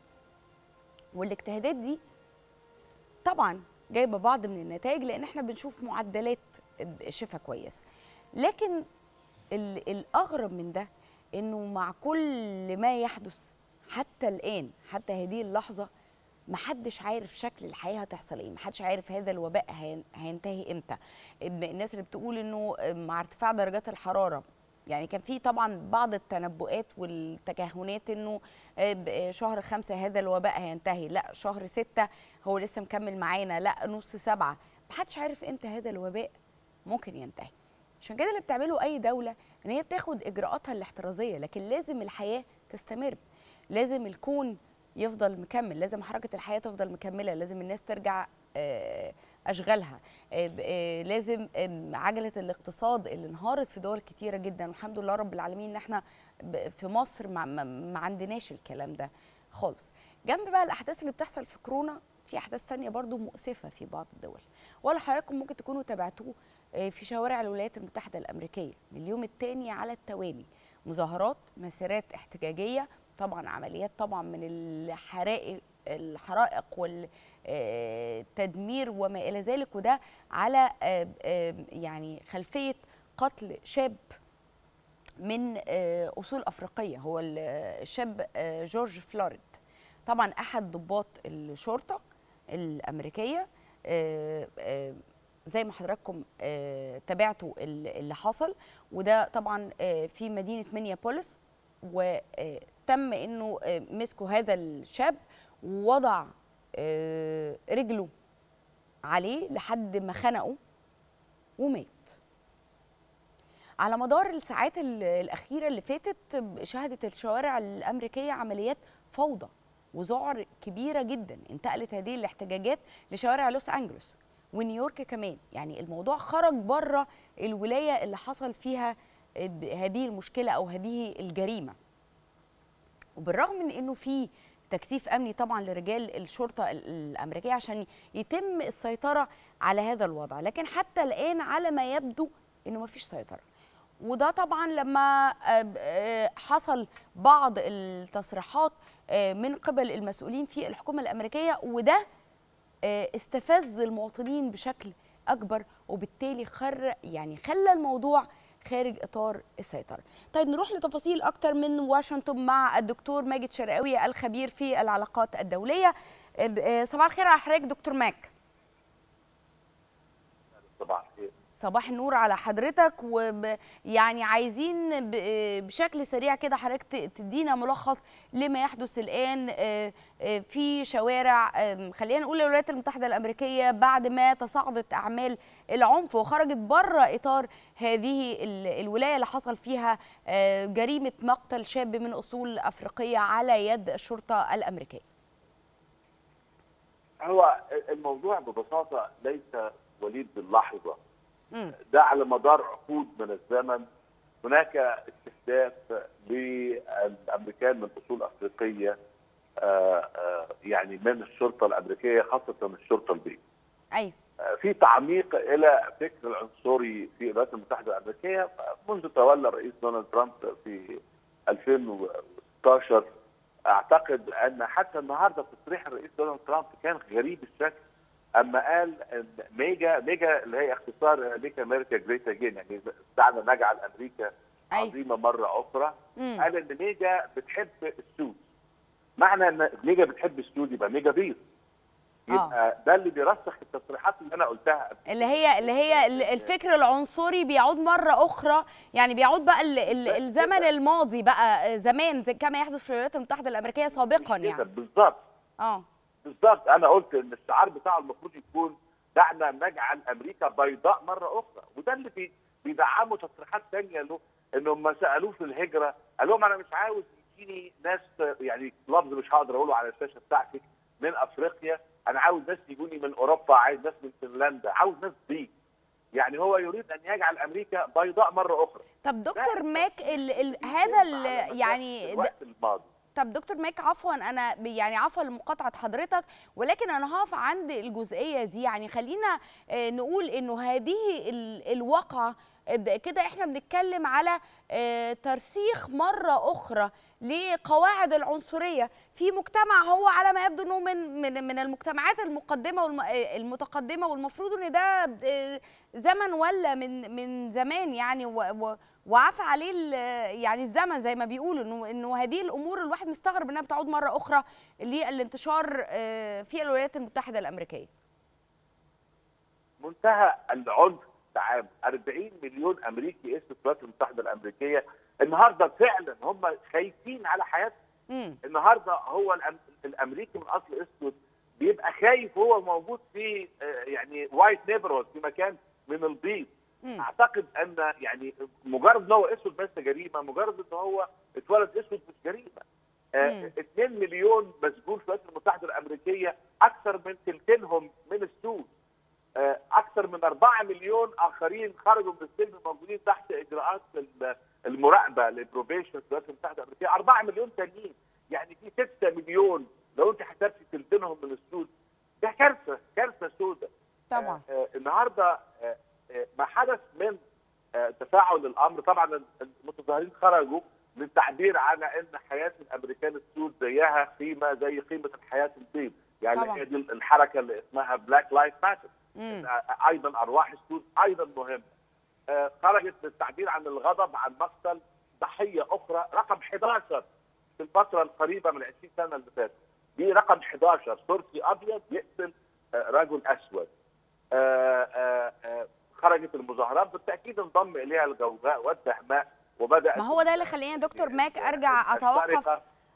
Speaker 1: والاجتهادات دي طبعا جايبه بعض من النتائج لان احنا بنشوف معدلات شفا كويسه لكن ال- الاغرب من ده انه مع كل ما يحدث حتى الان حتى هذه اللحظه محدش عارف شكل الحياه هتحصل ايه محدش عارف هذا الوباء هين- هينتهي امتى الناس اللي بتقول انه مع ارتفاع درجات الحراره يعني كان في طبعا بعض التنبؤات والتكهنات انه آه، ب- آه، شهر خمسة هذا الوباء هينتهي لا شهر ستة هو لسه مكمل معانا لا نص سبعة محدش عارف امتى هذا الوباء ممكن ينتهي عشان كده اللي بتعمله اي دوله ان هي بتاخد اجراءاتها الاحترازيه لكن لازم الحياه تستمر لازم الكون يفضل مكمل لازم حركه الحياه تفضل مكمله لازم الناس ترجع آه، اشغالها آه، ب- آه، لازم آم، عجله الاقتصاد اللي انهارت في دول كتيره جدا والحمد لله رب العالمين ان احنا ب- في مصر ما, ما, ما عندناش الكلام ده خالص جنب بقى الاحداث اللي بتحصل في كورونا في احداث تانية برضو مؤسفه في بعض الدول ولا حضراتكم ممكن تكونوا تابعتوه آه، في شوارع الولايات المتحده الامريكيه من اليوم الثاني على التوالي مظاهرات مسيرات احتجاجيه طبعا عمليات طبعا من الحرائق الحرائق والتدمير وما الى ذلك وده على آه، آه، يعني خلفيه قتل شاب من آه، اصول افريقيه هو ال- الشاب آه، جورج فلوريد طبعا احد ضباط الشرطه الامريكيه آه، آه، زي ما حضراتكم آه، تابعتوا ال- اللي حصل وده طبعا آه، في مدينه مينيابوليس وتم انه آه، مسكوا هذا الشاب ووضع آه، رجله عليه لحد ما خنقه ومات على مدار الساعات ال- الأخيرة اللي فاتت شهدت الشوارع الأمريكية عمليات فوضى وذعر كبيرة جدا انتقلت هذه الاحتجاجات لشوارع لوس أنجلوس ونيويورك كمان يعني الموضوع خرج بره الولاية اللي حصل فيها ب- هذه المشكلة أو هذه الجريمة وبالرغم من انه في تكثيف امني طبعا لرجال الشرطه ال- الامريكيه عشان يتم السيطره على هذا الوضع لكن حتى الان على ما يبدو انه ما فيش سيطره وده طبعا لما آه، آه، حصل بعض التصريحات آه، من قبل المسؤولين في الحكومه الامريكيه وده آه، استفز المواطنين بشكل اكبر وبالتالي خر يعني خلى الموضوع خارج اطار السيطره. طيب نروح لتفاصيل اكتر من واشنطن مع الدكتور ماجد شرقاوي الخبير في العلاقات الدوليه. آه، آه، صباح الخير على حضرتك دكتور ماك.
Speaker 13: صباح الخير
Speaker 1: صباح النور على حضرتك ويعني عايزين ب- بشكل سريع كده حضرتك ت- تدينا ملخص لما يحدث الآن آه، آه، في شوارع آم، خلينا نقول الولايات المتحدة الأمريكية بعد ما تصاعدت أعمال العنف وخرجت بره إطار هذه ال- الولاية اللي حصل فيها آه، جريمة مقتل شاب من أصول أفريقية على يد الشرطة الأمريكية
Speaker 13: هو الموضوع ببساطة ليس وليد باللحظة
Speaker 1: مم.
Speaker 13: ده على مدار عقود من الزمن هناك استهداف للأمريكان من أصول أفريقية آه، آه، يعني من الشرطة الأمريكية خاصة الشرطة البيضاء
Speaker 1: أيوه
Speaker 13: آه، في تعميق إلى فكر العنصري في الولايات المتحدة الأمريكية منذ تولى الرئيس دونالد ترامب في 2016 اعتقد ان حتى النهارده تصريح الرئيس دونالد ترامب كان غريب الشكل اما قال ان ميجا ميجا اللي هي اختصار ميك امريكا جريت اجين يعني دعنا نجعل امريكا عظيمه مره اخرى
Speaker 1: مم.
Speaker 13: قال ان ميجا بتحب السود معنى ان ميجا بتحب السود يبقى ميجا بيض يبقى ده اللي بيرسخ التصريحات اللي انا قلتها
Speaker 1: اللي هي اللي هي ال- الفكر العنصري بيعود مره اخرى يعني بيعود بقى ال- ال- الزمن الماضي بقى آه، زمان زي كما يحدث في الولايات المتحده الامريكيه سابقا
Speaker 13: كده
Speaker 1: يعني
Speaker 13: بالظبط
Speaker 1: اه
Speaker 13: بالظبط انا قلت ان الشعار بتاعه المفروض يكون دعنا نجعل امريكا بيضاء مره اخرى وده اللي بي بيدعموا تصريحات ثانيه له انهم ما سالوه في الهجره قال لهم انا مش عاوز يجيني ناس يعني لفظ مش هقدر اقوله على الشاشه بتاعتك من افريقيا انا عاوز ناس يجوني من اوروبا عايز ناس من فنلندا عاوز ناس دي يعني هو يريد ان يجعل امريكا بيضاء مره اخرى
Speaker 1: طب دكتور ماك ال ال هذا ال يعني د-
Speaker 13: الوقت الماضي
Speaker 1: طب دكتور ماك عفوا انا ب- يعني عفوا لمقاطعه حضرتك ولكن انا هقف عند الجزئيه دي يعني خلينا آه، نقول انه هذه ال- الواقعه آه، ب- كده احنا بنتكلم على آه، ترسيخ مره اخرى لقواعد العنصريه في مجتمع هو على ما يبدو انه من من من المجتمعات المقدمه والم- آه، المتقدمه والمفروض ان ده آه، زمن ولا من من زمان يعني و- و- وعفى عليه ال- يعني الزمن زي ما بيقولوا انه انه هذه الامور الواحد مستغرب انها بتعود مره اخرى للانتشار آه، في الولايات المتحده الامريكيه.
Speaker 13: منتهى العنف العام 40 مليون امريكي اسم في الولايات المتحده الامريكيه النهارده فعلا هم خايفين على حياتهم
Speaker 1: مم.
Speaker 13: النهارده هو الأم- الامريكي من اصل اسود بيبقى خايف وهو موجود في آه، يعني وايت نيبرهود في مكان من البيض
Speaker 1: مم.
Speaker 13: اعتقد ان يعني مجرد ان هو اسود بس جريمه مجرد ان هو اتولد اسود مش جريمه آه، 2 مليون مسجون في الولايات المتحده الامريكيه اكثر من ثلثينهم من السود آه، اكثر من 4 مليون اخرين خرجوا من السجن موجودين تحت اجراءات ال- المراقبه البروبيشن في الولايات المتحده الامريكيه 4 مليون تانيين يعني في 6 مليون لو انت حسبتي ثلثينهم من السود ده كارثه كارثه سوداء
Speaker 1: طبعا
Speaker 13: آه، النهارده آه، آه، ما حدث من آه، تفاعل الامر طبعا المتظاهرين خرجوا للتعبير على ان حياه الامريكان السود زيها قيمه زي قيمه الحياه البيض يعني
Speaker 1: طبعاً.
Speaker 13: هي دي الحركه اللي اسمها بلاك لايف ماتر
Speaker 1: مم.
Speaker 13: ايضا ارواح السود ايضا مهمه آه، خرجت للتعبير عن الغضب عن مقتل ضحيه اخرى رقم 11 في الفتره القريبه من 20 سنه اللي فاتت دي رقم 11 تركي ابيض يقتل آه، رجل اسود آه، آه، آه، خرجت المظاهرات بالتاكيد انضم اليها الغوغاء والدهماء وبدات
Speaker 1: ما هو ده اللي خلينا دكتور ماك ارجع اتوقف
Speaker 13: السرقة.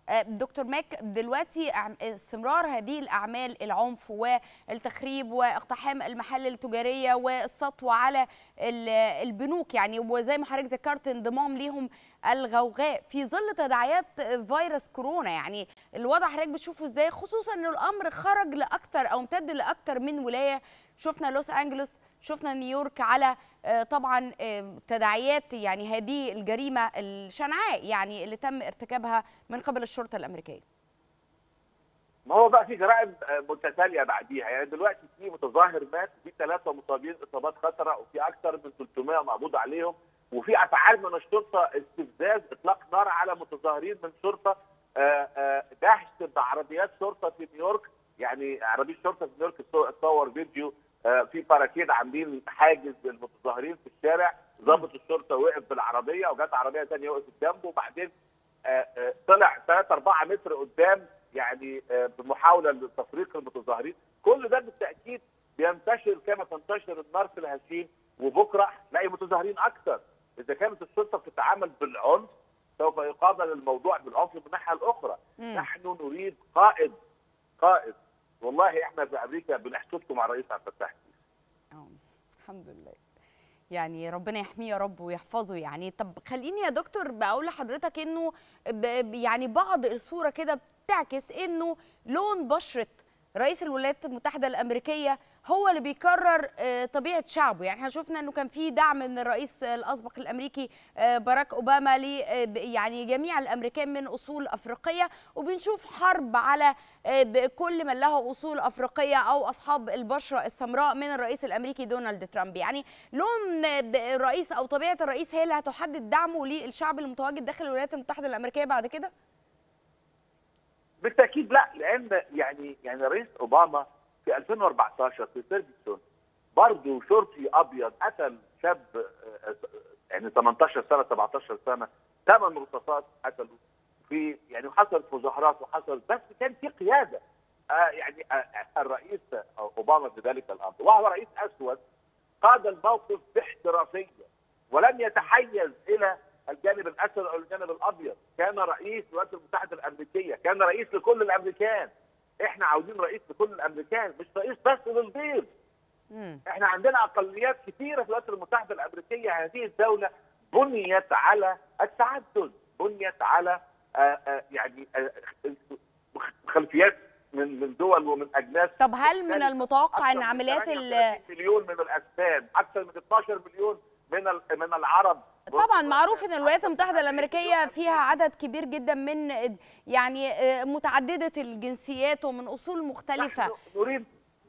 Speaker 1: آه، دكتور ماك دلوقتي أعم- استمرار هذه الاعمال العنف والتخريب واقتحام المحال التجاريه والسطو على ال- البنوك يعني وزي ما حضرتك ذكرت انضمام ليهم الغوغاء في ظل تداعيات فيروس كورونا يعني الوضع حضرتك بتشوفه ازاي خصوصا ان الامر خرج لاكثر او امتد لاكثر من ولايه شفنا لوس انجلوس شفنا نيويورك على آه، طبعا آه، تداعيات يعني هذه الجريمه الشنعاء يعني اللي تم ارتكابها من قبل الشرطه الامريكيه
Speaker 13: ما هو بقى في جرائم آه، متتاليه بعديها يعني دلوقتي في متظاهر مات وفي ثلاثه مصابين اصابات خطره وفي اكثر من 300 مقبوض عليهم وفي افعال من الشرطه استفزاز اطلاق نار على متظاهرين من شرطه آه، آه، دهش بعربيات شرطه في نيويورك يعني عربيه شرطه في نيويورك صو- صور فيديو آه، في باراكيد عاملين حاجز للمتظاهرين في الشارع ضابط الشرطه وقف بالعربيه وجت عربيه ثانيه وقفت جنبه وبعدين آه، آه، طلع 3 4 متر قدام يعني آه، بمحاوله لتفريق المتظاهرين كل ده بالتاكيد بينتشر كما تنتشر النار في الهشيم وبكره هتلاقي متظاهرين اكثر اذا كانت الشرطه بتتعامل بالعنف سوف يقابل الموضوع بالعنف من الناحيه الاخرى
Speaker 1: مم.
Speaker 13: نحن نريد قائد قائد والله احنا في امريكا بنحسدكم على الرئيس عبد الفتاح السيسي.
Speaker 1: آه، الحمد لله يعني ربنا يحميه يا رب ويحفظه يعني طب خليني يا دكتور بقول لحضرتك انه ب- ب- يعني بعض الصوره كده بتعكس انه لون بشره رئيس الولايات المتحده الامريكيه هو اللي بيكرر آه، طبيعه شعبه يعني احنا شفنا انه كان في دعم من الرئيس الاسبق الامريكي آه، باراك اوباما ل آه، ب- يعني جميع الامريكان من اصول افريقيه وبنشوف حرب على آه، ب- كل من له اصول افريقيه او اصحاب البشره السمراء من الرئيس الامريكي دونالد ترامب يعني لون آه، ب- الرئيس او طبيعه الرئيس هي اللي هتحدد دعمه للشعب المتواجد داخل الولايات المتحده الامريكيه بعد كده
Speaker 13: بالتاكيد لا لان يعني يعني رئيس اوباما في 2014 في فيرجسون برضه شرطي ابيض قتل شاب آه، آه، يعني 18 سنه 17 سنه ثمان رصاصات قتلوا في يعني حصلت مظاهرات وحصل بس كان في قياده آه يعني آه آه، الرئيس اوباما في ذلك الامر وهو رئيس اسود قاد الموقف باحترافيه ولم يتحيز الى الجانب الاسود او الجانب الابيض كان رئيس الولايات المتحده الامريكيه كان رئيس لكل الامريكان احنا عاوزين رئيس لكل الامريكان مش رئيس بس للبيض احنا عندنا اقليات كثيره في الولايات المتحده الامريكيه هذه الدوله بنيت على التعدد بنيت على آه آه يعني آه خلفيات من من دول ومن اجناس
Speaker 1: طب هل من
Speaker 13: مختلفة.
Speaker 1: المتوقع ان
Speaker 13: أكثر من
Speaker 1: عمليات ال
Speaker 13: 38 مليون من الاسبان اكثر من 12 مليون من ال- من العرب
Speaker 1: طبعا معروف ان الولايات المتحده الامريكيه فيها عدد كبير جدا من يعني آه، متعدده الجنسيات ومن اصول مختلفه
Speaker 13: نريد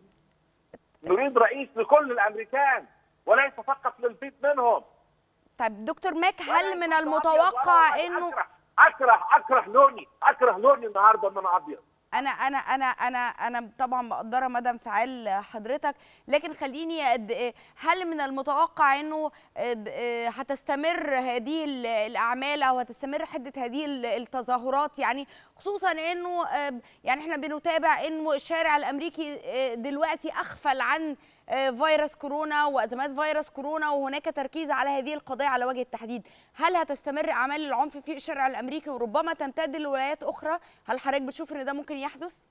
Speaker 13: نريد رئيس لكل الامريكان وليس فقط للبيض منهم
Speaker 1: طيب دكتور ماك هل من المتوقع انه
Speaker 13: اكره اكره لوني اكره لوني النهارده ان انا ابيض
Speaker 1: انا انا انا انا انا طبعا مقدره مدى انفعال حضرتك لكن خليني أد- هل من المتوقع انه ب- هتستمر هذه ال- الاعمال او هتستمر حده هذه ال- التظاهرات يعني خصوصا انه يعني احنا بنتابع انه الشارع الامريكي دلوقتي اغفل عن فيروس كورونا وازمات فيروس كورونا وهناك تركيز على هذه القضيه على وجه التحديد هل هتستمر اعمال العنف في الشارع الامريكي وربما تمتد لولايات اخرى هل حضرتك بتشوف ان ده ممكن يحدث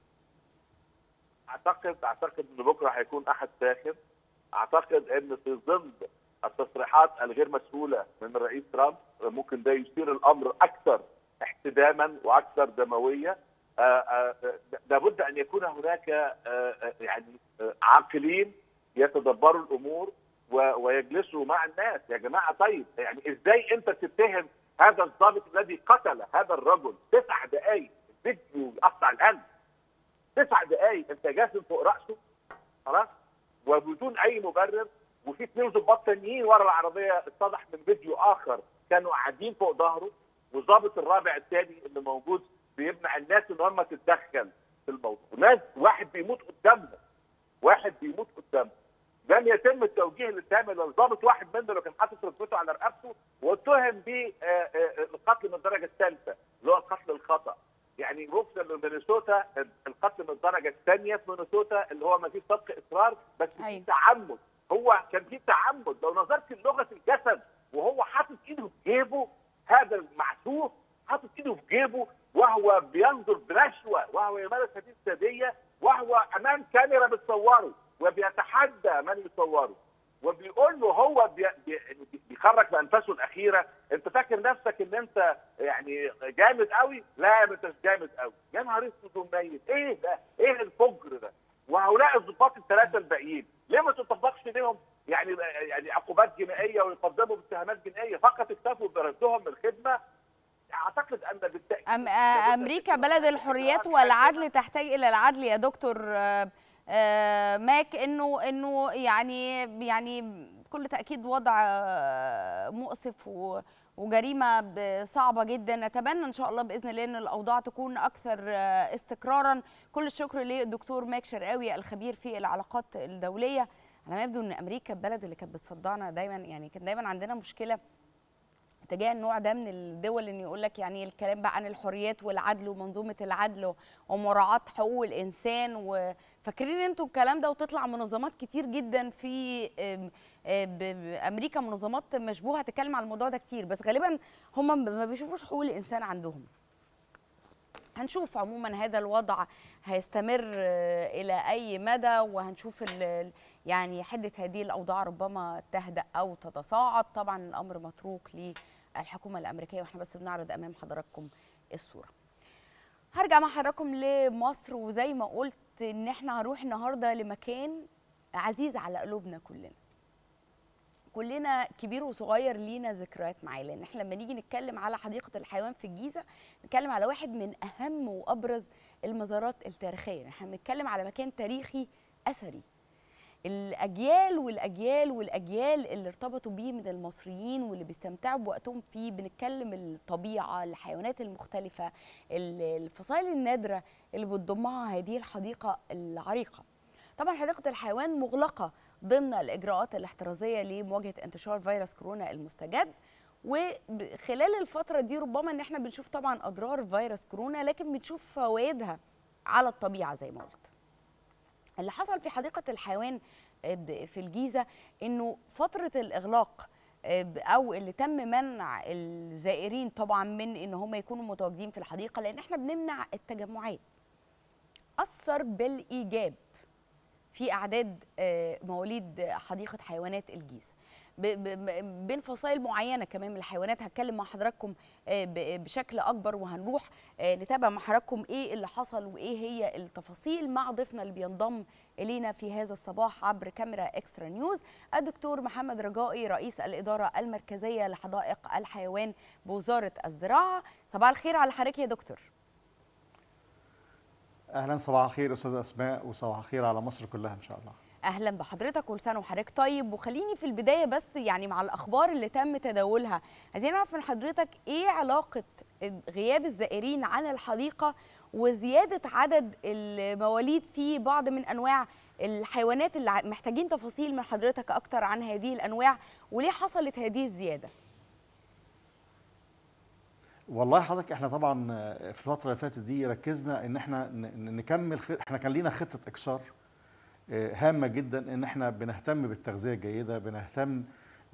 Speaker 13: اعتقد اعتقد ان بكره هيكون احد ساخن اعتقد ان في ظل التصريحات الغير مسؤوله من الرئيس ترامب ممكن ده يثير الامر اكثر احتداما واكثر دمويه آه، آه، لابد ان يكون هناك آه، آه، يعني آه، عاقلين يتدبروا الامور و- ويجلسوا مع الناس يا جماعه طيب يعني ازاي انت تتهم هذا الضابط الذي قتل هذا الرجل تسع دقائق فيديو يقطع القلب تسع دقائق انت جاسم فوق راسه خلاص وبدون اي مبرر وفي اثنين ضباط تانيين ورا العربيه اتضح من فيديو اخر كانوا قاعدين فوق ظهره والضابط الرابع الثاني اللي موجود بيمنع الناس ان هم تتدخل في الموضوع ناس واحد بيموت قدامهم واحد بيموت قدامهم لم يتم التوجيه للتهم للضابط واحد منهم لو كان حاطط ركبته على رقبته واتهم بالقتل من الدرجه الثالثه اللي هو القتل الخطا يعني وفقا لمينيسوتا القتل من الدرجه الثانيه في مينيسوتا اللي هو ما فيش سبق اصرار بس في تعمد هو كان في تعمد لو نظرت للغه الجسد وهو حاطط ايده في جيبه هذا المعسوف حاطط ايده في جيبه وهو بينظر بنشوه وهو يمارس هذه الساديه وهو امام كاميرا بتصوره وبيتحدى من يصوره وبيقول له هو بي بي بيخرج بانفاسه الاخيره انت فاكر نفسك ان انت يعني جامد قوي لا ما انتش جامد قوي يا نهار اسود وميت ايه ده ايه الفجر ده وهؤلاء الضباط الثلاثه الباقيين ليه ما تطبقش ليهم يعني يعني عقوبات جنائيه ويقدموا باتهامات جنائيه فقط اكتفوا بردهم من الخدمه اعتقد ان بالتاكيد
Speaker 1: أم آه، امريكا بلد الحريات والعدل تحتاج الى العدل يا دكتور آه، آه، ماك انه انه يعني يعني بكل تاكيد وضع آه، مؤسف و- وجريمه ب- صعبه جدا نتمنى ان شاء الله باذن الله ان الاوضاع تكون اكثر آه، استقرارا كل الشكر للدكتور ماك شرقاوي الخبير في العلاقات الدوليه على ما يبدو ان امريكا البلد اللي كانت بتصدعنا دايما يعني كان دايما عندنا مشكله تجاه النوع ده من الدول ان يقول لك يعني الكلام بقى عن الحريات والعدل ومنظومه العدل ومراعاه حقوق الانسان وفاكرين انتوا الكلام ده وتطلع منظمات كتير جدا في آم، آم، ب- ب- امريكا منظمات مشبوهه تتكلم عن الموضوع ده كتير بس غالبا هم ما بيشوفوش حقوق الانسان عندهم هنشوف عموما هذا الوضع هيستمر آه، الى اي مدى وهنشوف ال- ال- يعني حده هذه الاوضاع ربما تهدا او تتصاعد طبعا الامر متروك للحكومه الامريكيه واحنا بس بنعرض امام حضراتكم الصوره هرجع مع حضراتكم لمصر وزي ما قلت ان احنا هنروح النهارده لمكان عزيز على قلوبنا كلنا كلنا كبير وصغير لينا ذكريات معاه لان احنا لما نيجي نتكلم على حديقه الحيوان في الجيزه نتكلم على واحد من اهم وابرز المزارات التاريخيه احنا بنتكلم على مكان تاريخي اثري الاجيال والاجيال والاجيال اللي ارتبطوا بيه من المصريين واللي بيستمتعوا بوقتهم فيه بنتكلم الطبيعه الحيوانات المختلفه ال- الفصائل النادره اللي بتضمها هذه الحديقه العريقه طبعا حديقه الحيوان مغلقه ضمن الاجراءات الاحترازيه لمواجهه انتشار فيروس كورونا المستجد وخلال الفتره دي ربما ان احنا بنشوف طبعا اضرار فيروس كورونا لكن بنشوف فوائدها على الطبيعه زي ما قلت اللي حصل في حديقة الحيوان في الجيزة انه فترة الاغلاق او اللي تم منع الزائرين طبعا من ان هم يكونوا متواجدين في الحديقة لان احنا بنمنع التجمعات اثر بالايجاب في اعداد آه، مواليد حديقه حيوانات الجيزه ب- ب- بين فصائل معينه كمان من الحيوانات هتكلم مع حضراتكم آه، ب- بشكل اكبر وهنروح آه، نتابع مع حضراتكم ايه اللي حصل وايه هي التفاصيل مع ضيفنا اللي بينضم الينا في هذا الصباح عبر كاميرا اكسترا نيوز الدكتور محمد رجائي رئيس الاداره المركزيه لحدائق الحيوان بوزاره الزراعه صباح الخير على حضرتك يا دكتور
Speaker 14: اهلا صباح الخير استاذه اسماء وصباح الخير على مصر كلها ان شاء الله
Speaker 1: اهلا بحضرتك كل سنه وحضرتك طيب وخليني في البدايه بس يعني مع الاخبار اللي تم تداولها عايزين نعرف من حضرتك ايه علاقه غياب الزائرين عن الحديقه وزياده عدد المواليد في بعض من انواع الحيوانات اللي ع- محتاجين تفاصيل من حضرتك اكتر عن هذه الانواع وليه حصلت هذه الزياده
Speaker 14: والله حضرتك احنا طبعا في الفتره اللي فاتت دي ركزنا ان احنا ن- ن- نكمل خ... احنا كان لينا خطه اكسار آه، هامه جدا ان احنا بنهتم بالتغذيه الجيده بنهتم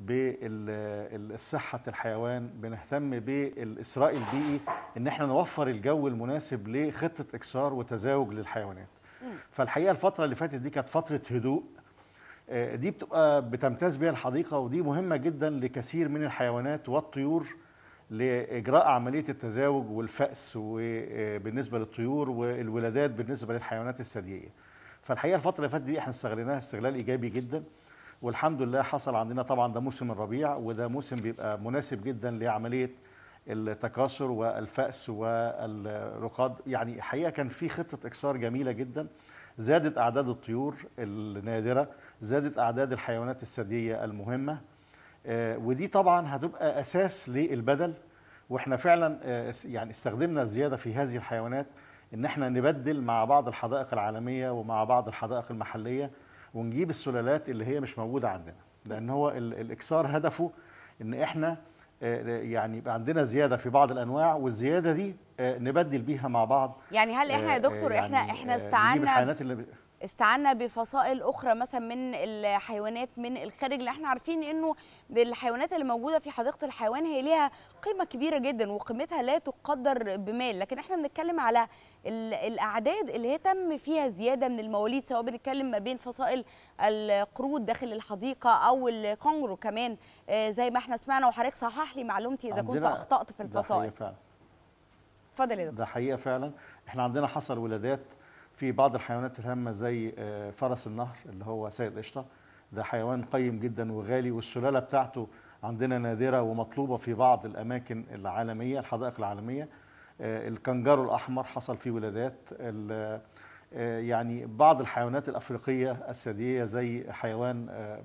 Speaker 14: بصحه الحيوان بنهتم بالاسراء البيئي ان احنا نوفر الجو المناسب لخطه اكسار وتزاوج للحيوانات فالحقيقه الفتره اللي فاتت دي كانت فتره هدوء آه، دي بتبقى بتمتاز بيها الحديقه ودي مهمه جدا لكثير من الحيوانات والطيور لاجراء عمليه التزاوج والفأس وبالنسبه للطيور والولادات بالنسبه للحيوانات الثدييه. فالحقيقه الفتره اللي فاتت دي احنا استغليناها استغلال ايجابي جدا والحمد لله حصل عندنا طبعا ده موسم الربيع وده موسم بيبقى مناسب جدا لعمليه التكاثر والفأس والرقاد يعني الحقيقه كان في خطه اكسار جميله جدا زادت اعداد الطيور النادره زادت اعداد الحيوانات الثدييه المهمه آه، ودي طبعا هتبقى اساس للبدل واحنا فعلا آه، يعني استخدمنا الزياده في هذه الحيوانات ان احنا نبدل مع بعض الحدائق العالميه ومع بعض الحدائق المحليه ونجيب السلالات اللي هي مش موجوده عندنا لان هو ال- الاكسار هدفه ان احنا آه، يعني يبقى عندنا زياده في بعض الانواع والزياده دي آه، نبدل بيها مع بعض
Speaker 1: يعني هل احنا يا
Speaker 14: آه،
Speaker 1: دكتور
Speaker 14: آه،
Speaker 1: احنا
Speaker 14: يعني،
Speaker 1: احنا
Speaker 14: آه، نجيب
Speaker 1: استعنا
Speaker 14: الحيوانات اللي ب-
Speaker 1: استعنا بفصائل اخرى مثلا من الحيوانات من الخارج اللي احنا عارفين انه الحيوانات اللي موجوده في حديقه الحيوان هي ليها قيمه كبيره جدا وقيمتها لا تقدر بمال لكن احنا بنتكلم على ال- الاعداد اللي هي تم فيها زياده من المواليد سواء بنتكلم ما بين فصائل القرود داخل الحديقه او الكونغرو كمان آه، زي ما احنا سمعنا وحضرتك صحح لي معلومتي اذا كنت
Speaker 14: عندنا-
Speaker 1: اخطات في
Speaker 14: ده حقيقة
Speaker 1: الفصائل
Speaker 14: فعلا
Speaker 1: اتفضل يا دكتور
Speaker 14: ده حقيقه فعلا احنا عندنا حصل ولادات في بعض الحيوانات الهامه زي آه، فرس النهر اللي هو سيد قشطه ده حيوان قيم جدا وغالي والسلاله بتاعته عندنا نادره ومطلوبه في بعض الاماكن العالميه الحدائق العالميه آه، الكنجارو الاحمر حصل فيه ولادات ال- آه، يعني بعض الحيوانات الافريقيه الثدييه زي حيوان آه،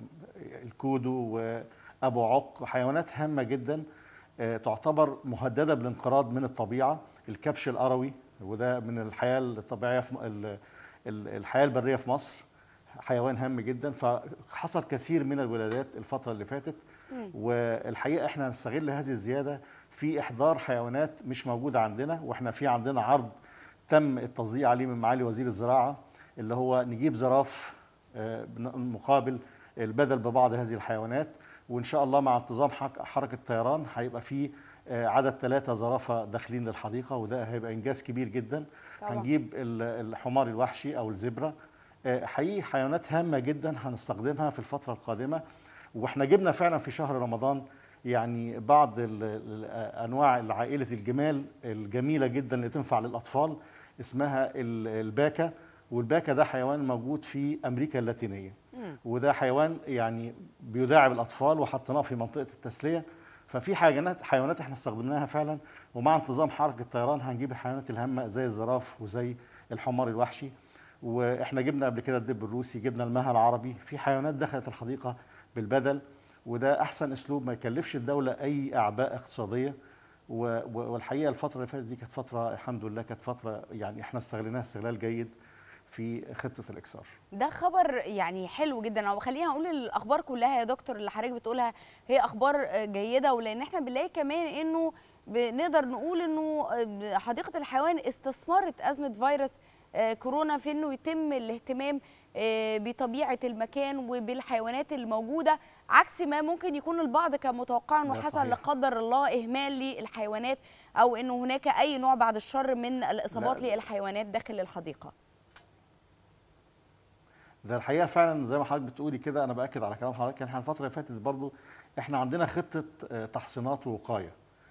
Speaker 14: الكودو وابو عق حيوانات هامه جدا آه، تعتبر مهدده بالانقراض من الطبيعه الكبش القروي وده من الحياه الطبيعيه في م- ال- ال- الحياه البريه في مصر حيوان هام جدا فحصل كثير من الولادات الفتره اللي فاتت والحقيقه احنا نستغل هذه الزياده في احضار حيوانات مش موجوده عندنا واحنا في عندنا عرض تم التصديق عليه من معالي وزير الزراعه اللي هو نجيب زراف آه، بن- مقابل البدل ببعض هذه الحيوانات وان شاء الله مع انتظام حك- حركه الطيران هيبقى في آه، عدد ثلاثة زرافة داخلين للحديقة وده هيبقى إنجاز كبير جدا
Speaker 1: طبعاً.
Speaker 14: هنجيب ال- الحمار الوحشي أو الزبرة آه، حقيقي حيوانات هامة جدا هنستخدمها في الفترة القادمة واحنا جبنا فعلا في شهر رمضان يعني بعض ال- ال- انواع عائله الجمال الجميله جدا اللي تنفع للاطفال اسمها ال- الباكا والباكا ده حيوان موجود في امريكا اللاتينيه وده حيوان يعني بيداعب الاطفال وحطيناه في منطقه التسليه ففي حيوانات حيوانات احنا استخدمناها فعلا ومع انتظام حركه الطيران هنجيب الحيوانات الهامه زي الزراف وزي الحمار الوحشي واحنا جبنا قبل كده الدب الروسي جبنا المها العربي في حيوانات دخلت الحديقه بالبدل وده احسن اسلوب ما يكلفش الدوله اي اعباء اقتصاديه و- و- والحقيقه الفتره اللي فاتت دي كانت فتره الحمد لله كانت فتره يعني احنا استغليناها استغلال جيد في خطه الاكسار
Speaker 1: ده خبر يعني حلو جدا او خلينا نقول الاخبار كلها يا دكتور اللي حضرتك بتقولها هي اخبار جيده ولان احنا بنلاقي كمان انه بنقدر نقول انه حديقه الحيوان استثمرت ازمه فيروس آه، كورونا في انه يتم الاهتمام آه، بطبيعه المكان وبالحيوانات الموجوده عكس ما ممكن يكون البعض كان متوقع انه
Speaker 14: ده
Speaker 1: حصل
Speaker 14: صحيح.
Speaker 1: لا قدر الله اهمال للحيوانات او انه هناك اي نوع بعد الشر من الاصابات
Speaker 14: لا.
Speaker 1: للحيوانات داخل الحديقه
Speaker 14: ده الحقيقه فعلا زي ما حضرتك بتقولي كده انا باكد على كلام حضرتك احنا الفتره اللي فاتت برضو احنا عندنا خطه آه، تحصينات ووقايه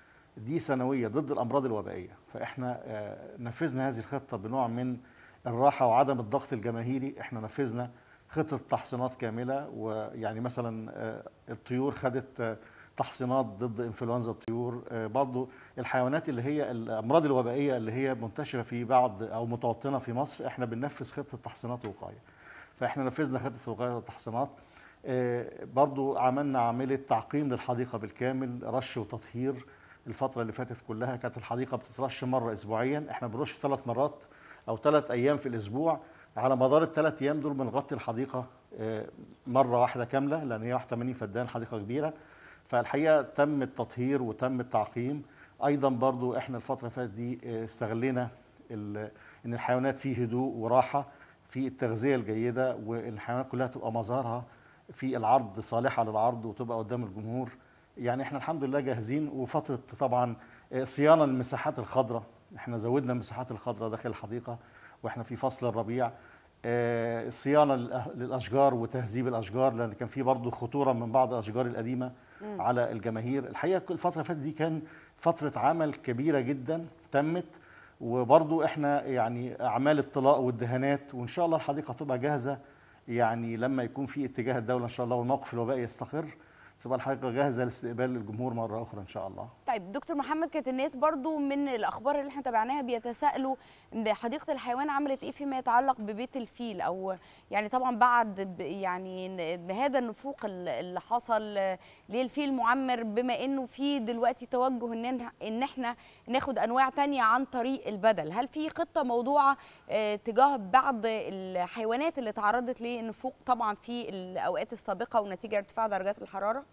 Speaker 14: دي سنويه ضد الامراض الوبائيه فاحنا آه، نفذنا هذه الخطه بنوع من الراحه وعدم الضغط الجماهيري احنا نفذنا خطه تحصينات كامله ويعني مثلا آه، الطيور خدت آه، تحصينات ضد انفلونزا الطيور آه، برضو الحيوانات اللي هي الامراض الوبائيه اللي هي منتشره في بعض او متوطنه في مصر احنا بننفذ خطه تحصينات ووقايه فاحنا نفذنا خطه الوقايه والتحصينات آه، برضو عملنا عمليه تعقيم للحديقه بالكامل رش وتطهير الفتره اللي فاتت كلها كانت الحديقه بتترش مره اسبوعيا احنا بنرش ثلاث مرات او ثلاث ايام في الاسبوع على مدار الثلاث ايام دول بنغطي الحديقه آه، مره واحده كامله لان هي 81 فدان حديقه كبيره فالحقيقه تم التطهير وتم التعقيم ايضا برضو احنا الفتره اللي فاتت دي آه، استغلينا ال- ان الحيوانات فيه هدوء وراحه في التغذيه الجيده والحيوانات كلها تبقى مظهرها في العرض صالحه للعرض وتبقى قدام الجمهور يعني احنا الحمد لله جاهزين وفتره طبعا آه، صيانه للمساحات الخضراء احنا زودنا المساحات الخضراء داخل الحديقه واحنا في فصل الربيع آه، صيانه للأ- للاشجار وتهذيب الاشجار لان كان في برضه خطوره من بعض الاشجار القديمه
Speaker 1: مم.
Speaker 14: على الجماهير الحقيقه كل الفتره اللي فاتت دي كان فتره عمل كبيره جدا تمت وبرضو احنا يعني اعمال الطلاء والدهانات وان شاء الله الحديقه تبقى جاهزه يعني لما يكون في اتجاه الدوله ان شاء الله والموقف الوبائي يستقر تبقى الحديقه جاهزه لاستقبال الجمهور مره اخرى ان شاء الله
Speaker 1: طيب دكتور محمد كانت الناس برضو من الاخبار اللي احنا تابعناها بيتساءلوا بحديقه الحيوان عملت ايه فيما يتعلق ببيت الفيل او يعني طبعا بعد ب- يعني ن- هذا النفوق ال- اللي حصل آه، للفيل معمر بما انه في دلوقتي توجه ان إن- ان احنا ناخد انواع تانية عن طريق البدل هل في خطه موضوعه آه، تجاه بعض الحيوانات اللي تعرضت للنفوق طبعا في الاوقات السابقه ونتيجه ارتفاع درجات الحراره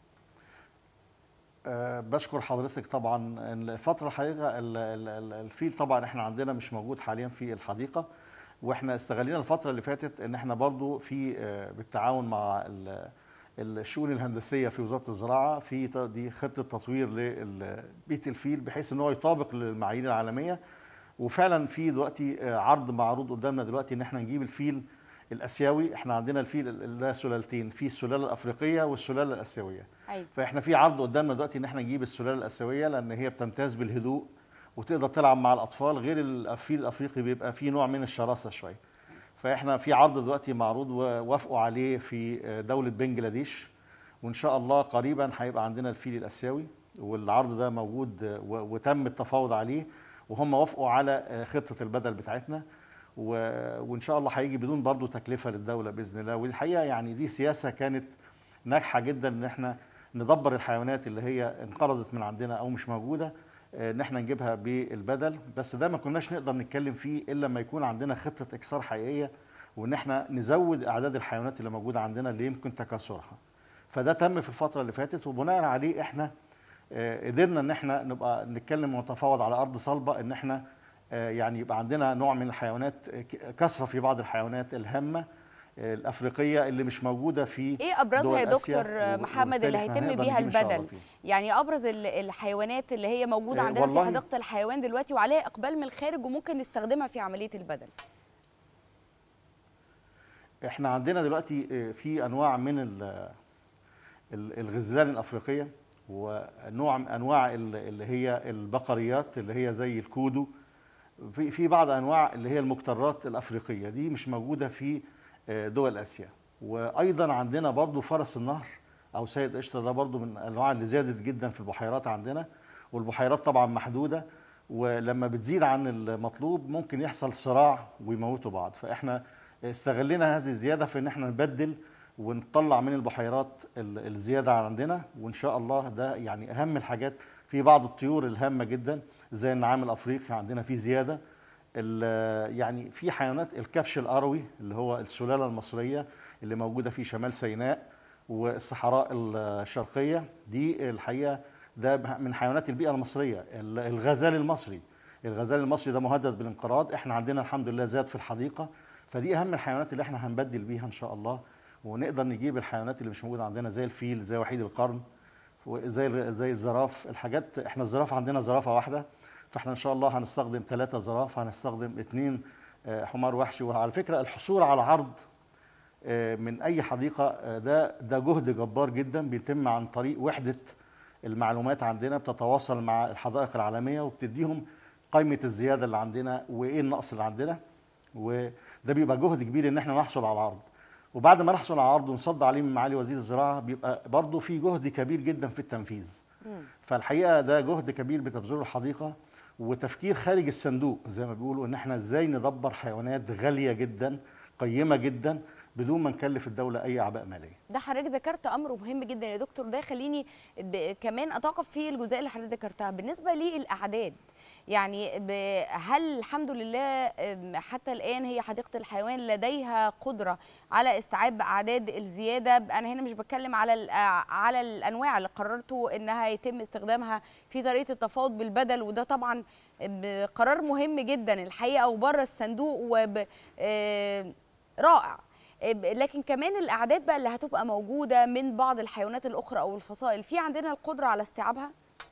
Speaker 14: أه بشكر حضرتك طبعا الفترة الحقيقة ال- ال- ال- الفيل طبعا احنا عندنا مش موجود حاليا في الحديقة واحنا استغلينا الفتره اللي فاتت ان احنا برضو في آه، بالتعاون مع ال- الشؤون الهندسيه في وزاره الزراعه في ت- دي خطه تطوير لبيت الفيل بحيث ان هو يطابق للمعايير العالميه وفعلا في دلوقتي آه، عرض معروض قدامنا دلوقتي ان احنا نجيب الفيل الاسيوي احنا عندنا الفيل ال- ده سلالتين في السلاله الافريقيه والسلاله الاسيويه
Speaker 1: ايوه
Speaker 14: فاحنا في عرض قدامنا دلوقتي ان احنا نجيب السلاله الاسيويه لان هي بتمتاز بالهدوء وتقدر تلعب مع الاطفال غير الفيل الافريقي بيبقى فيه نوع من الشراسه شويه فاحنا في عرض دلوقتي معروض ووافقوا عليه في دوله بنجلاديش وان شاء الله قريبا هيبقى عندنا الفيل الاسيوي والعرض ده موجود و- وتم التفاوض عليه وهم وافقوا على خطه البدل بتاعتنا و- وان شاء الله هيجي بدون برضو تكلفه للدوله باذن الله والحقيقه يعني دي سياسه كانت ناجحه جدا ان احنا ندبر الحيوانات اللي هي انقرضت من عندنا او مش موجوده آه، ان احنا نجيبها بالبدل بس ده ما كناش نقدر نتكلم فيه الا لما يكون عندنا خطه اكسار حقيقيه وان احنا نزود اعداد الحيوانات اللي موجوده عندنا اللي يمكن تكاثرها فده تم في الفتره اللي فاتت وبناء عليه احنا آه، قدرنا ان احنا نبقى نتكلم ونتفاوض على ارض صلبه ان احنا آه، يعني يبقى عندنا نوع من الحيوانات آه، ك- كثره في بعض الحيوانات الهامه آه، الافريقيه اللي مش موجوده في
Speaker 1: ايه ابرزها
Speaker 14: دول
Speaker 1: يا
Speaker 14: آسيا،
Speaker 1: دكتور
Speaker 14: و-
Speaker 1: محمد اللي
Speaker 14: وبالتالي إحنا
Speaker 1: هيتم
Speaker 14: هنقدر
Speaker 1: بيها
Speaker 14: نجيب إن شاء الله
Speaker 1: البدل
Speaker 14: فيه.
Speaker 1: يعني ابرز ال- الحيوانات اللي هي موجوده
Speaker 14: آه،
Speaker 1: عندنا في
Speaker 14: والله-
Speaker 1: حديقه الحيوان دلوقتي وعليها اقبال من الخارج وممكن نستخدمها في عمليه البدل
Speaker 14: احنا عندنا دلوقتي آه، في انواع من ال- ال- الغزلان الافريقيه ونوع من انواع ال- اللي هي البقريات اللي هي زي الكودو في في بعض انواع اللي هي المكترات الافريقيه دي مش موجوده في آه، دول اسيا وايضا عندنا برضو فرس النهر او سيد قشطه ده برضو من الانواع اللي زادت جدا في البحيرات عندنا والبحيرات طبعا محدوده ولما بتزيد عن المطلوب ممكن يحصل صراع ويموتوا بعض فاحنا استغلينا هذه الزياده في ان احنا نبدل ونطلع من البحيرات ال- الزياده عندنا وان شاء الله ده يعني اهم الحاجات في بعض الطيور الهامه جدا زي النعام الافريقي عندنا فيه زياده ال- يعني في حيوانات الكبش الأروي اللي هو السلالة المصرية اللي موجودة في شمال سيناء والصحراء الشرقية دي الحقيقة ده من حيوانات البيئة المصرية ال- الغزال المصري الغزال المصري ده مهدد بالانقراض احنا عندنا الحمد لله زاد في الحديقة فدي أهم الحيوانات اللي احنا هنبدل بيها إن شاء الله ونقدر نجيب الحيوانات اللي مش موجودة عندنا زي الفيل زي وحيد القرن وزي زي الزراف الحاجات احنا الزرافة عندنا زرافة واحدة فاحنا ان شاء الله هنستخدم ثلاثة زراف هنستخدم اثنين آه، حمار وحشي وعلى فكرة الحصول على عرض آه، من اي حديقة آه، ده ده جهد جبار جدا بيتم عن طريق وحدة المعلومات عندنا بتتواصل مع الحدائق العالمية وبتديهم قائمة الزيادة اللي عندنا وايه النقص اللي عندنا وده بيبقى جهد كبير ان احنا نحصل على العرض وبعد ما نحصل على العرض ونصد عليه من معالي وزير الزراعة بيبقى برضه في جهد كبير جدا في التنفيذ فالحقيقه ده جهد كبير بتبذله الحديقه وتفكير خارج الصندوق زي ما بيقولوا ان احنا ازاي ندبر حيوانات غاليه جدا قيمه جدا بدون ما نكلف الدوله اي اعباء ماليه
Speaker 1: ده حضرتك ذكرت امر مهم جدا يا دكتور ده خليني ب- كمان اتوقف في الجزئيه اللي حضرتك ذكرتها بالنسبه للاعداد يعني ب- هل الحمد لله أم، حتى الان هي حديقه الحيوان لديها قدره على استيعاب اعداد الزياده انا هنا مش بتكلم على ال- على الانواع اللي قررتوا انها يتم استخدامها في طريقه التفاوض بالبدل وده طبعا ب- قرار مهم جدا الحقيقه وبره الصندوق وب آه، رائع لكن كمان الاعداد بقى اللي هتبقى موجوده من بعض الحيوانات الاخرى او الفصائل في عندنا القدره على استيعابها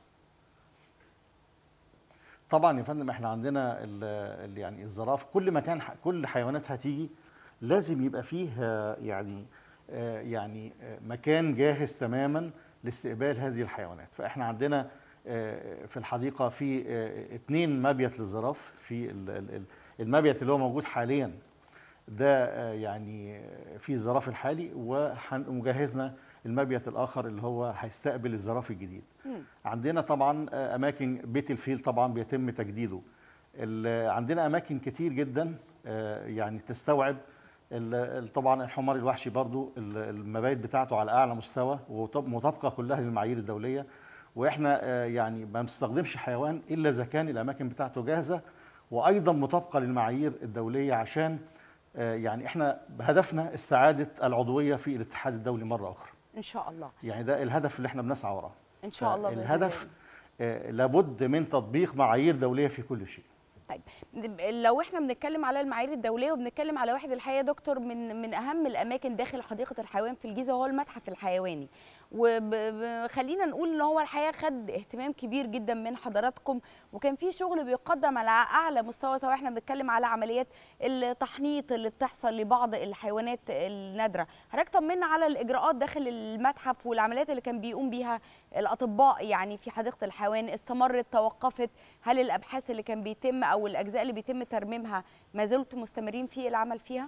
Speaker 14: طبعا يا فندم احنا عندنا ال ال يعني الزرافه كل مكان ح- كل حيوانات هتيجي لازم يبقى فيه آه، يعني آه، يعني آه، مكان جاهز تماما لاستقبال هذه الحيوانات فاحنا عندنا آه، في الحديقه في آه، اتنين مبيت للزراف في ال- ال- ال- المبيت اللي هو موجود حاليا ده آه، يعني آه، في الزراف الحالي وهن- ومجهزنا المبيت الاخر اللي هو هيستقبل الزراف الجديد عندنا طبعا آه، اماكن بيت الفيل طبعا بيتم تجديده ال- عندنا اماكن كتير جدا آه، يعني تستوعب ال- ال- طبعا الحمار الوحشي برضو ال- المبايت بتاعته على اعلى مستوى ومطابقه كلها للمعايير الدوليه واحنا آه، يعني ما بنستخدمش حيوان الا اذا كان الاماكن بتاعته جاهزه وايضا مطابقه للمعايير الدوليه عشان آه، يعني احنا هدفنا استعاده العضويه في الاتحاد الدولي مره اخرى
Speaker 1: ان شاء الله
Speaker 14: يعني ده الهدف اللي احنا بنسعى وراه
Speaker 1: ان شاء الله بإذن
Speaker 14: الهدف آه، لابد من تطبيق معايير دوليه في كل شيء
Speaker 1: طيب لو احنا بنتكلم على المعايير الدوليه وبنتكلم على واحد الحقيقه دكتور من من اهم الاماكن داخل حديقه الحيوان في الجيزه وهو المتحف الحيواني وخلينا نقول ان هو الحقيقه خد اهتمام كبير جدا من حضراتكم وكان في شغل بيقدم على اعلى مستوى سواء احنا بنتكلم على عمليات التحنيط اللي بتحصل لبعض الحيوانات النادره حضرتك طمنا على الاجراءات داخل المتحف والعمليات اللي كان بيقوم بيها الاطباء يعني في حديقه الحيوان استمرت توقفت هل الابحاث اللي كان بيتم او الاجزاء اللي بيتم ترميمها ما زلتوا مستمرين في العمل فيها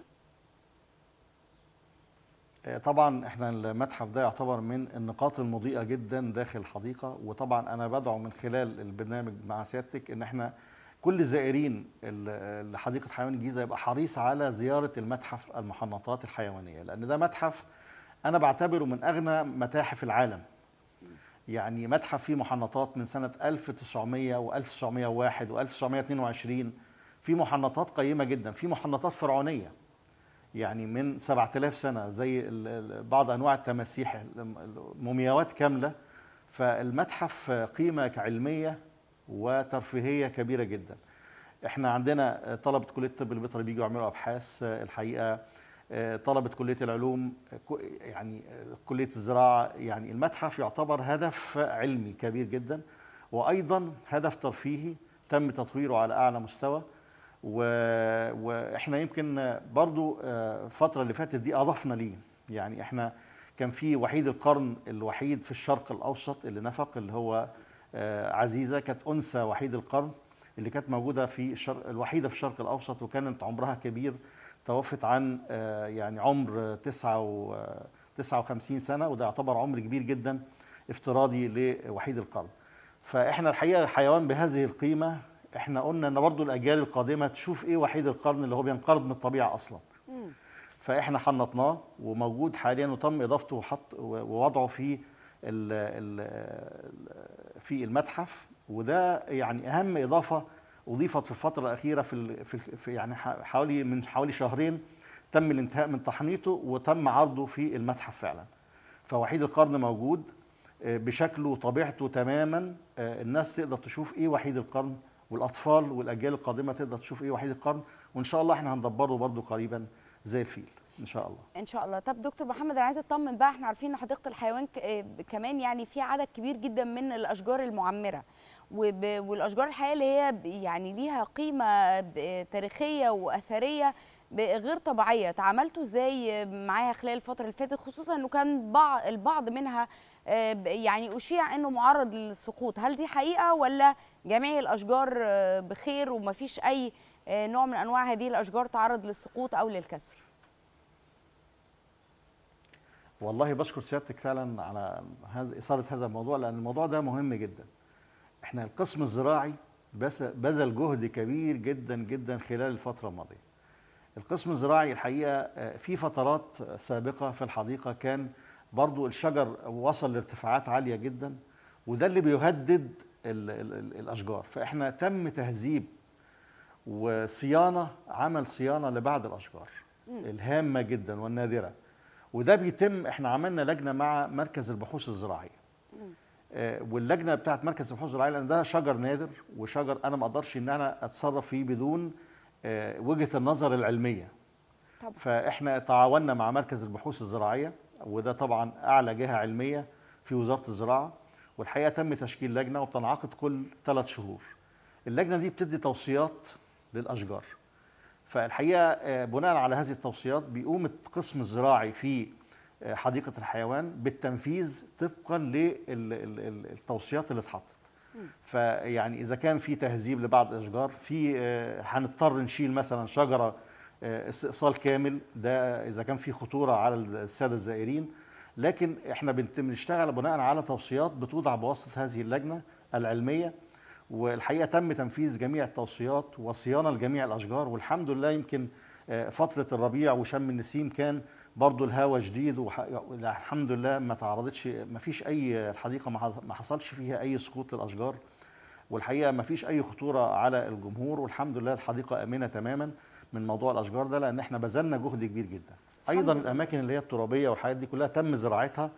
Speaker 14: طبعا احنا المتحف ده يعتبر من النقاط المضيئه جدا داخل الحديقه وطبعا انا بدعو من خلال البرنامج مع سيادتك ان احنا كل الزائرين لحديقه حيوان الجيزه يبقى حريص على زياره المتحف المحنطات الحيوانيه لان ده متحف انا بعتبره من اغنى متاحف العالم يعني متحف فيه محنطات من سنه 1900 و1901 و1922 في محنطات قيمه جدا في محنطات فرعونيه يعني من 7000 سنه زي بعض انواع التماسيح مومياوات كامله فالمتحف قيمه علميه وترفيهيه كبيره جدا احنا عندنا طلبه كليه الطب البيطري بيجوا يعملوا ابحاث الحقيقه طلبه كليه العلوم يعني كليه الزراعه يعني المتحف يعتبر هدف علمي كبير جدا وايضا هدف ترفيهي تم تطويره على اعلى مستوى و... واحنا يمكن برضو الفتره اللي فاتت دي اضفنا ليه يعني احنا كان في وحيد القرن الوحيد في الشرق الاوسط اللي نفق اللي هو عزيزه كانت انثى وحيد القرن اللي كانت موجوده في الشرق الوحيده في الشرق الاوسط وكانت عمرها كبير توفت عن يعني عمر 9 59 سنه وده يعتبر عمر كبير جدا افتراضي لوحيد القرن فاحنا الحقيقه حيوان بهذه القيمه احنا قلنا ان برضو الاجيال القادمه تشوف ايه وحيد القرن اللي هو بينقرض من الطبيعه اصلا
Speaker 1: مم.
Speaker 14: فاحنا حنطناه وموجود حاليا وتم اضافته وحط ووضعه في ال ال في المتحف وده يعني اهم اضافه اضيفت في الفتره الاخيره في, ال في, في يعني حوالي من حوالي شهرين تم الانتهاء من تحنيطه وتم عرضه في المتحف فعلا فوحيد القرن موجود بشكله وطبيعته تماما الناس تقدر تشوف ايه وحيد القرن والاطفال والاجيال القادمه تقدر تشوف ايه وحيد القرن وان شاء الله احنا هندبره برضو قريبا زي الفيل ان شاء الله
Speaker 1: ان شاء الله طب دكتور محمد انا عايزه اطمن بقى احنا عارفين ان حديقه الحيوان كمان يعني في عدد كبير جدا من الاشجار المعمره والاشجار الحقيقه اللي هي يعني ليها قيمه تاريخيه واثريه غير طبيعيه تعاملتوا ازاي معاها خلال الفتره اللي فاتت خصوصا انه كان بعض البعض منها يعني اشيع انه معرض للسقوط هل دي حقيقه ولا جميع الاشجار بخير ومفيش اي نوع من انواع هذه الاشجار تعرض للسقوط او للكسر
Speaker 14: والله بشكر سيادتك فعلا على هذا اثاره هذا الموضوع لان الموضوع ده مهم جدا احنا القسم الزراعي بس بذل جهد كبير جدا جدا خلال الفتره الماضيه القسم الزراعي الحقيقه في فترات سابقه في الحديقه كان برضو الشجر وصل لارتفاعات عاليه جدا وده اللي بيهدد ال ال الاشجار فاحنا تم تهذيب وصيانه عمل صيانه لبعض الاشجار الهامه جدا والنادره وده بيتم احنا عملنا لجنه مع مركز البحوث الزراعيه آه واللجنه بتاعت مركز البحوث الزراعيه لان ده شجر نادر وشجر انا ما اقدرش ان انا اتصرف فيه بدون آه وجهه النظر العلميه
Speaker 1: طبعا.
Speaker 14: فاحنا تعاوننا مع مركز البحوث الزراعيه وده طبعا اعلى جهه علميه في وزاره الزراعه والحقيقه تم تشكيل لجنه وبتنعقد كل ثلاث شهور. اللجنه دي بتدي توصيات للاشجار. فالحقيقه بناء على هذه التوصيات بيقوم القسم الزراعي في حديقه الحيوان بالتنفيذ طبقا للتوصيات اللي اتحطت. فيعني اذا كان في تهذيب لبعض الاشجار في هنضطر نشيل مثلا شجره استئصال كامل ده اذا كان في خطوره على الساده الزائرين لكن احنا بنشتغل بناء على توصيات بتوضع بواسطه هذه اللجنه العلميه والحقيقه تم تنفيذ جميع التوصيات وصيانه لجميع الاشجار والحمد لله يمكن فتره الربيع وشم النسيم كان برضو الهواء جديد والحمد لله ما تعرضتش ما فيش اي الحديقه ما حصلش فيها اي سقوط للاشجار والحقيقه ما فيش اي خطوره على الجمهور والحمد لله الحديقه امنه تماما من موضوع الاشجار ده لان احنا بذلنا جهد كبير جدا ايضا الاماكن اللي هي الترابيه والحاجات دي كلها تم زراعتها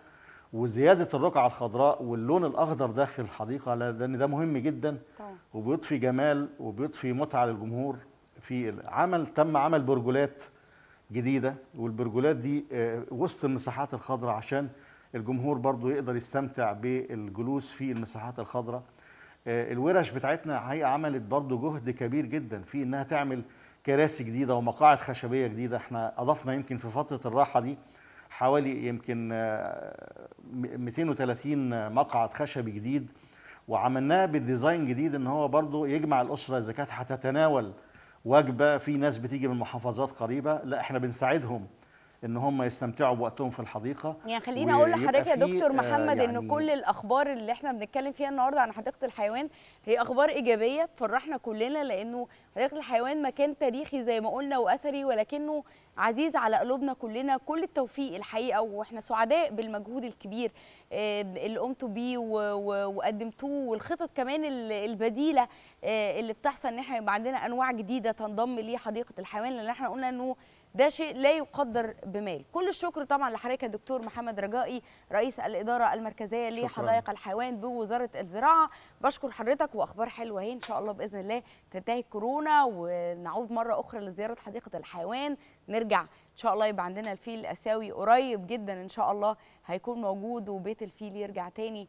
Speaker 14: وزياده الرقعه الخضراء واللون الاخضر داخل الحديقه لان ده مهم جدا
Speaker 1: طبعا
Speaker 14: وبيضفي جمال وبيضفي متعه للجمهور في العمل تم عمل برجولات جديده والبرجولات دي آه، وسط المساحات الخضراء عشان الجمهور برضو يقدر يستمتع بالجلوس في المساحات الخضراء آه، الورش بتاعتنا هي عملت برضو جهد كبير جدا في انها تعمل كراسي جديده ومقاعد خشبيه جديده احنا اضفنا يمكن في فتره الراحه دي حوالي يمكن آه، م- 230 مقعد خشبي جديد وعملناه بالديزاين جديد ان هو برضو يجمع الاسره اذا كانت هتتناول وجبه في ناس بتيجي من محافظات قريبه لا احنا بنساعدهم ان هم يستمتعوا بوقتهم في الحديقه
Speaker 1: يعني خليني اقول
Speaker 14: ويبقى
Speaker 1: لحضرتك يا
Speaker 14: في،
Speaker 1: دكتور
Speaker 14: آه،
Speaker 1: محمد ان
Speaker 14: يعني
Speaker 1: كل الاخبار اللي احنا بنتكلم فيها النهارده عن حديقه الحيوان هي اخبار ايجابيه تفرحنا كلنا لانه حديقه الحيوان مكان تاريخي زي ما قلنا واثري ولكنه عزيز على قلوبنا كلنا كل التوفيق الحقيقه واحنا سعداء بالمجهود الكبير آه، اللي قمتوا بيه و- و- وقدمتوه والخطط كمان ال- البديله آه، اللي بتحصل ان احنا يبقى عندنا انواع جديده تنضم لحديقه الحيوان لان احنا قلنا انه ده شيء لا يقدر بمال كل الشكر طبعا لحضرتك يا دكتور محمد رجائي رئيس الاداره المركزيه
Speaker 15: شكراً.
Speaker 1: لحدائق الحيوان بوزاره الزراعه بشكر حضرتك واخبار حلوه اهي ان شاء الله باذن الله تنتهي كورونا ونعود مره اخرى لزياره حديقه الحيوان نرجع ان شاء الله يبقى عندنا الفيل الاسيوي قريب جدا ان شاء الله هيكون موجود وبيت الفيل يرجع تاني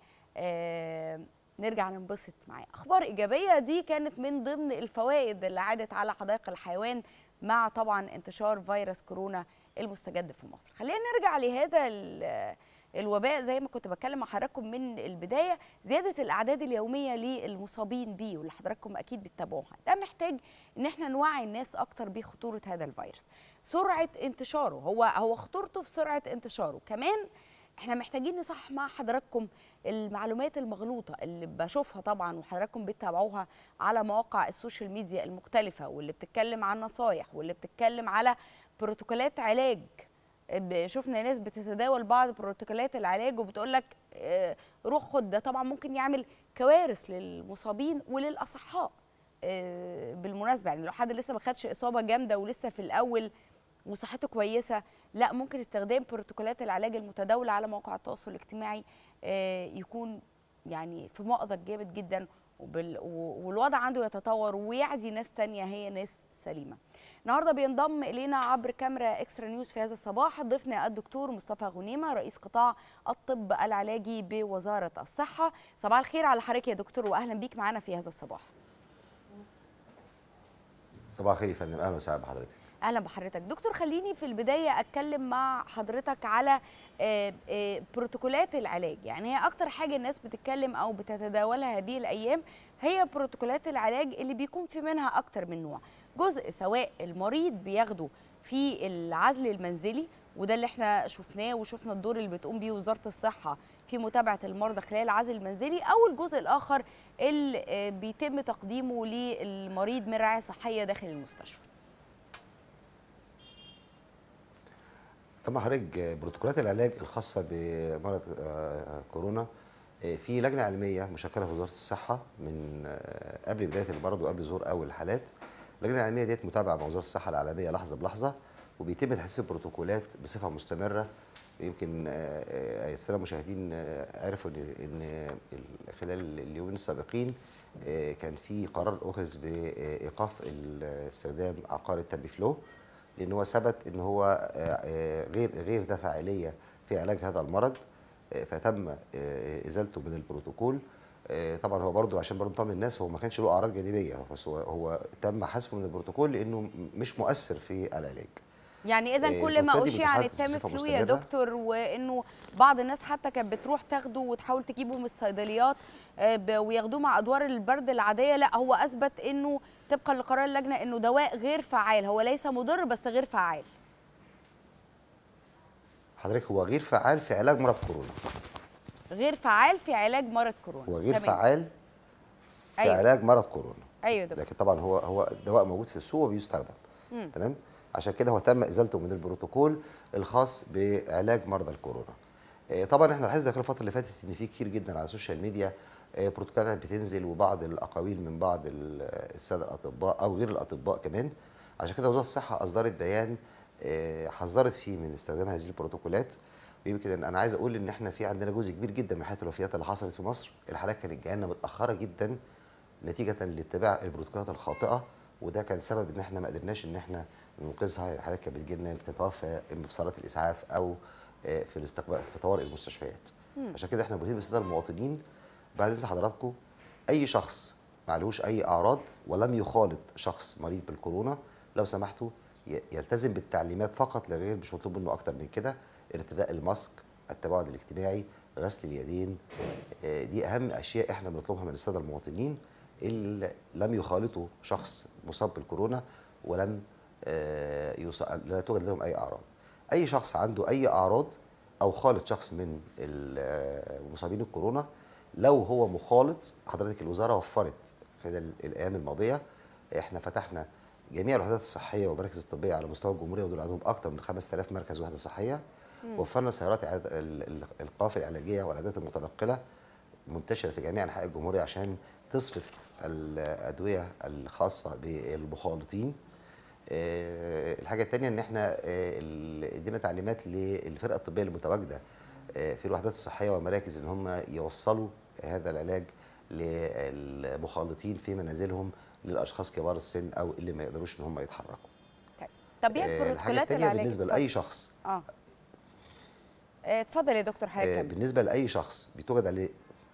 Speaker 1: آه نرجع ننبسط معاه اخبار ايجابيه دي كانت من ضمن الفوائد اللي عادت على حدائق الحيوان مع طبعا انتشار فيروس كورونا المستجد في مصر خلينا نرجع لهذا ال- الوباء زي ما كنت بتكلم مع حضراتكم من البدايه زياده الاعداد اليوميه للمصابين بيه واللي حضراتكم اكيد بتتابعوها ده محتاج ان احنا نوعي الناس اكتر بخطوره هذا الفيروس سرعه انتشاره هو هو خطورته في سرعه انتشاره كمان احنا محتاجين نصحح مع حضراتكم المعلومات المغلوطه اللي بشوفها طبعا وحضراتكم بتتابعوها على مواقع السوشيال ميديا المختلفه واللي بتتكلم عن نصايح واللي بتتكلم على بروتوكولات علاج ب- شفنا ناس بتتداول بعض بروتوكولات العلاج وبتقول لك روح خد ده طبعا ممكن يعمل كوارث للمصابين وللاصحاء آه، بالمناسبه يعني لو حد لسه ما خدش اصابه جامده ولسه في الاول وصحته كويسه لا ممكن استخدام بروتوكولات العلاج المتداوله على مواقع التواصل الاجتماعي آه، يكون يعني في مأزق جامد جدا وبال- و- والوضع عنده يتطور ويعدي ناس تانية هي ناس سليمه النهارده بينضم الينا عبر كاميرا اكسترا نيوز في هذا الصباح ضيفنا الدكتور مصطفى غنيمه رئيس قطاع الطب العلاجي بوزاره الصحه صباح الخير على حضرتك يا دكتور واهلا بيك معانا في هذا الصباح
Speaker 16: صباح الخير يا فندم اهلا وسهلا بحضرتك
Speaker 1: اهلا بحضرتك دكتور خليني في البدايه اتكلم مع حضرتك على آه، آه، بروتوكولات العلاج يعني هي اكتر حاجه الناس بتتكلم او بتتداولها هذه الايام هي بروتوكولات العلاج اللي بيكون في منها اكتر من نوع جزء سواء المريض بياخده في العزل المنزلي وده اللي احنا شفناه وشفنا الدور اللي بتقوم بيه وزاره الصحه في متابعه المرضى خلال العزل المنزلي او الجزء الاخر اللي آه، بيتم تقديمه للمريض من رعايه صحيه داخل المستشفى
Speaker 16: طبعا حضرتك بروتوكولات العلاج الخاصه بمرض آه، كورونا آه، في لجنه علميه مشكله في وزاره الصحه من آه، قبل بدايه المرض وقبل ظهور اول الحالات اللجنه العلميه ديت متابعه مع وزاره الصحه العالميه لحظه بلحظه وبيتم تحديث البروتوكولات بصفه مستمره يمكن آه، آه، الساده المشاهدين آه، عرفوا ان ان ال- خلال اليومين السابقين آه، كان في قرار اخذ بايقاف ال- استخدام عقار التامبي فلو لان هو ثبت ان هو آه، آه، غير غير ذا فاعليه في علاج هذا المرض آه، فتم آه، ازالته من البروتوكول آه، طبعا هو برضو عشان برضو نطمن الناس هو ما كانش له اعراض جانبيه بس هو هو تم حذفه من البروتوكول لانه م- مش مؤثر في العلاج
Speaker 1: يعني اذا
Speaker 16: إيه،
Speaker 1: كل ما
Speaker 16: البروتوكولات دي
Speaker 1: اشيع عن
Speaker 16: بتتحدث
Speaker 1: التامي
Speaker 16: بصفة
Speaker 1: فلو يا
Speaker 16: مستمرة.
Speaker 1: دكتور وانه بعض الناس حتى كانت بتروح تاخده وتحاول تجيبه من الصيدليات آه، ب- وياخدوه مع ادوار البرد العاديه لا هو اثبت انه طبقا لقرار اللجنه انه دواء غير فعال هو ليس مضر بس غير فعال
Speaker 16: حضرتك هو غير فعال في علاج مرض كورونا
Speaker 1: غير فعال في علاج مرض كورونا
Speaker 16: هو غير
Speaker 1: تمام.
Speaker 16: فعال في
Speaker 1: أيوة.
Speaker 16: علاج مرض كورونا
Speaker 1: ايوه دكتور
Speaker 16: لكن طبعا هو هو الدواء موجود في السوق وبيستخدم
Speaker 1: مم.
Speaker 16: تمام عشان كده هو تم ازالته من البروتوكول الخاص بعلاج مرضى الكورونا آه، طبعا احنا لاحظنا خلال الفتره اللي فاتت ان في كتير جدا على السوشيال ميديا آه، بروتوكولات بتنزل وبعض الاقاويل من بعض ال- الساده الاطباء او غير الاطباء كمان عشان كده وزاره الصحه اصدرت بيان آه، حذرت فيه من استخدام هذه البروتوكولات ويمكن انا عايز اقول ان احنا في عندنا جزء كبير جدا من حالات الوفيات اللي حصلت في مصر الحالات كانت جايه لنا متاخره جدا نتيجه لاتباع البروتوكولات الخاطئه وده كان سبب ان احنا ما قدرناش ان احنا ننقذها الحالات كانت بتجي لنا بتتوفى اما في صالات الاسعاف او آه، في الاستقبال في طوارئ المستشفيات
Speaker 15: مم.
Speaker 16: عشان كده احنا بنهيب الساده المواطنين بعد اذن حضراتكم اي شخص معلوش اي اعراض ولم يخالط شخص مريض بالكورونا لو سمحتوا ي- يلتزم بالتعليمات فقط لا غير مش مطلوب منه اكتر من كده ارتداء الماسك التباعد الاجتماعي غسل اليدين آه، دي اهم اشياء احنا بنطلبها من الساده المواطنين اللي لم يخالطوا شخص مصاب بالكورونا ولم آه، يص- لا توجد لهم اي اعراض اي شخص عنده اي اعراض او خالط شخص من ال- آه، مصابين الكورونا لو هو مخالط حضرتك الوزاره وفرت خلال الايام الماضيه احنا فتحنا جميع الوحدات الصحيه والمراكز الطبيه على مستوى الجمهوريه ودول عندهم اكثر من 5000 مركز وحده صحيه
Speaker 15: مم.
Speaker 16: وفرنا سيارات إعادة- ال- ال- القوافل العلاجيه والعيادات المتنقله منتشره في جميع انحاء الجمهوريه عشان تصرف الادويه الخاصه بالمخالطين آه، الحاجه الثانيه ان احنا آه، ال- ادينا تعليمات للفرقه الطبيه المتواجده آه، في الوحدات الصحيه والمراكز ان هم يوصلوا هذا العلاج للمخالطين في منازلهم للاشخاص كبار السن او اللي ما يقدروش ان هم يتحركوا
Speaker 1: طب ايه
Speaker 16: آه، الحاجه
Speaker 1: البروتوكولات
Speaker 16: الثانيه
Speaker 1: العلاج
Speaker 16: بالنسبه
Speaker 1: اتفضل.
Speaker 16: لاي شخص
Speaker 1: اه آه، اتفضل يا دكتور
Speaker 16: آه،
Speaker 1: حاجه
Speaker 16: بالنسبه لاي شخص بتوجد عليه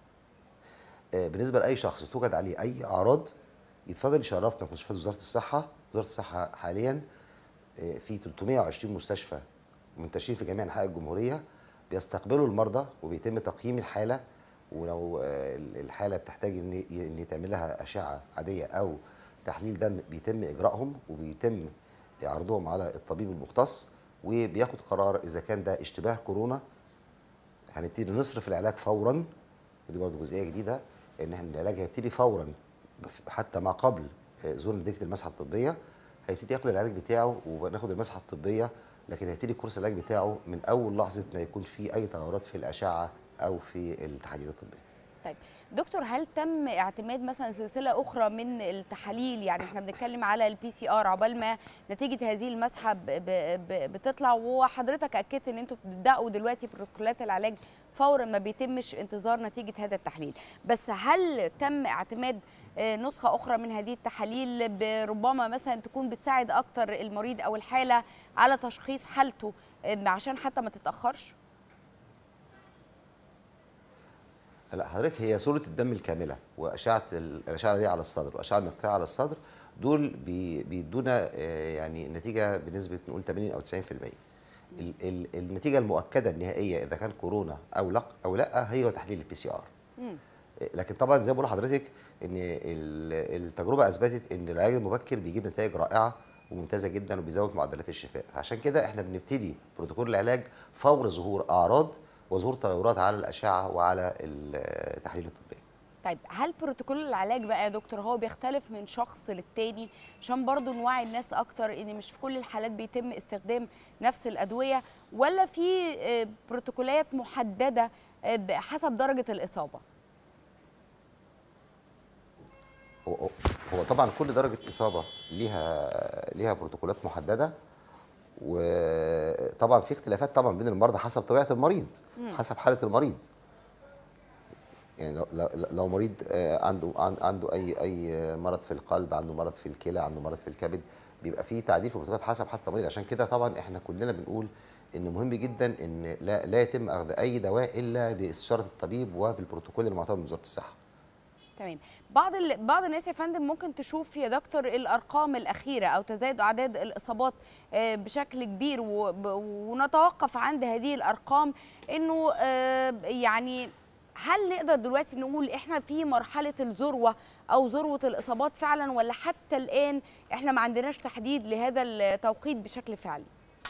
Speaker 16: آه، بالنسبه لاي شخص توجد عليه اي اعراض يتفضل يشرفنا في مستشفيات وزاره الصحه وزاره الصحه حاليا آه، في 320 مستشفى منتشرين في جميع انحاء الجمهوريه بيستقبلوا المرضى وبيتم تقييم الحاله ولو آه، الحاله بتحتاج ان ان يتعمل لها اشعه عاديه او تحليل دم بيتم اجرائهم وبيتم عرضهم على الطبيب المختص وبياخد قرار اذا كان ده اشتباه كورونا هنبتدي نصرف العلاج فورا ودي برضه جزئيه جديده ان احنا العلاج هيبتدي فورا حتى ما قبل آه، ظهور نتيجه المسحه الطبيه هيبتدي ياخد العلاج بتاعه وناخد المسحه الطبيه لكن هيبتدي كورس العلاج بتاعه من اول لحظه ما يكون في اي تغيرات في الاشعه او في التحاليل الطبيه
Speaker 1: طيب دكتور هل تم اعتماد مثلا سلسله اخرى من التحاليل يعني احنا بنتكلم على البي سي ار عقبال ما نتيجه هذه المسحه ب- ب- ب- بتطلع وحضرتك اكدت ان انتوا بتبداوا دلوقتي بروتوكولات العلاج فورا ما بيتمش انتظار نتيجه هذا التحليل بس هل تم اعتماد آه، نسخه اخرى من هذه التحاليل بربما مثلا تكون بتساعد اكتر المريض او الحاله على تشخيص حالته آه، عشان حتى ما تتاخرش
Speaker 16: لا حضرتك هي صوره الدم الكامله واشعه ال- الاشعه دي على الصدر واشعه المقطعيه على الصدر دول بي- بيدونا آه، يعني نتيجه بنسبه نقول 80 او 90% ال- ال- النتيجه المؤكده النهائيه اذا كان كورونا او لا او لا هي تحليل البي سي ار لكن طبعا زي ما بقول لحضرتك ان ال- التجربه اثبتت ان العلاج المبكر بيجيب نتائج رائعه وممتازه جدا وبيزود معدلات الشفاء عشان كده احنا بنبتدي بروتوكول العلاج فور ظهور اعراض وظهور تغيرات على الاشعه وعلى التحاليل الطبيه
Speaker 1: طيب هل بروتوكول العلاج بقى يا دكتور هو بيختلف من شخص للتاني عشان برضو نوعي الناس اكتر ان مش في كل الحالات بيتم استخدام نفس الادويه ولا في آه، بروتوكولات محدده آه، حسب درجه الاصابه
Speaker 16: هو هو- هو طبعا كل درجه اصابه ليها ليها بروتوكولات محدده وطبعا في اختلافات طبعا بين المرضى حسب طبيعه المريض
Speaker 15: مم.
Speaker 16: حسب حاله المريض يعني لو لو, لو مريض آه، عنده عن- عنده اي اي مرض في القلب عنده مرض في الكلى عنده مرض في الكبد بيبقى في تعديل في البروتوكولات حسب حتى المريض عشان كده طبعا احنا كلنا بنقول ان مهم جدا ان لا لا يتم اخذ اي دواء الا باستشاره الطبيب وبالبروتوكول المعتمد من وزاره الصحه
Speaker 1: تمام بعض ال... بعض الناس يا فندم ممكن تشوف يا دكتور الارقام الاخيره او تزايد اعداد الاصابات آه، بشكل كبير وب... ونتوقف عند هذه الارقام انه آه، يعني هل نقدر دلوقتي نقول احنا في مرحله الذروه او ذروه الاصابات فعلا ولا حتى الان احنا ما عندناش تحديد لهذا التوقيت بشكل فعلي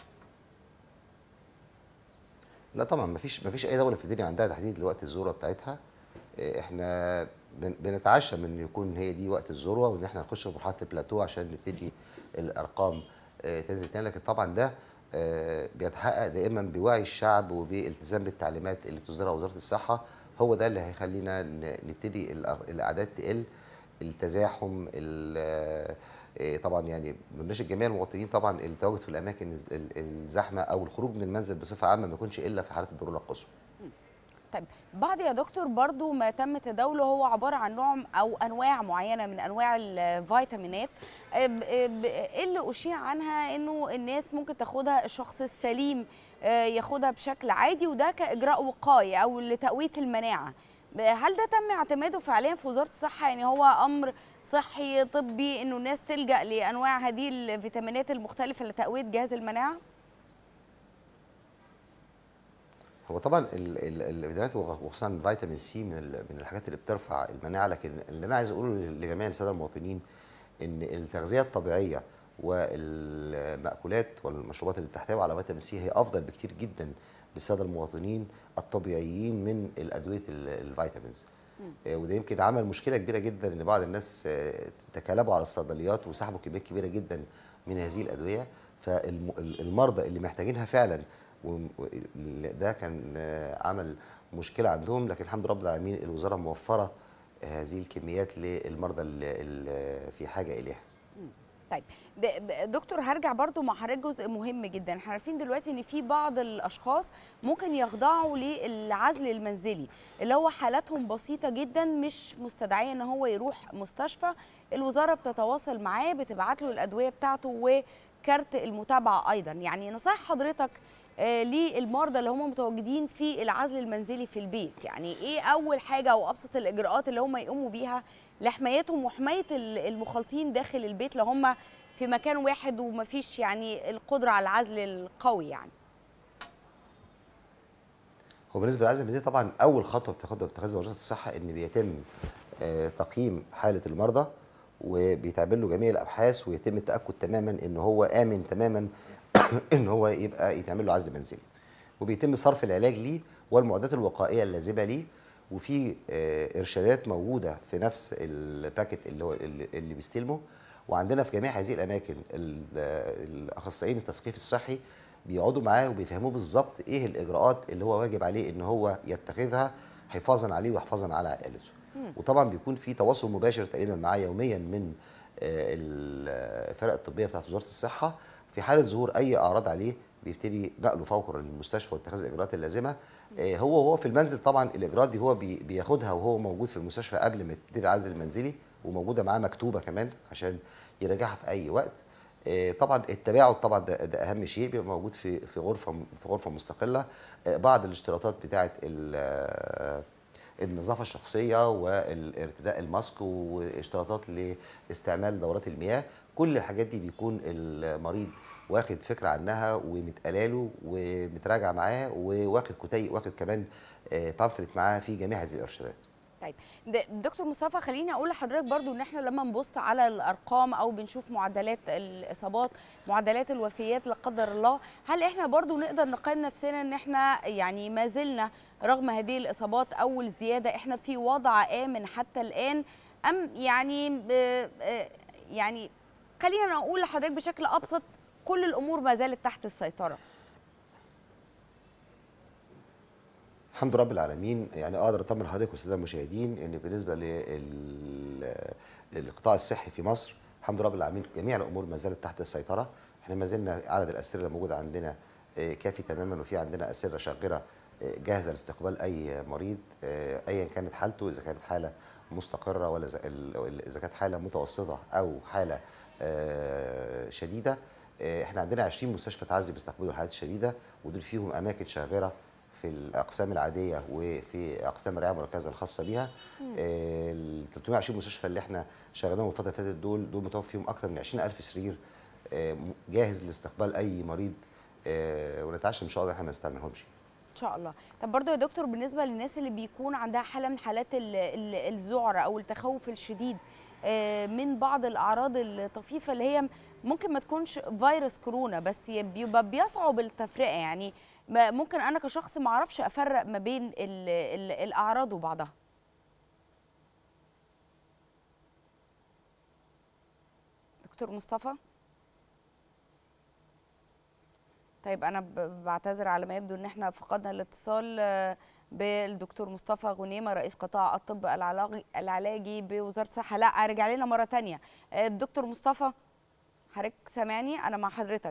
Speaker 16: لا طبعا مفيش مفيش اي دوله في الدنيا عندها تحديد لوقت الذروه بتاعتها إيه، احنا بن- بنتعشى من ان يكون هي دي وقت الذروه وان احنا نخش في مرحله البلاتو عشان نبتدي الارقام آه، تنزل تاني لكن طبعا ده آه، بيتحقق دائما بوعي الشعب وبالالتزام بالتعليمات اللي بتصدرها وزاره الصحه هو ده اللي هيخلينا ن- نبتدي الأ- الاعداد تقل التزاحم ال- آه، طبعا يعني بنناشد جميع المواطنين طبعا التواجد في الاماكن الز- ال- الزحمه او الخروج من المنزل بصفه عامه ما يكونش الا في حاله الضروره القصوى
Speaker 1: طيب بعض يا دكتور برضو ما تم تداوله هو عبارة عن نوع او انواع معينة من انواع الفيتامينات أب- أب- ايه اللي اشيع عنها انه الناس ممكن تاخدها الشخص السليم آه، ياخدها بشكل عادي وده كاجراء وقائي او لتقوية المناعة ب- هل ده تم اعتماده فعليا في وزارة الصحة يعني هو امر صحي طبي انه الناس تلجأ لانواع هذه الفيتامينات المختلفة لتقوية جهاز المناعة؟
Speaker 16: هو طبعا ال- ال- الفيتامينات وخصوصا فيتامين سي من ال- من الحاجات اللي بترفع المناعه لكن اللي انا عايز اقوله لجميع الساده المواطنين ان التغذيه الطبيعيه والمأكولات والمشروبات اللي بتحتوي على فيتامين سي هي افضل بكتير جدا للساده المواطنين الطبيعيين من الادويه ال- الفيتامينز آه، وده يمكن عمل مشكله كبيره جدا ان بعض الناس آه، تكالبوا على الصيدليات وسحبوا كميات كبيره جدا من هذه الادويه فالمرضى اللي محتاجينها فعلا وم- و- ده كان آه، عمل مشكله عندهم لكن الحمد لله رب العالمين الوزاره موفره هذه الكميات للمرضى اللي اللي في حاجه اليها
Speaker 1: طيب د- د- دكتور هرجع برضو مع حضرتك جزء مهم جدا احنا عارفين دلوقتي ان في بعض الاشخاص ممكن يخضعوا للعزل المنزلي اللي هو حالاتهم بسيطه جدا مش مستدعيه ان هو يروح مستشفى الوزاره بتتواصل معاه بتبعت له الادويه بتاعته وكارت المتابعه ايضا يعني نصائح حضرتك آه، للمرضى اللي هم متواجدين في العزل المنزلي في البيت يعني ايه اول حاجه او ابسط الاجراءات اللي هم يقوموا بيها لحمايتهم وحمايه ال- المخالطين داخل البيت لو هم في مكان واحد ومفيش يعني القدره على العزل القوي يعني
Speaker 16: هو بالنسبه للعزل المنزلي طبعا اول خطوه بتاخدها بتاخدها وزاره الصحه ان بيتم آه، تقييم حاله المرضى وبيتعمل له جميع الابحاث ويتم التاكد تماما ان هو امن تماما ان هو يبقى يتعمل له عزل منزلي وبيتم صرف العلاج ليه والمعدات الوقائيه اللازمه ليه وفي آه، ارشادات موجوده في نفس الباكت اللي هو اللي اللي بيستلمه وعندنا في جميع هذه الاماكن ال- الاخصائيين التثقيف الصحي بيقعدوا معاه وبيفهموه بالظبط ايه الاجراءات اللي هو واجب عليه ان هو يتخذها حفاظا عليه وحفاظا على عائلته وطبعا بيكون في تواصل مباشر تقريبا معاه يوميا من آه، الفرق الطبيه بتاعت وزاره الصحه في حاله ظهور اي اعراض عليه بيبتدي نقله فورا للمستشفى واتخاذ الاجراءات اللازمه آه، هو وهو في المنزل طبعا الاجراءات دي هو بي- بياخدها وهو موجود في المستشفى قبل ما يبتدي العزل المنزلي وموجوده معاه مكتوبه كمان عشان يراجعها في اي وقت آه، طبعا التباعد طبعا ده, ده اهم شيء بيبقى موجود في في غرفه في غرفه مستقله آه، بعض الاشتراطات بتاعه ال- آه، النظافه الشخصيه والارتداء الماسك واشتراطات لاستعمال دورات المياه كل الحاجات دي بيكون المريض واخد فكره عنها ومتقاله ومتراجع معاه وواخد كتي واخد كمان بامفلت معاه في جميع هذه الارشادات
Speaker 1: طيب د- دكتور مصطفى خليني اقول لحضرتك برضو ان احنا لما نبص على الارقام او بنشوف معدلات الاصابات معدلات الوفيات لا قدر الله هل احنا برضو نقدر نقيم نفسنا ان احنا يعني ما زلنا رغم هذه الاصابات او الزياده احنا في وضع امن حتى الان ام يعني ب- آه، يعني خلينا نقول لحضرتك بشكل ابسط كل الامور ما زالت تحت السيطره
Speaker 16: الحمد لله رب العالمين يعني اقدر اطمن حضرتك والساده المشاهدين ان بالنسبه للقطاع الصحي في مصر الحمد لله رب العالمين جميع الامور ما زالت تحت السيطره احنا ما زلنا عدد الاسره اللي موجوده عندنا آه، كافي تماما وفي عندنا اسره شاغره آه، جاهزه لاستقبال اي مريض آه، ايا كانت حالته اذا كانت حاله مستقره ولا إذا- ال- اذا كانت حاله متوسطه او حاله آه، شديده آه، احنا عندنا 20 مستشفى تعزي بيستقبلوا الحالات الشديده ودول فيهم اماكن شاغره في الاقسام العاديه وفي اقسام الرعايه المركزه الخاصه بيها آه، ال 320 مستشفى اللي احنا شغالهم الفتره اللي فاتت دول دول متوفر فيهم اكثر من 20000 سرير آه، م- جاهز لاستقبال اي مريض آه، ونتعشى ان شاء الله إن احنا ما نستعملهمش
Speaker 1: ان شاء الله طب برضو يا دكتور بالنسبه للناس اللي بيكون عندها حاله من حالات ال- ال- الذعر او التخوف الشديد آه، من بعض الاعراض الطفيفه اللي هي ممكن ما تكونش فيروس كورونا بس ي- بيبقى بيصعب التفرقه يعني ما- ممكن انا كشخص ما اعرفش افرق ما بين ال ال الاعراض وبعضها دكتور مصطفى طيب انا ب- بعتذر على ما يبدو ان احنا فقدنا الاتصال آه، بالدكتور مصطفى غنيمه رئيس قطاع الطب العلاجي العلاجي بوزاره الصحه لا رجع لنا مره تانية آه، دكتور مصطفى حضرتك سامعني انا مع حضرتك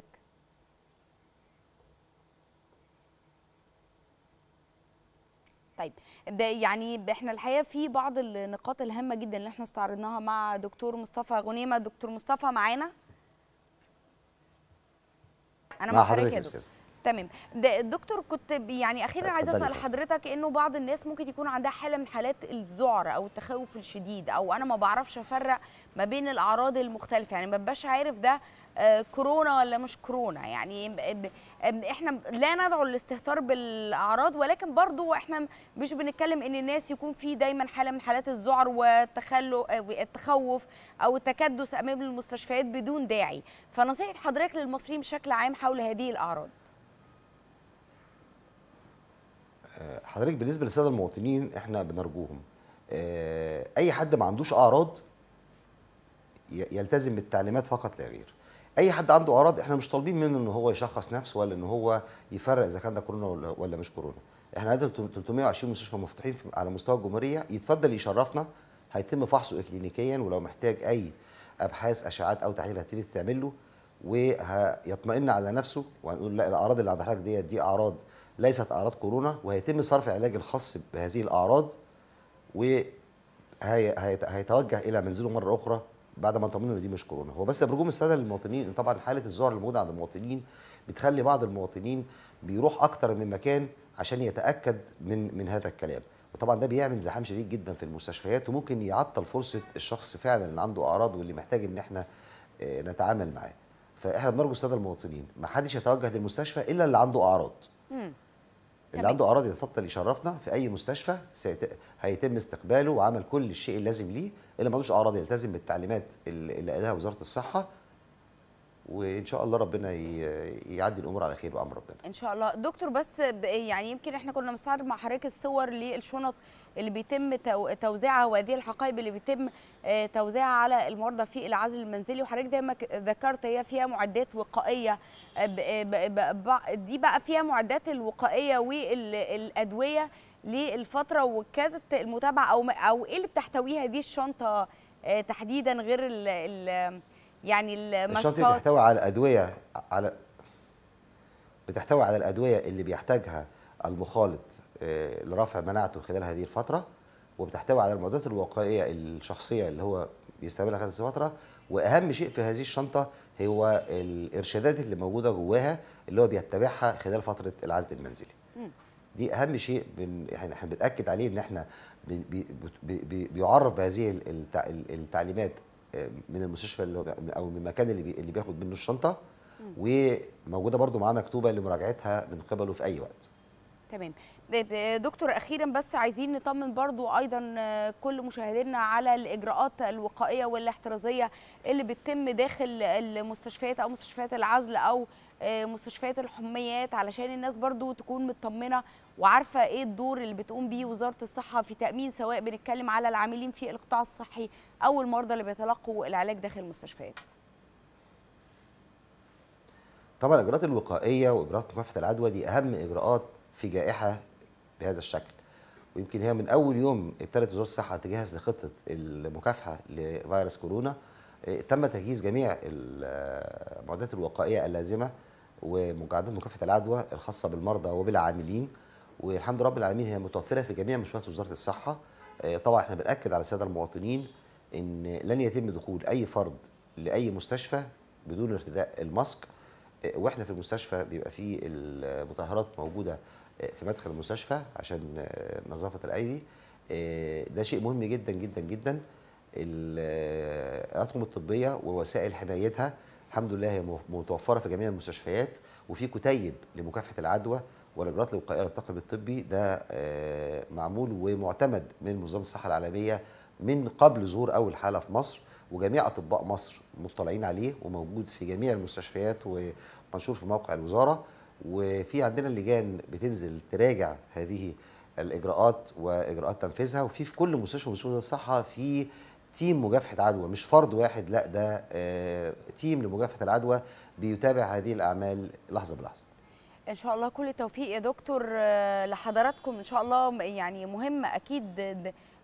Speaker 1: طيب ده يعني احنا الحقيقه في بعض النقاط الهامه جدا اللي احنا استعرضناها مع دكتور مصطفى غنيمه دكتور مصطفى معانا انا
Speaker 16: مع
Speaker 1: مع
Speaker 16: حضرتك
Speaker 1: حضرتك يا
Speaker 16: يا
Speaker 1: دكتور
Speaker 16: أستاذ.
Speaker 1: تمام ده الدكتور كنت ب- يعني اخيرا عايزه
Speaker 16: اتفضلي
Speaker 1: اسال
Speaker 16: يا
Speaker 1: حضرتك انه بعض الناس ممكن يكون عندها حاله من حالات الذعر او التخوف الشديد او انا ما بعرفش افرق ما بين الاعراض المختلفه يعني ما ببقاش عارف ده آه، كورونا ولا مش كورونا يعني ب- ب- ب- احنا لا ندعو للاستهتار بالاعراض ولكن برضو احنا مش بنتكلم ان الناس يكون في دايما حاله من حالات الذعر والتخلو أو التخوف او التكدس امام المستشفيات بدون داعي فنصيحه حضرتك للمصريين بشكل عام حول هذه الاعراض
Speaker 16: حضرتك بالنسبه للساده المواطنين احنا بنرجوهم آه، اي حد ما عندوش اعراض ي- يلتزم بالتعليمات فقط لا غير اي حد عنده اعراض احنا مش طالبين منه ان هو يشخص نفسه ولا ان هو يفرق اذا كان ده كورونا ولا, ولا مش كورونا احنا عندنا 320 مستشفى مفتوحين في- على مستوى الجمهوريه يتفضل يشرفنا هيتم فحصه اكلينيكيا ولو محتاج اي ابحاث اشعات او تحاليل هتبتدي تتعمل له وهيطمئن على نفسه وهنقول لا الاعراض اللي عند حضرتك ديت دي اعراض ليست اعراض كورونا وهيتم صرف العلاج الخاص بهذه الاعراض وهيتوجه الى منزله مره اخرى بعد ما نطمنه ان دي مش كورونا هو بس برجوم الساده للمواطنين ان طبعا حاله الذعر اللي موجوده عند المواطنين بتخلي بعض المواطنين بيروح اكتر من مكان عشان يتاكد من من هذا الكلام وطبعا ده بيعمل زحام شديد جدا في المستشفيات وممكن يعطل فرصه الشخص فعلا اللي عنده اعراض واللي محتاج ان احنا آه، نتعامل معاه فاحنا بنرجو الساده المواطنين ما حدش يتوجه للمستشفى الا اللي عنده اعراض
Speaker 1: مم.
Speaker 16: اللي عنده اعراض يتفضل يشرفنا في اي مستشفى سيت... هيتم استقباله وعمل كل الشيء اللازم ليه اللي ما عندوش اعراض يلتزم بالتعليمات اللي اللي قالها وزاره الصحه وان شاء الله ربنا ي... يعدي الامور على خير بامر ربنا
Speaker 1: ان شاء الله دكتور بس ب- يعني يمكن احنا كنا مستعرض مع حضرتك الصور للشنط اللي بيتم تو- توزيعها وهذه الحقائب اللي بيتم آه، توزيعها على المرضى في العزل المنزلي وحضرتك دايما ك- ذكرت هي فيها معدات وقائيه آه، ب- ب- ب- ب- دي بقى فيها معدات الوقائيه والادويه للفتره وكانت المتابعه او م- او ايه اللي بتحتويها هذه الشنطه آه، تحديدا غير ال ال يعني
Speaker 16: الشنطه دي
Speaker 1: الماسكات
Speaker 16: بتحتوي على ادويه على بتحتوي على الادويه اللي بيحتاجها المخالط آه، لرفع مناعته خلال هذه الفتره وبتحتوي على المعدات الوقائيه الشخصيه اللي هو بيستعملها خلال هذه الفتره واهم شيء في هذه الشنطه هو الارشادات اللي موجوده جواها اللي هو بيتبعها خلال فتره العزل المنزلي
Speaker 1: مم.
Speaker 16: دي اهم شيء بن يعني احنا بناكد عليه ان احنا بي بي بي بي بيعرف بهذه ال- التع- التعليمات آه، من المستشفى اللي هو- او من المكان اللي بي اللي بياخد منه الشنطه وموجوده برضو معاه مكتوبه لمراجعتها من قبله في اي وقت
Speaker 1: تمام طيب، آه، دكتور اخيرا بس عايزين نطمن برضو ايضا آه، كل مشاهدينا على الاجراءات الوقائيه والاحترازيه اللي بتتم داخل المستشفيات او مستشفيات العزل او آه، مستشفيات الحميات علشان الناس برضو تكون مطمنه وعارفه ايه الدور اللي بتقوم بيه وزاره الصحه في تامين سواء بنتكلم على العاملين في القطاع الصحي او المرضى اللي بيتلقوا العلاج داخل المستشفيات
Speaker 16: طبعا الاجراءات الوقائيه واجراءات مكافحه العدوى دي اهم اجراءات في جائحه بهذا الشكل ويمكن هي من اول يوم ابتدت وزاره الصحه تجهز لخطه المكافحه لفيروس كورونا إيه، تم تجهيز جميع المعدات الوقائيه اللازمه ومجعدات مكافحه العدوى الخاصه بالمرضى وبالعاملين والحمد لله رب العالمين هي متوفره في جميع مستشفيات وزاره الصحه إيه، طبعا احنا بناكد على الساده المواطنين ان لن يتم دخول اي فرد لاي مستشفى بدون ارتداء الماسك إيه، واحنا في المستشفى بيبقى فيه المطهرات موجوده إيه، في مدخل المستشفى عشان آه، نظافه الايدي إيه، ده شيء مهم جدا جدا جدا الاطقم الطبيه ووسائل حمايتها الحمد لله هي مو- متوفره في جميع المستشفيات وفي كتيب لمكافحه العدوى والاجراءات الوقائيه للطاقم الطبي ده آه، معمول ومعتمد من منظمه الصحه العالميه من قبل ظهور اول حاله في مصر وجميع اطباء مصر مطلعين عليه وموجود في جميع المستشفيات ومنشور في موقع الوزاره وفي عندنا لجان بتنزل تراجع هذه الاجراءات واجراءات تنفيذها وفي في كل مستشفى من مستشفيات الصحه في تيم مكافحه عدوى مش فرد واحد لا ده آه، تيم لمكافحه العدوى بيتابع هذه الاعمال لحظه بلحظه
Speaker 1: ان شاء الله كل التوفيق يا دكتور آه، لحضراتكم ان شاء الله م- يعني مهم اكيد د-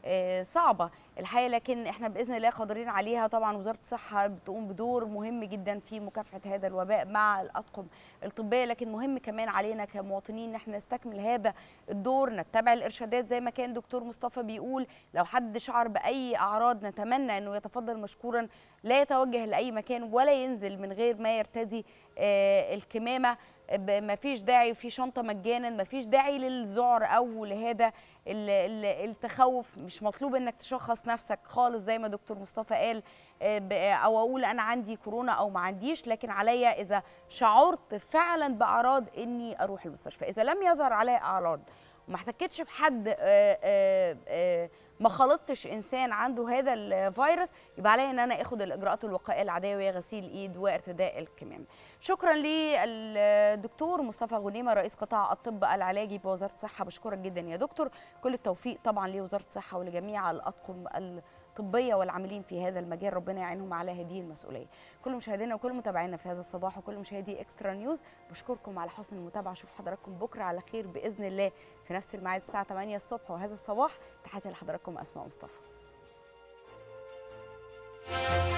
Speaker 1: آه، صعبه الحقيقه لكن احنا باذن الله قادرين عليها طبعا وزاره الصحه بتقوم بدور مهم جدا في مكافحه هذا الوباء مع الاطقم الطبيه لكن مهم كمان علينا كمواطنين ان احنا نستكمل هذا الدور نتبع الارشادات زي ما كان دكتور مصطفى بيقول لو حد شعر باي اعراض نتمنى انه يتفضل مشكورا لا يتوجه لاي مكان ولا ينزل من غير ما يرتدي آه، الكمامه ما فيش داعي في شنطه مجانا ما فيش داعي للذعر او لهذا ال- ال- التخوف مش مطلوب انك تشخص نفسك خالص زي ما دكتور مصطفى قال آه، ب- او اقول انا عندي كورونا او ما عنديش لكن عليا اذا شعرت فعلا باعراض اني اروح المستشفى اذا لم يظهر عليا اعراض وما احتكتش بحد آه، آه، آه، ما خلطتش انسان عنده هذا الفيروس يبقى عليا ان انا اخد الاجراءات الوقائيه العاديه وهي غسيل الايد وارتداء الكمام شكرا للدكتور مصطفى غنيمه رئيس قطاع الطب العلاجي بوزاره الصحه بشكرك جدا يا دكتور كل التوفيق طبعا لوزاره الصحه ولجميع الاطقم الطبيه والعاملين في هذا المجال ربنا يعينهم على هذه المسؤوليه كل مشاهدينا وكل متابعينا في هذا الصباح وكل مشاهدي اكسترا نيوز بشكركم على حسن المتابعه اشوف حضراتكم بكره على خير باذن الله في نفس الميعاد الساعه 8 الصبح وهذا الصباح تحياتي لحضراتكم اسماء مصطفى